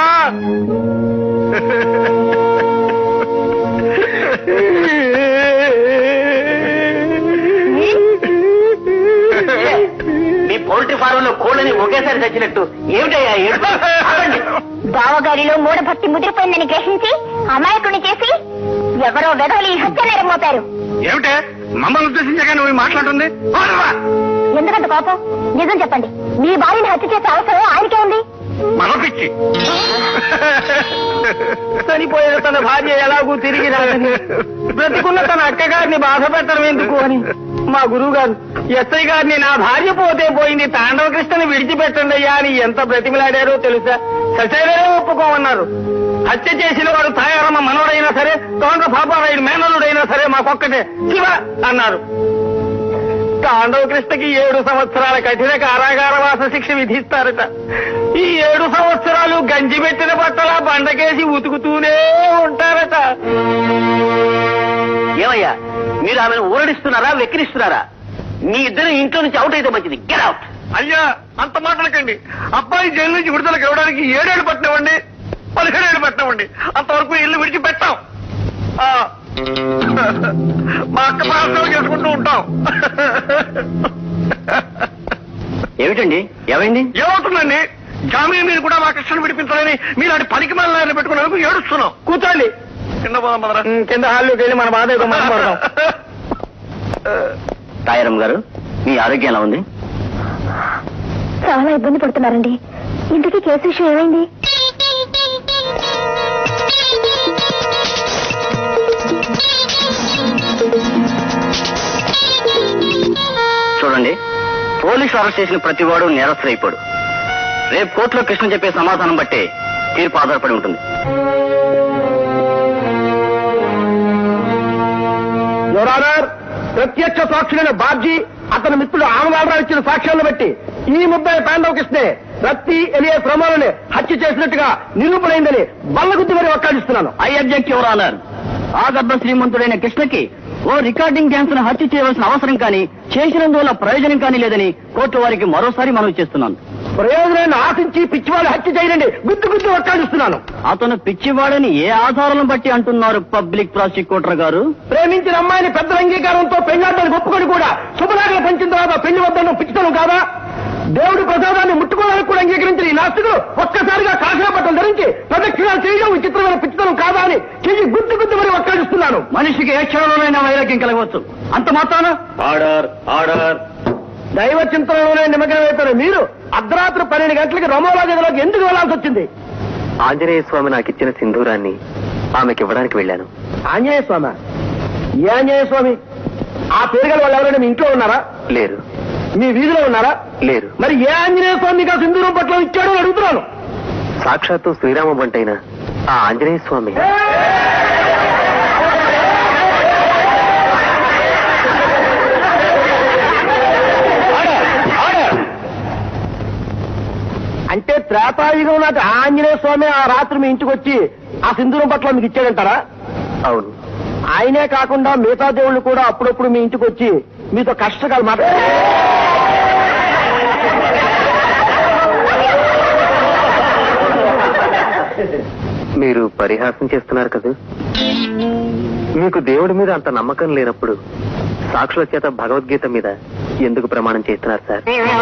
మీ పౌల్ట్రీ ఫారంలో కోళ్ళని ఒకేసారి చచ్చినట్టు ఏమిటయ్యా ఏడుపు? ఆగండి. బావగారిలో మూఢభక్తి ముదిరిపోయిందని గ్రహించి అమాయకుని చేసి ఎవరో వెధవలు ఈ హత్య నేరం మోపారు ఏమిటే మమ్మల్ని ఉద్దేశించగా నువ్వు మాట్లాడుతుంది ఎందుకంత కోపం నిజం చెప్పండి మీ భార్యని హత్య చేసే అవసరం ఆయనకే ఉంది మనపిచ్చి చనిపోయిన తన భార్య ఎలాగూ తిరిగి రాదని బ్రతికున్న తన అక్కగారిని బాధ పెట్టడం ఎందుకు అని మా గురువు గారు ఎస్ఐ గారిని నా భార్య పోతే పోయింది తాండవ కృష్ణని విడిచిపెట్టండి అయ్యా అని ఎంత బ్రతిమిలాడారో తెలుసా సచైలనే ఒప్పుకోమన్నారు హత్య చేసిన వాడు తాయారమ్మ మనవడైనా సరే తోండ్ర పాపారాయుడు మేనలుడైనా సరే మాకొక్కటే శివ అన్నారు తాండవ కృష్ణకి ఏడు సంవత్సరాల కఠిన కారాగారవాస శిక్ష విధిస్తారట ఈ ఏడు సంవత్సరాలు గంజి పెట్టిన బట్టల బండకేసి ఉతుకుతూనే ఉంటారట ఏమయ్యా మీరు ఆమెను ఊరడిస్తున్నారా వెక్కిరిస్తున్నారా మీ ఇద్దరు ఇంట్లో నుంచి అవుట్ అయితే మంచిది గెట్ అవుట్ అయ్యా అంత మాట్లాడకండి అబ్బాయి జైలు నుంచి విడుదలకు ఇవ్వడానికి ఏడేళ్ళు పట్టినవ్వండి పదిహేడేళ్ళు పట్టినవ్వండి అంతవరకు ఇల్లు విడిచిపెట్టాం ఆ, మా అక్క ప్రార్థన చేసుకుంటూ ఉంటాం ఏమిటండి ఏమైంది ఏమవుతుందండి జామీన్ మీరు కూడా మా కృష్ణను విడిపించాలని మీరు అటు పనికి మళ్ళీ పెట్టుకున్నందుకు ఏడుస్తున్నాం కూర్చోండి కింద పోదాం పదరా. కింద హాల్లోకి వెళ్ళి మన బాధ ఏదో మాట్లాడదాం తాయారమ్మ గారు మీ ఆరోగ్యం ఎలా ఉంది చాలా ఇబ్బంది పడుతున్నారండి ఇంతకీ కేసు విషయం ఏమైంది చూడండి పోలీసు అరెస్ట్ చేసిన ప్రతి వాడు నేరస్తులైపోడు రేపు కోర్టులో కృష్ణ చెప్పే సమాధానం బట్టే తీర్పు ఆధారపడి ఉంటుంది యువరానర్ ప్రత్యక్ష సాక్షులైన బాబ్జీ అతని మిత్రుడు ఆమదాలరావు ఇచ్చిన సాక్ష్యాలను బట్టి ఈ ముద్దాయి పాండవ కృష్ణే రత్తి ఎలియస్ రమాలని హత్య చేసినట్టుగా నిరూపణైందని బల్లగుద్ది మరి ఒక్కాడిస్తున్నాను ఐ అబ్జెక్ట్ యువర్ ఆనర్ ఆ గర్భ శ్రీమంతుడైన కృష్ణకి ఓ రికార్డింగ్ డ్యాన్స్ ను హత్య చేయవలసిన అవసరం కానీ చేసినందువల్ల ప్రయోజనం కానీ లేదని కోర్టు వారికి మరోసారి మనవి చేస్తున్నాను ప్రయోజనాన్ని ఆశించి పిచ్చివాళ్ళు హత్య చేయనండి గుద్దు గుద్దు ఒక్కాడిస్తున్నాను అతను పిచ్చివాడని ఏ ఆధారాలను బట్టి అంటున్నారు పబ్లిక్ ప్రాసిక్యూటర్ గారు ప్రేమించిన అమ్మాయిని పెద్దల అంగీకారంతో పెళ్లాడడానికి ఒప్పుకొని కూడా శుభలాగలు పంచిన తర్వాత పెళ్లి వద్దను పిచ్చితనం కాదా దేవుడి ప్రసాదాన్ని ముట్టుకోవడానికి కూడా అంగీకరించిన ఈ నాస్తికులు ఒక్కసారిగా కాషాయ బట్టలు ధరించి ప్రదక్షిణాలు చేయడం విచిత్రమైన పిచ్చితనం కాదా అని చెయ్యి గుద్దు గుద్దు మరి ఒక్కాడిస్తున్నాను మనిషికి ఏ క్షణంలోనైనా వైరాగ్యం కలగవచ్చు అంత మాత్రాన ఆర్డర్ ఆర్డర్ దైవ చింతనలోనే నిమగ్నమైపోయిన మీరు అర్ధరాత్రి పన్నెండు గంటలకి రమోలా గదిలోకి ఎందుకు వెళ్లాల్సి వచ్చింది ఆంజనేయ స్వామి నాకు ఇచ్చిన సింధూరాన్ని ఆమెకి ఇవ్వడానికి వెళ్ళాను ఆంజనేయ స్వామి ఏ ఆంజనేయ స్వామి ఆ పేరు గల వాళ్ళు ఎవరైనా మీ ఇంట్లో ఉన్నారా లేరు మీ వీధిలో ఉన్నారా లేరు మరి ఏ ఆంజనేయ స్వామి మీకు ఆ సింధూరం పట్ల ఇచ్చాడో అని అడుగుతున్నాను సాక్షాత్తు శ్రీరామ బంటైన ఆ ఆంజనేయ స్వామి అంటే త్రేతాయుగం నాటి ఆ ఆంజనేయ స్వామి ఆ రాత్రి మీ ఇంటికి వచ్చి ఆ సింధూరం పట్ల మీకు ఇచ్చాడంటారా అవును ఆయనే కాకుండా మిగతా దేవుళ్ళు కూడా అప్పుడప్పుడు మీ ఇంటికి వచ్చి మీతో కష్టకాలు మాట మీరు పరిహాసం చేస్తున్నారు కదా మీకు దేవుడి మీద అంత నమ్మకం లేనప్పుడు సాక్షుల చేత భగవద్గీత మీద ఎందుకు ప్రమాణం చేస్తున్నారు సార్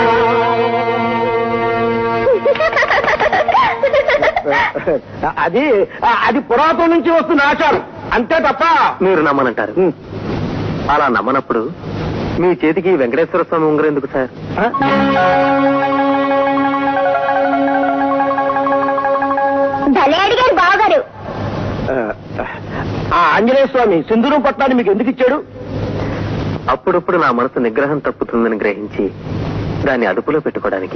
అది అది పురాతనం నుంచి వస్తున్న ఆచారం అంతే తప్ప మీరు నమ్మనంటారు ఉం. అలా నమ్మనప్పుడు మీ చేతికి వెంకటేశ్వర స్వామి ఉంగరం ఎందుకు సార్ ఆ? భలే అడిగారు బావగారు ఆ ఆంజనేయ స్వామి సింధూరం పట్టాన్ని మీకు ఎందుకు ఇచ్చాడు అప్పుడప్పుడు నా మనసు నిగ్రహం తప్పుతుందని గ్రహించి దాన్ని అదుపులో పెట్టుకోవడానికి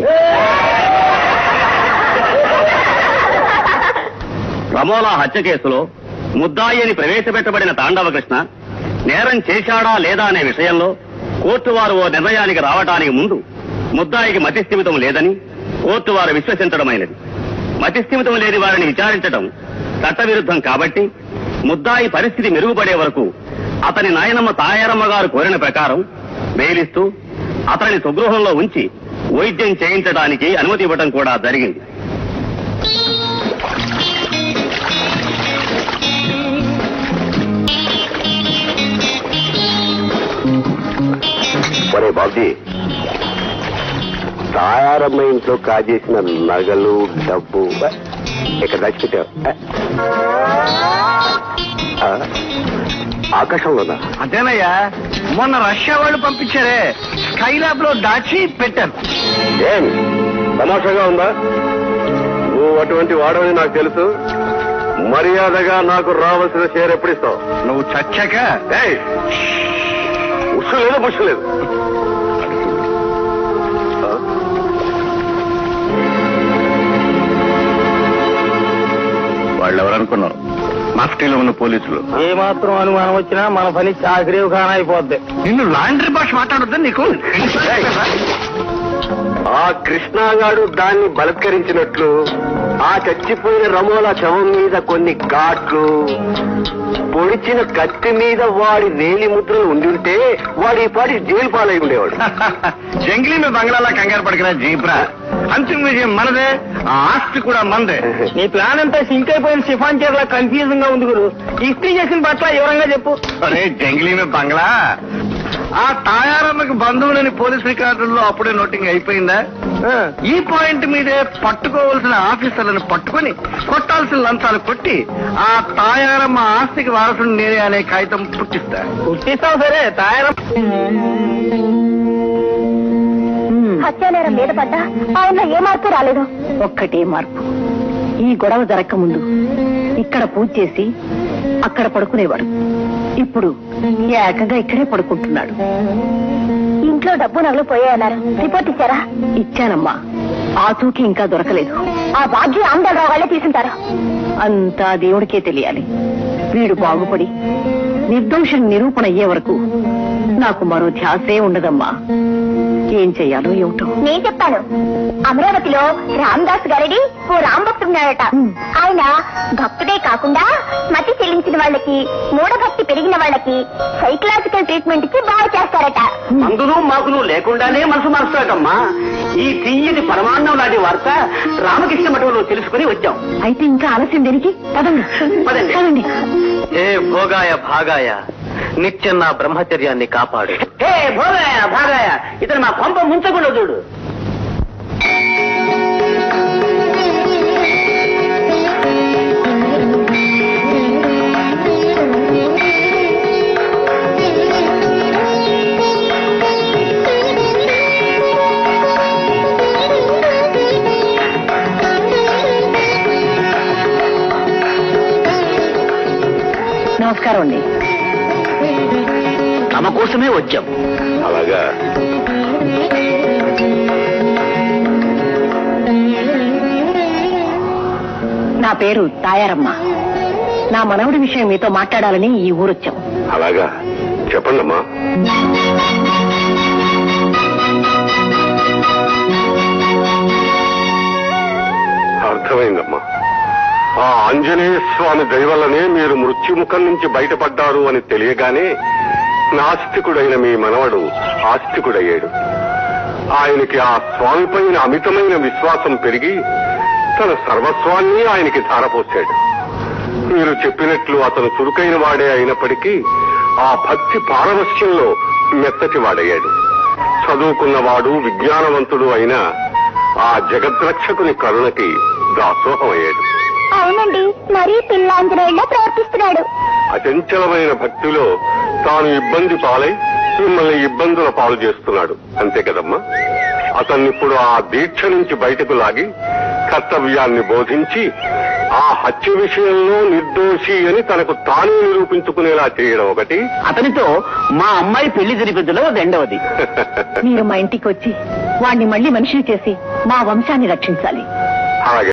రమోలా హత్య కేసులో ముద్దాయి అని ప్రవేశపెట్టబడిన తాండవకృష్ణ నేరం చేశాడా లేదా అనే విషయంలో కోర్టు వారు ఓ నిర్ణయానికి రావటానికి ముందు ముద్దాయికి మతిస్థిమితం లేదని కోర్టు వారు విశ్వసించడమైనది మతిస్థిమితం లేని వారిని విచారించడం చట్టవిరుద్ధం కాబట్టి ముద్దాయి పరిస్థితి మెరుగుపడే వరకు అతని నాయనమ్మ తాయారమ్మ గారు కోరిన ప్రకారం వేలిస్తూ అతని స్వగృహంలో ఉంచి వైద్యం చేయించడానికి అనుమతి ఇవ్వడం కూడా జరిగింది ఒరే బాబీ తాయారమ్మ ఇంట్లో కాజేసిన నగలు డబ్బు ఇక్కడ దాచిపెట్టావు ఆ? ఆకాశంలోనా అదేనయ్యా మొన్న రష్యా వాళ్ళు పంపించారే స్కైలాబ్ లో దాచి పెట్టాను ఏం తమాషాగా ఉందా నువ్వు అటువంటి వాడవని నాకు తెలుసు మర్యాదగా నాకు రావాల్సిన షేర్ ఎప్పుడు ఇస్తావు నువ్వు చచ్చాక ఏయ్! ఉస్సు లేదు పుష్సు లేదు ఆ? వాళ్ళు ఎవరనుకున్నారు మఫ్టీలో ఉన్న పోలీసులు ఏ మాత్రం అనుమానం వచ్చినా మన పని చాకరీ ఖాన్ అయిపోద్ది నిన్ను లాండ్రీ భాష మాట్లాడొద్దని నీకు ఆ కృష్ణాగాడు దాన్ని బలత్కరించినట్లు ఆ చచ్చిపోయిన రమోల శవం మీద కొన్ని ఘాట్లు పొడిచిన కత్తి మీద వాడి వేలి ముద్రలు ఉండుంటే వాడి ఈ పాటి జైలు పాలై ఉండేవాడు జంగిలీ మీ బంగ్లాలా కంగారు పడికిన జీబ్రా అంతిమ విజయం మనదే ఆ ఆస్తి కూడా మనదే నీ ప్లాన్ అంతా సింక్ అయిపోయిన సిఫాన్ చీరలా కన్ఫ్యూజన్ గా ఉంది గురు ఇస్త్రీ చేసిన పట్ల వివరంగా చెప్పు అరే జంగిలీ మీ బంగ్లా ఆ తాయారమ్మకి బంధువులని పోలీస్ రికార్డుల్లో అప్పుడే నోటింగ్ అయిపోయిందా ఈ పాయింట్ మీదే పట్టుకోవాల్సిన ఆఫీసర్లను పట్టుకొని కొట్టాల్సిన లంచాలు కొట్టి ఆ తాయారమ్మ ఆస్తికి వారసుని నేనే అనే కాగితం పుట్టిస్తా పుట్టిస్తావు సరే తాయారమ్మ హత్యానేరం మీద పడ్డా ఆయన ఏ మార్పు రాలేదు ఒక్కటే మార్పు ఈ గొడవ జరగక ముందు ఇక్కడ పూజ చేసి అక్కడ పడుకునేవాడు ఇప్పుడు ఏకంగా ఇక్కడే పడుకుంటున్నాడు ఇంట్లో డబ్బు నగలు పోయాయన్నారు రిపోర్ట్ ఇచ్చారా ఇచ్చానమ్మా ఆచూకీ ఇంకా దొరకలేదు ఆ భాగ్యం ఆందోళన వాళ్ళే తీసుంటారు అంతా దేవుడికే తెలియాలి వీడు బాగుపడి నిర్దోష నిరూపణ అయ్యే వరకు నాకు మరో ధ్యాసే ఉండదమ్మా ఏం చెయ్యాలో ఏమిటో నేను చెప్తాను అమరావతిలో రామదాస్ గారిది ఓ రామ్ భక్తున్నాడట ఆయన భక్తుడే కాకుండా మతి చెల్లించిన వాళ్ళకి మూఢభక్తి పెరిగిన వాళ్ళకి సైకలాజికల్ ట్రీట్మెంట్ ఇచ్చి బాగా చేస్తారట మందులు మాకులు లేకుండానే మనసు మారుస్తాడమ్మా ఈ తీయటి పరమాన్నం లాంటి వార్త రామకృష్ణ మఠంలో తెలుసుకుని వచ్చాం అయితే ఇంకా ఆలస్యం దేనికి పదండి పదండి. పదండి ఏ భోగాయ భాగాయ నిత్యం నా బ్రహ్మచర్యాన్ని కాపాడు హే భోగాయ భాగాయ ఇతను మా కొంప ముంచకుండా చూడు నమస్కారం అండి తమ కోసమే వచ్చాం అలాగా నా పేరు తాయారమ్మ నా మనవడి విషయం మీతో మాట్లాడాలని ఈ ఊరొచ్చాం అలాగా చెప్పండమ్మా అర్థమైందమ్మా ఆ ఆంజనేయ స్వామి దయవల్లనే మీరు మృత్యుముఖం నుంచి బయటపడ్డారు అని తెలియగానే నాస్తికుడైన మీ మనవడు ఆస్తికుడయ్యాడు ఆయనకి ఆ స్వామిపైన అమితమైన విశ్వాసం పెరిగి తన సర్వస్వాన్ని ఆయనకి ధారపోశాడు మీరు చెప్పినట్లు అతను చురుకైన వాడే అయినప్పటికీ ఆ భక్తి పారవశ్యంలో మెత్తటి వాడయ్యాడు చదువుకున్నవాడు విజ్ఞానవంతుడు అయిన ఆ జగద్రక్షకుని కరుణకి దాసోహమయ్యాడు అవునండి మరీ పిల్లాంజనేయుల్లో ప్రవర్తిస్తున్నాడు అచంచలమైన భక్తిలో తాను ఇబ్బంది పాలై మిమ్మల్ని ఇబ్బందుల పాలు చేస్తున్నాడు అంతే కదమ్మా అతన్నిప్పుడు ఆ దీక్ష నుంచి బయటకు లాగి కర్తవ్యాన్ని బోధించి ఆ హత్య విషయంలో నిర్దోషి అని తనకు తానే నిరూపించుకునేలా చేయడం ఒకటి అతనితో మా అమ్మాయి పెళ్లి జరిపించడం రెండవది మీరు మా ఇంటికి వచ్చి వాణ్ణి మళ్ళీ మనిషిని చేసి మా వంశాన్ని రక్షించాలి అలాగే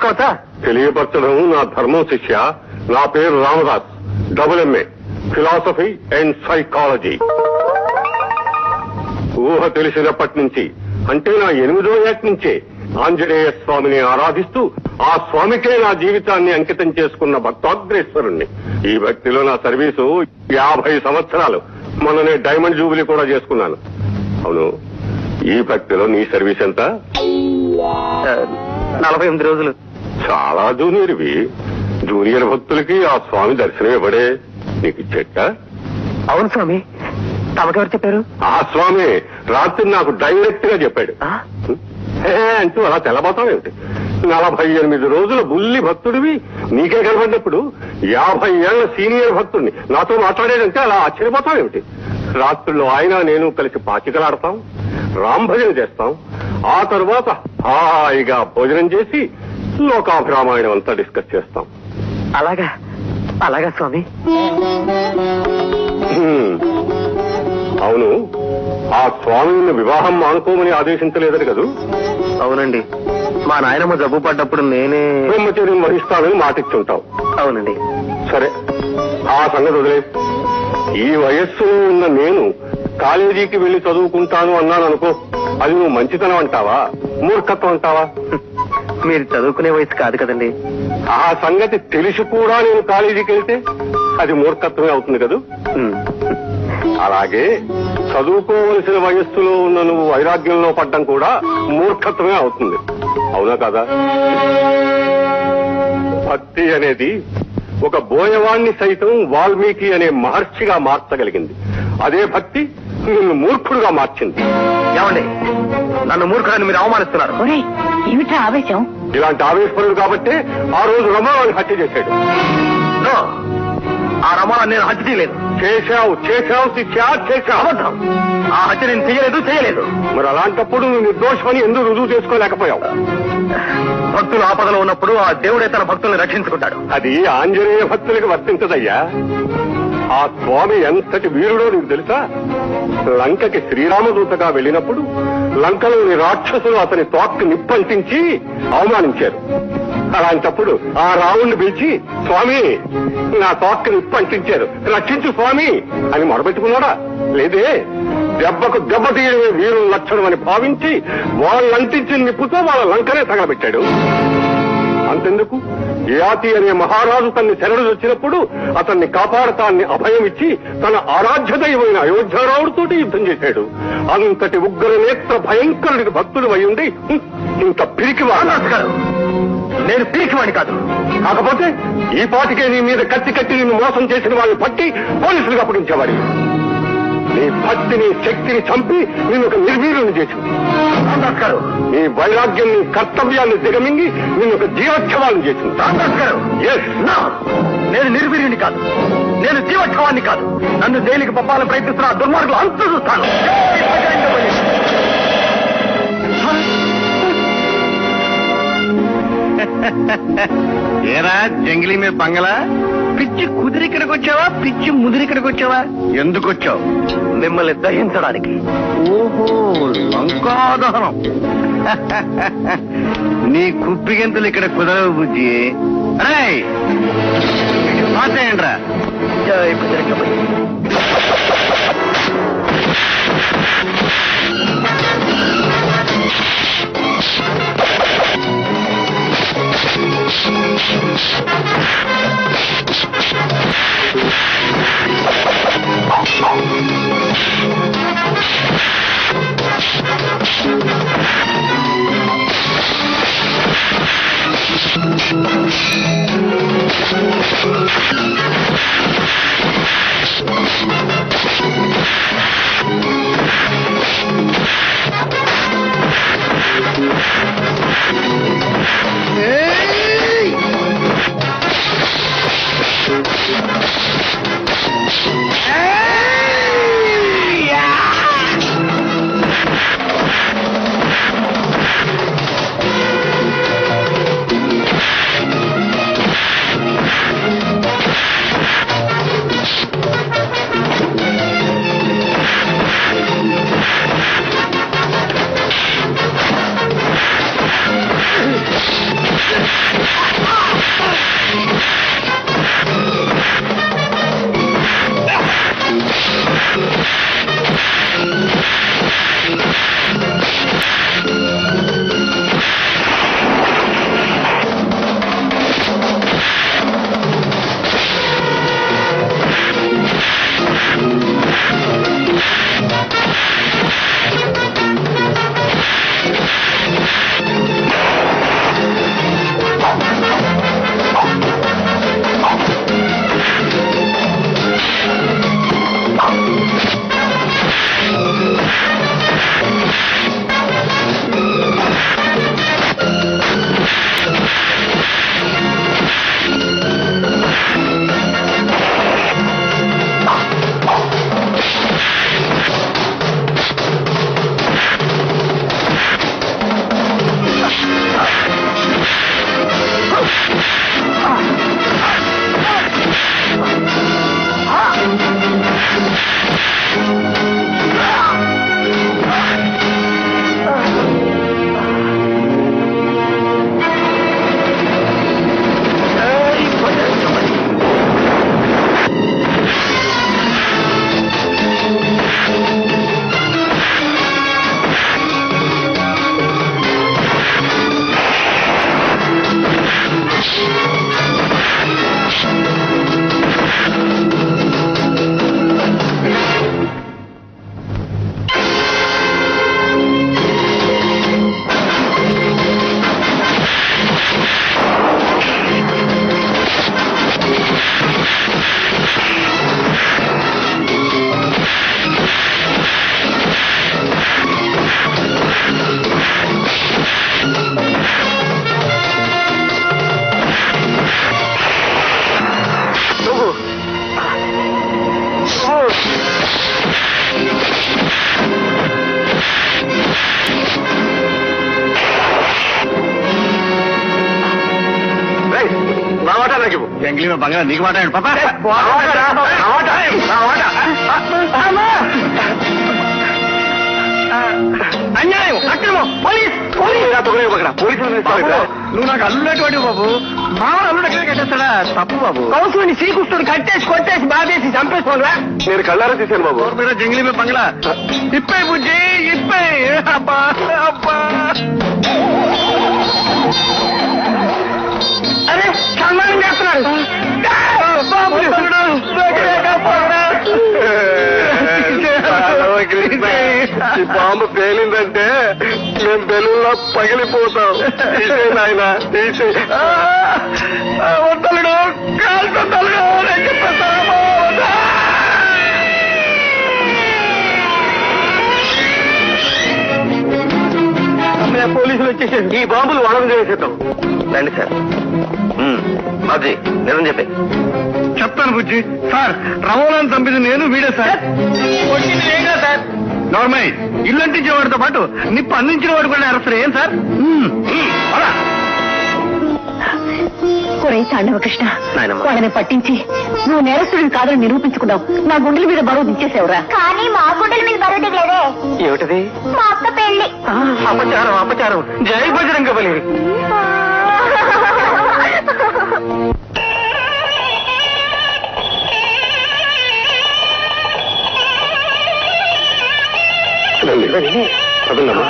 తెలుసుకోవచ్చా తెలియపరచడం నా ధర్మం శిష్య నా పేరు Ramdas double MA philosophy and psychology ఊహ తెలిసినప్పటి నుంచి అంటే నా ఎనిమిదో ఏటి నుంచే ఆంజనేయ స్వామిని ఆరాధిస్తూ ఆ స్వామికే నా జీవితాన్ని అంకితం చేసుకున్న భక్తాగ్రేశ్వరుణ్ణి ఈ భక్తిలో నా సర్వీసు యాభై సంవత్సరాలు మొన్ననే డైమండ్ జూబిలీ కూడా చేసుకున్నాను అవును ఈ భక్తిలో నీ సర్వీస్ ఎంత ఆ, నలభై ఎనిమిది రోజులు చాలా జూనియర్వి జూనియర్ భక్తులకి ఆ స్వామి దర్శనం ఇవ్వడే నీకు చెట్ట అవును స్వామి తమకెవరు చెప్పారు ఆ స్వామి రాత్రి నాకు డైరెక్ట్ గా చెప్పాడు ఆ? హే అంటూ అలా తెల్లబోతావేమిటి నలభై ఎనిమిది రోజుల బుల్లి భక్తుడివి నీకే కనబడినప్పుడు యాభై ఏళ్ల సీనియర్ భక్తుడిని నాతో మాట్లాడేదంటే అలా ఆశ్చర్యపోతావేమిటి రాత్రుల్లో ఆయన నేను కలిసి పాచికలాడతాం రాంభజన చేస్తాం ఆ తరువాత హాయిగా భోజనం చేసి లోకాభిరామాయణం అంతా డిస్కస్ చేస్తాం అలాగా అలాగా స్వామి హ్మ్. అవును ఆ స్వామిని వివాహం మానుకోమని ఆదేశించలేదని కదూ అవునండి మా నాయనమ్మ జబ్బు పడ్డప్పుడు నేనే బ్రహ్మచర్యం వహిస్తానని మాటిచ్చుంటావు అవునండి సరే ఆ సంగతి వదిలే ఈ వయస్సులో ఉన్న నేను కాలేజీకి వెళ్లి చదువుకుంటాను అన్నాను అనుకో అది నువ్వు మంచితనం అంటావా మూర్ఖత్వం అంటావా మీరు చదువుకునే వయసు కాదు కదండి ఆ సంగతి తెలిసి కూడా నేను కాలేజీకి వెళ్తే అది మూర్ఖత్వమే అవుతుంది కదూ ఉమ్. అలాగే చదువుకోవలసిన వయస్సులో ఉన్న నువ్వు వైరాగ్యంలో పడ్డం కూడా మూర్ఖత్వమే అవుతుంది అవునా కదా భక్తి అనేది ఒక బోయవాణ్ణి సైతం వాల్మీకి అనే మహర్షిగా మార్చగలిగింది అదే భక్తి నిన్ను మూర్ఖుడుగా మార్చింది ఏమండి నన్ను మూర్ఖులని మీరు అవమానిస్తున్నారు ఏమిటా ఆవేశం ఇలాంటి ఆవేశపరుడు కాబట్టే ఆ రోజు రమాని హత్య చేశాడు నో. ఆ రమాణ నేను హత్య చేయలేదు చేశావు చేశావు శిక్ష చేశావు అబద్ధం ఆ హత్య నేను చేయలేదు చేయలేదు మరి అలాంటప్పుడు నువ్వు నిర్దోషమని ఎందుకు రుజువు చేసుకోలేకపోయావు భక్తులు ఆపదలో ఉన్నప్పుడు ఆ దేవుడే తన భక్తుల్ని రక్షించుకుంటాడు అది ఆంజనేయ భక్తులకు వర్తించదయ్యా ఆ స్వామి ఎంతటి వీరుడో నీకు తెలుసా లంకకి శ్రీరామదూతగా వెళ్ళినప్పుడు లంకలోని రాక్షసులు అతని తోక్కు నిప్పంటించి అవమానించారు అలాంటప్పుడు ఆ రావుణ్ణి పిలిచి స్వామి నా తోక్కు నిప్పంటించారు రక్షించు స్వామి అని మొరబెట్టుకున్నాడా లేదే దెబ్బకు దెబ్బ తీయడమే వీరుల లక్షణం అని భావించి వాళ్ళంటించిన నిప్పుతో వాళ్ళ లంకనే తగలబెట్టాడు అంతెందుకు యాతి అనే మహారాజు తన్ని శరణు వచ్చినప్పుడు అతన్ని కాపాడతాన్ని అభయం ఇచ్చి తన ఆరాధ్య దైవమైన అయోధ్యారావుడితోటి యుద్ధం చేశాడు అంతటి ఉగ్ర నేత్ర భయంకరుడికి భక్తుడు అయి ఉండి హ్మ్, ఇంత పిరికి రామదాస్ గారు నేను పిరికివాణి కాదు కాకపోతే ఈ పాటికే నీ మీద కత్తి కట్టి నిన్ను మోసం చేసిన వాళ్ళని పట్టి పోలీసులకు అప్పగించేవాడి నీ భక్తిని శక్తిని చంపి నిన్ను ఒక నిర్వీర్యుని చేసింది రామదాస్ గారు నీ వైరాగ్యం నీ కర్తవ్యాన్ని దిగమింగి నిన్ను ఒక జీవోత్సవాన్ని చేసింది రామదాస్ గారు ఎస్ నా నేను నిర్వీర్యుని కాదు నేను జీవోత్సవాన్ని కాదు నన్ను జైలుకి పంపాలని ప్రయత్నిస్తున్న ఆ దుర్మార్గులు అంత చూస్తాను ఏరా జంగిలీ మీద బంగళా పిచ్చి కుదిరి ఇక్కడికి వచ్చావా పిచ్చి ముదిరి ఇక్కడికి వచ్చావా ఎందుకు వచ్చావు మిమ్మల్ని దహించడానికి ఓహో లంకాదహనం నీ కుప్పిగంతులు ఇక్కడ కుదరవు బుజ్జి అరే మాట్లాడండిరా జై బజరంగబలి. నా మాట నాకు ఇవ్వు. జంగ్లీ బంగారం నీకు మాట్లాడండి పాపా నా మాట రా. నా మాట. నా మాట. అన్యాయం అక్రమం పోలీస్ పోలీసు రా, తొగరే ఇవ్వకురా. పోలీసులు పిలుస్తారు ఇక్కడ. నువ్వు నాకు అల్లుడటువంటి బాబు మా అల్లుడు ఎక్కడ కట్టేస్తాడా తప్పు బాబు కౌసుని శ్రీకృష్ణుడు కట్టేసి కొట్టేసి బాధేసి చంపేసుకోరా నేను కళ్ళారా తీశాను బాబు మీద జంగిలీ మీద బంగ్లా ఇప్పై బుజ్జి ఇప్పై అబ్బా అబ్బా అరే సన్మానం చేస్తున్నారు బాబు ఈ బాంబు పేలిందంటే మేము బెలూన్లో పగిలిపోతాం తీసే నాయన తీసే వద్దలుడు కాల్చొద్దలుడు నేను చెప్పేస్తాను పోలీసులు వచ్చేసారు ఈ బాంబులు వాళ్ళని చేసేద్దాం రండి సార్ బాబుజీ నిజం చెప్పే చెప్తాను బుజ్జి సార్ రమోలాన్ని చంపింది నేను వీడే సార్ కొట్టింది నేనే సార్ నార్మల్ ఇల్లు అంటించేవాడితో పాటు నిప్పు అందించిన వాడు కూడా అరెస్ట్ ఏం సార్ మ్మ్. మ్మ్. పద. ఒరే తాండవ కృష్ణ నాయనమ్మ. వాళ్ళని పట్టించి నువ్వు నేరస్తుడిని కాదని నిరూపించుకున్నావు నా గుండెల మీద బరువు దించేసావురా కానీ మా గుండెల మీద బరువు దిగలేదే ఏమిటది మా అక్క పెళ్లి అపచారం అపచారం జై బజరంగ బలి రండి, రండి. పదండమ్మా.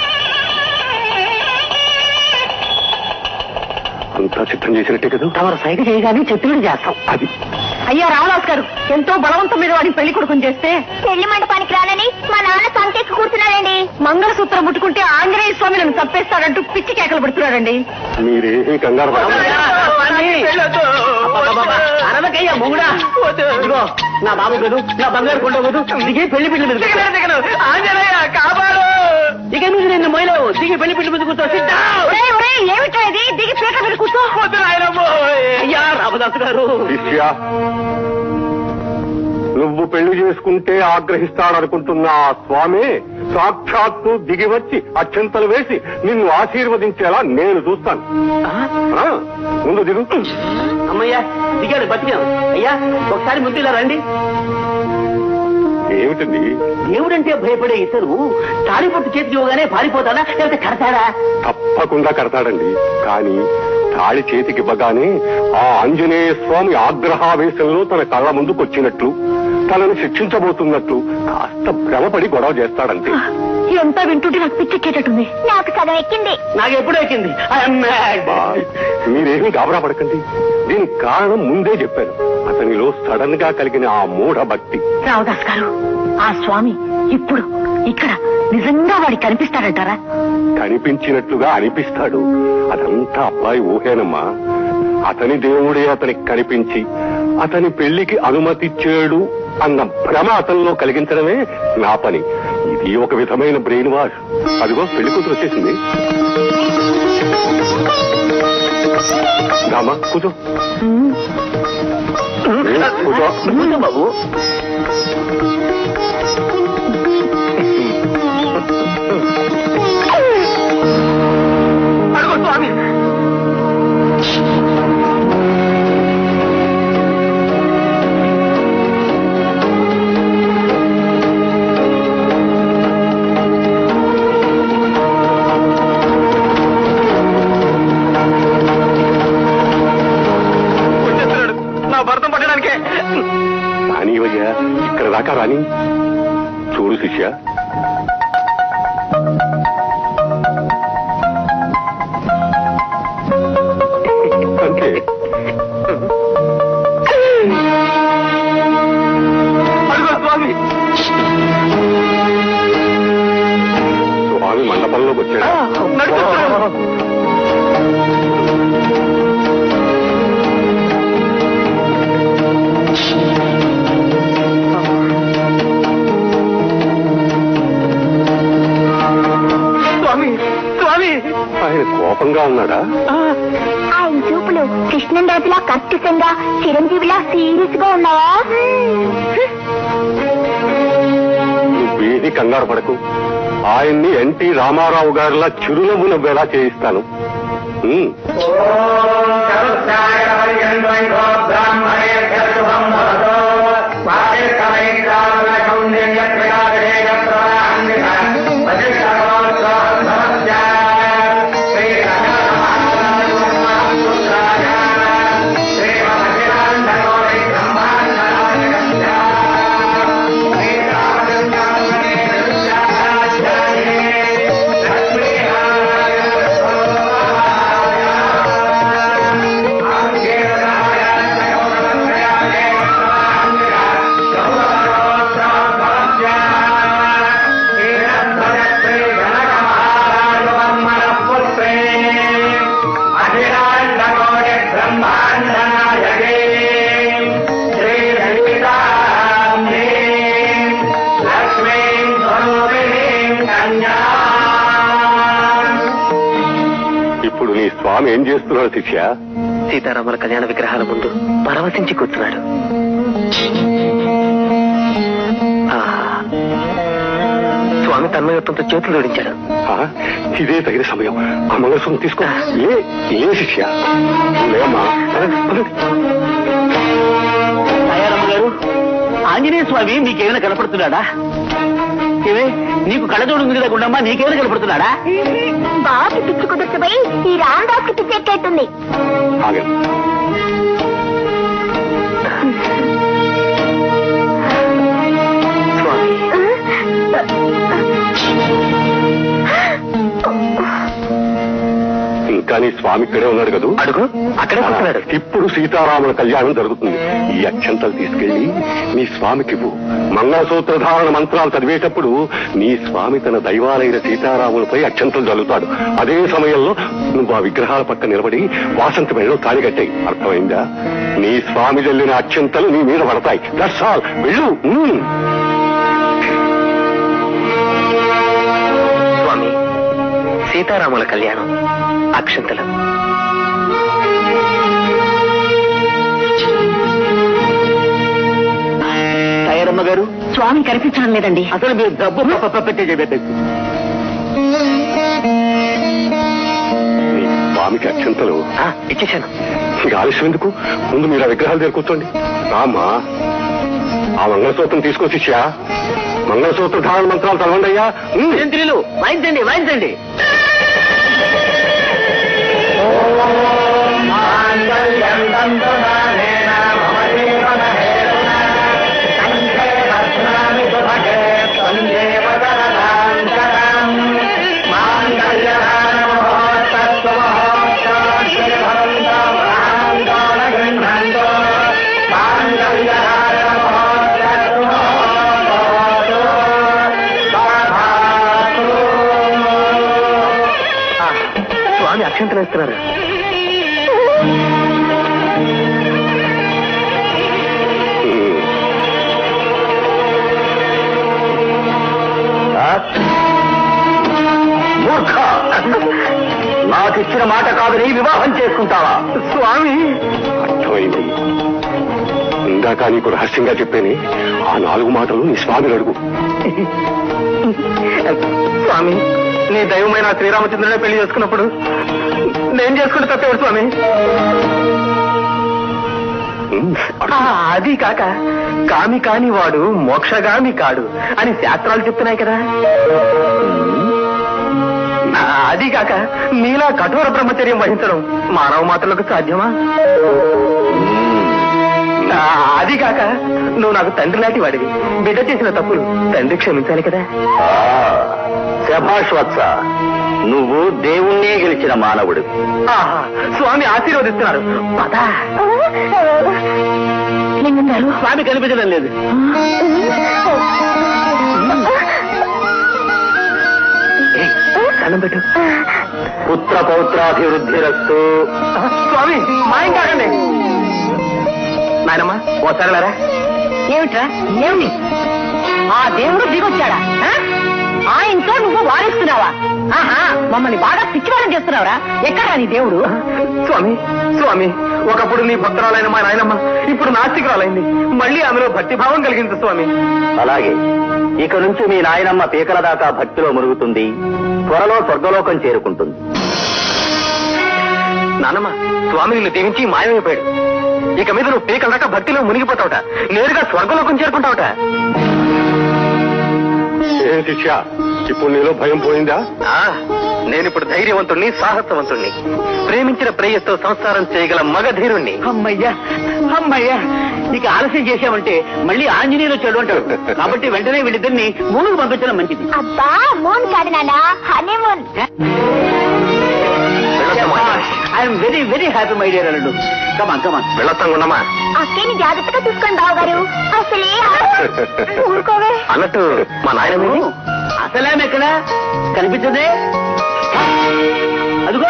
అంతా సిద్ధం చేసినట్టే కదా తమరు సైగ చేయగానే చెప్పినట్టు చేస్తాం అది అయ్యా రామదాస్ గారు ఎంతో బలవంతం మీద వాడిని పెళ్లి కొడుకుని చేస్తే పెళ్లి మంటపానికి రానని మా నాన్న సంకెక్కి కూర్చున్నాడండి మంగళసూత్రం ముట్టుకుంటే ఆంజనేయ స్వామి నన్ను తప్పేస్తాడంటూ పిచ్చి కేకలు పెడుతున్నాడండి మీరేమీ కంగారు పడకండి. అరవకయ్యా మొగుడా ఇదిగో నా బాబు కదూ నా బంగారు కొండ కదూ దిగి పెళ్లి పిల్లలు మీద కూర్చో. ఆంజనేయ కాపాడు ఇక నుంచి నేను మొయ్యలో దిగి పెళ్లి పిల్లల మీద కూర్చో సిద్ధం ఒరేయ్, ఒరేయ్, ఏమిటా ఇది దిగి పీట మీద కూర్చో వద్దు నాయనమ్మో అయ్యా రామదాసు గారు శిష్య నువ్వు పెళ్లి చేసుకుంటే ఆగ్రహిస్తాడనుకుంటున్న ఆ స్వామి సాక్షాత్తు దిగి వచ్చి అత్యంతలు వేసి నిన్ను ఆశీర్వదించేలా నేను చూస్తాను ఆ, ముందు దిగు అమ్మయ్యా దిగాడు బతికాను అయ్యా ఒకసారి ముద్దులా రండి ఏమిటండి దేవుడంటే భయపడే ఇతరు తాళిపొట్టు చేతి ఇవ్వగానే పారిపోతాడా లేకపోతే కడతాడా తప్పకుండా కడతాడండి కానీ తాళి చేతికివ్వగానే ఆ ఆంజనేయ స్వామి ఆగ్రహావేశంలో తన కళ్ళ ముందుకు వచ్చినట్లు తనను శిక్షించబోతున్నట్లు కాస్త భ్రమపడి గొడవ చేస్తాడంతే ఎంత వింటుంటే నాకు పిచ్చెక్కేటట్టుంది నాకు సగం ఎక్కింది నాకు ఎప్పుడు ఎక్కింది బా, మీరేమీ గాబరా పడకండి దీనికి కారణం ముందే చెప్పాను అతనిలో సడన్ గా కలిగిన ఆ మూఢ భక్తి రావుదాస్ గారు ఆ స్వామి ఇప్పుడు ఇక్కడ నిజంగా వాడికి కనిపిస్తాడంటారా కనిపించినట్లుగా అనిపిస్తాడు అదంతా అబ్బాయి ఊహేనమ్మా అతని దేవుడే అతనికి కనిపించి అతని పెళ్లికి అనుమతిచ్చాడు అన్న భ్రమ అతనిలో కలిగించడమే నా పని ఇది ఒక విధమైన బ్రెయిన్ వాష్ అదిగో పెళ్లి కూతురు వచ్చేసింది రామా కూర్చో కూర్చో బాబు అడుగు స్వామి వచ్చేస్తున్నాడు నా భర్తం పట్టడానికే రానివయ్యా ఇక్కడ దాకా రాని చూడు శిష్య అంతే అడుగు స్వామి స్వామి మండపంలోకి వచ్చాడు నడుస్తున్నాడు స్వామి స్వామి ఆయన కోపంగా ఉన్నాడా ఆయన చూపులు కృష్ణన్ రాజులా కర్కశంగా చిరంజీవిలా సీరియస్ గా ఉన్నావా నువ్వేది కంగారు పడకు ఆయన్ని ఎన్టీ రామారావు గారిలా చిరునవ్వు నవ్వేలా చేయిస్తాను ఉమ్. ఇప్పుడు నీ స్వామి ఏం చేస్తున్నాడు శిష్య సీతారాముల కళ్యాణ విగ్రహాల ముందు పరవశించి కూర్చున్నాడు ఆ, స్వామి తన్మయత్వంతో చేతులు జోడించాడు ఆ, ఇదే తగిన సమయం ఆ మంగళసూత్రం తీసుకో లే లే శిష్య లేమ్మా పదండి, పదండి. అయ్యారమ్మ గారు ఆంజనేయ స్వామి నీకేమైనా కనపడుతున్నాడా ఏమే నీకు కళ్ళజోడు ఉంది కదా గుండమ్మ నీకేమైనా కనపడుతున్నాడా బాబు పిచ్చి కుదుర్చిపోయి ఈ రామదాస్ కి పిచ్చెక్కేట్టుంది ఆగండి స్వామి ఇంకా నీ స్వామి ఇక్కడే ఉన్నాడు కదూ అడుగు అక్కడే కూర్చున్నాడు ఇప్పుడు సీతారాముల కళ్యాణం జరుగుతుంది ఈ అక్షంతలు తీసుకెళ్లి నీ స్వామికి ఇవ్వు మంగళసూత్రధారణ మంత్రాలు చదివేటప్పుడు నీ స్వామి తన దైవాలైన సీతారాములపై అక్షంతలు చల్లుతాడు అదే సమయంలో నువ్వు ఆ విగ్రహాల పక్క నిలబడి వాసంతి మెడలో తాళిగట్టాయి అర్థమైందా నీ స్వామి జల్లిన అక్షంతలు నీ మీద పడతాయి దట్స్ ఆల్ వెళ్ళు ఉమ్. స్వామి సీతారాముల కళ్యాణం అక్షంతలు అయ్యారమ్మ గారు స్వామి కనిపించడం లేదండి అసలు మీరు డబ్బు ప- ప- పెట్టే చెప్పేది నీ స్వామికి అక్షంతలు ఆ, ఇచ్చేశాను ఇక ఆలస్యం ఎందుకు ముందు మీరు ఆ విగ్రహాల దగ్గర కూర్చోండి రామా ఆ మంగళసూత్రం తీసుకొచ్చి ఇచ్చా మంగళసూత్ర ధారణ మంత్రాలు చదవండి అయ్యా ఉమ్. జయంత్రులు వాయించండి వాయించండి స్వామి అక్షంతలు ఇస్తున్నారు మూర్ఖ నాకు ఇచ్చిన మాట కాదని వివాహం చేసుకుంటావా స్వామి అర్థమైంది ఇందాక నీకు రహస్యంగా చెప్పాను ఆ నాలుగు మాటలు నీ స్వామిని అడుగు స్వామి నీ దైవమైన ఆ శ్రీరామచంద్రుడే పెళ్లి చేసుకున్నప్పుడు నేను చేసుకుంటే తప్పేవాడు స్వామి ఉమ్, ఆ, అది కాక కామి కాని వాడు మోక్షగామి కాడు అని శాస్త్రాలు చెప్తున్నాయి కదా ఆ, అది కాక నీలా కఠోర బ్రహ్మచర్యం వహించడం మానవ మాత్రలకు సాధ్యమా ఆ, అది కాక నువ్వు నాకు తండ్రి లాంటి వాడివి బిడ్డ చేసిన తప్పులు తండ్రి క్షమించాలి కదా శభాష్ వత్స నువ్వు దేవుణ్ణే గెలిచిన మానవుడు ఆహా స్వామి ఆశీర్వదిస్తున్నారు పద లింగం స్వామి కనిపించడం లేదు ఏయ్, దండం పెట్టు పుత్ర పౌత్రాభివృద్ధిరస్తు ఆ, స్వామి మాయం కాకండి నాయనమ్మా ఓసారి లేరా ఏమిట్రా ఏమిటి ఆ దేవుడు దిగొచ్చాడా ఆ? ఆ ఇంట్లో నువ్వు వారిస్తున్నావా ఆహా మమ్మల్ని బాగా పిచ్చివాళ్ళని చేస్తున్నావురా ఎక్కడా నీ దేవుడు స్వామి స్వామి ఒకప్పుడు నీ భక్తురాలైన మా నాయనమ్మ ఇప్పుడు నాస్తికురాలైంది మళ్ళీ ఆమెలో భక్తిభావం కలిగింది స్వామి అలాగే ఇక నుంచి మీ నాయనమ్మ పీకల దాకా భక్తిలో మురుగుతుంది త్వరలో స్వర్గలోకం చేరుకుంటుంది నానమ్మ స్వామి నిన్ను దీవించి మాయమైపోయాడు ఇక మీద నువ్వు పీకల దాకా భక్తిలో మునిగిపోతావుట నేరుగా స్వర్గలోకం చేరుకుంటావుట ఏం శిష్య ఇప్పుడు నీలో భయం పోయిందా ఆ, నేనిప్పుడు ధైర్యవంతుణ్ణి సాహసవంతుణ్ణి ప్రేమించిన ప్రేయస్తో సంసారం చేయగల మగధీరుణ్ణి అమ్మయ్యా అమ్మయ్యా ఇక ఆలస్యం చేశామంటే మళ్ళీ ఆంజనేయులు చెడు అంటాడు కాబట్టి వెంటనే వీళ్ళిద్దరిని మూడుకు పంపించడం మంచిది అబ్బా మూన్ కాదు నాన్న honeymoon I'm very very happy my dear అల్లుడు కమాన్ కమాన్ వెళ్ళొస్తాం గుండమ్మా అక్కేని జాగ్రత్తగా చూసుకోండి బావగారు అసలే ఊరుకోవే అన్నట్టు మా నాయనమ్మ అసలేం ఎక్కడ కనిపించదే అదిగో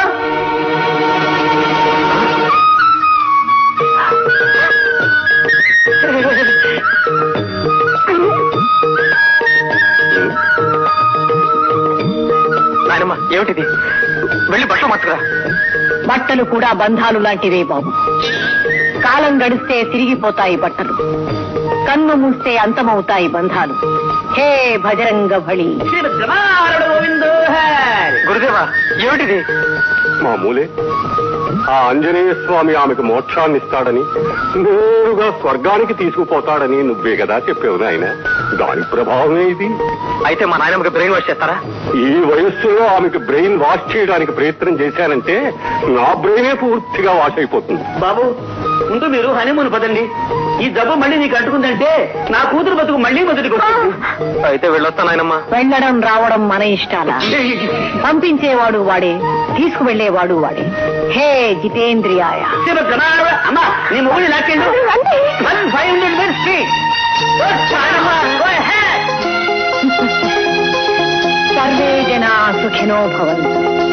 నాయనమ్మ ఏమిటిది వెళ్ళి బట్టలు మార్చుకురా బట్టలు కూడా బంధాలు లాంటివే బాబు కాలం గడిస్తే తిరిగిపోతాయి బట్టలు కన్ను మూస్తే అంతమవుతాయి బంధాలు హే భజరంగ భళి గురుదేవా ఏమిటిది మామూలే ఆ ఆంజనేయ స్వామి ఆమెకు మోక్షాన్ని ఇస్తాడని నేరుగా స్వర్గానికి తీసుకుపోతాడని నువ్వే కదా చెప్పావు నాయన దాని ప్రభావమే ఇది అయితే మా నాయనమ్మకి బ్రెయిన్ వాష్ చేస్తారా ఈ వయస్సులో ఆమెకు బ్రెయిన్ వాష్ చేయడానికి ప్రయత్నం చేశానంటే నా బ్రెయినే పూర్తిగా వాష్ అయిపోతుంది బాబు ముందు మీరు హనీమూన్ పదండి ఈ జబ్బు మళ్ళీ నీకు అంటుకుందంటే నా కూతురు బతుకు మళ్ళీ మొదటికి వస్తుంది అయితే వెళ్ళొస్తా నాయనమ్మా వెళ్ళడం రావడం మన ఇష్టాల పంపించేవాడు వాడే తీసుకువెళ్లేవాడు వాడే హే జితేంద్రియాయ అమ్మా నీ మొగుడు లాక్కండు one five hundred metre speed సర్వే జనా సుఖినో భవంతు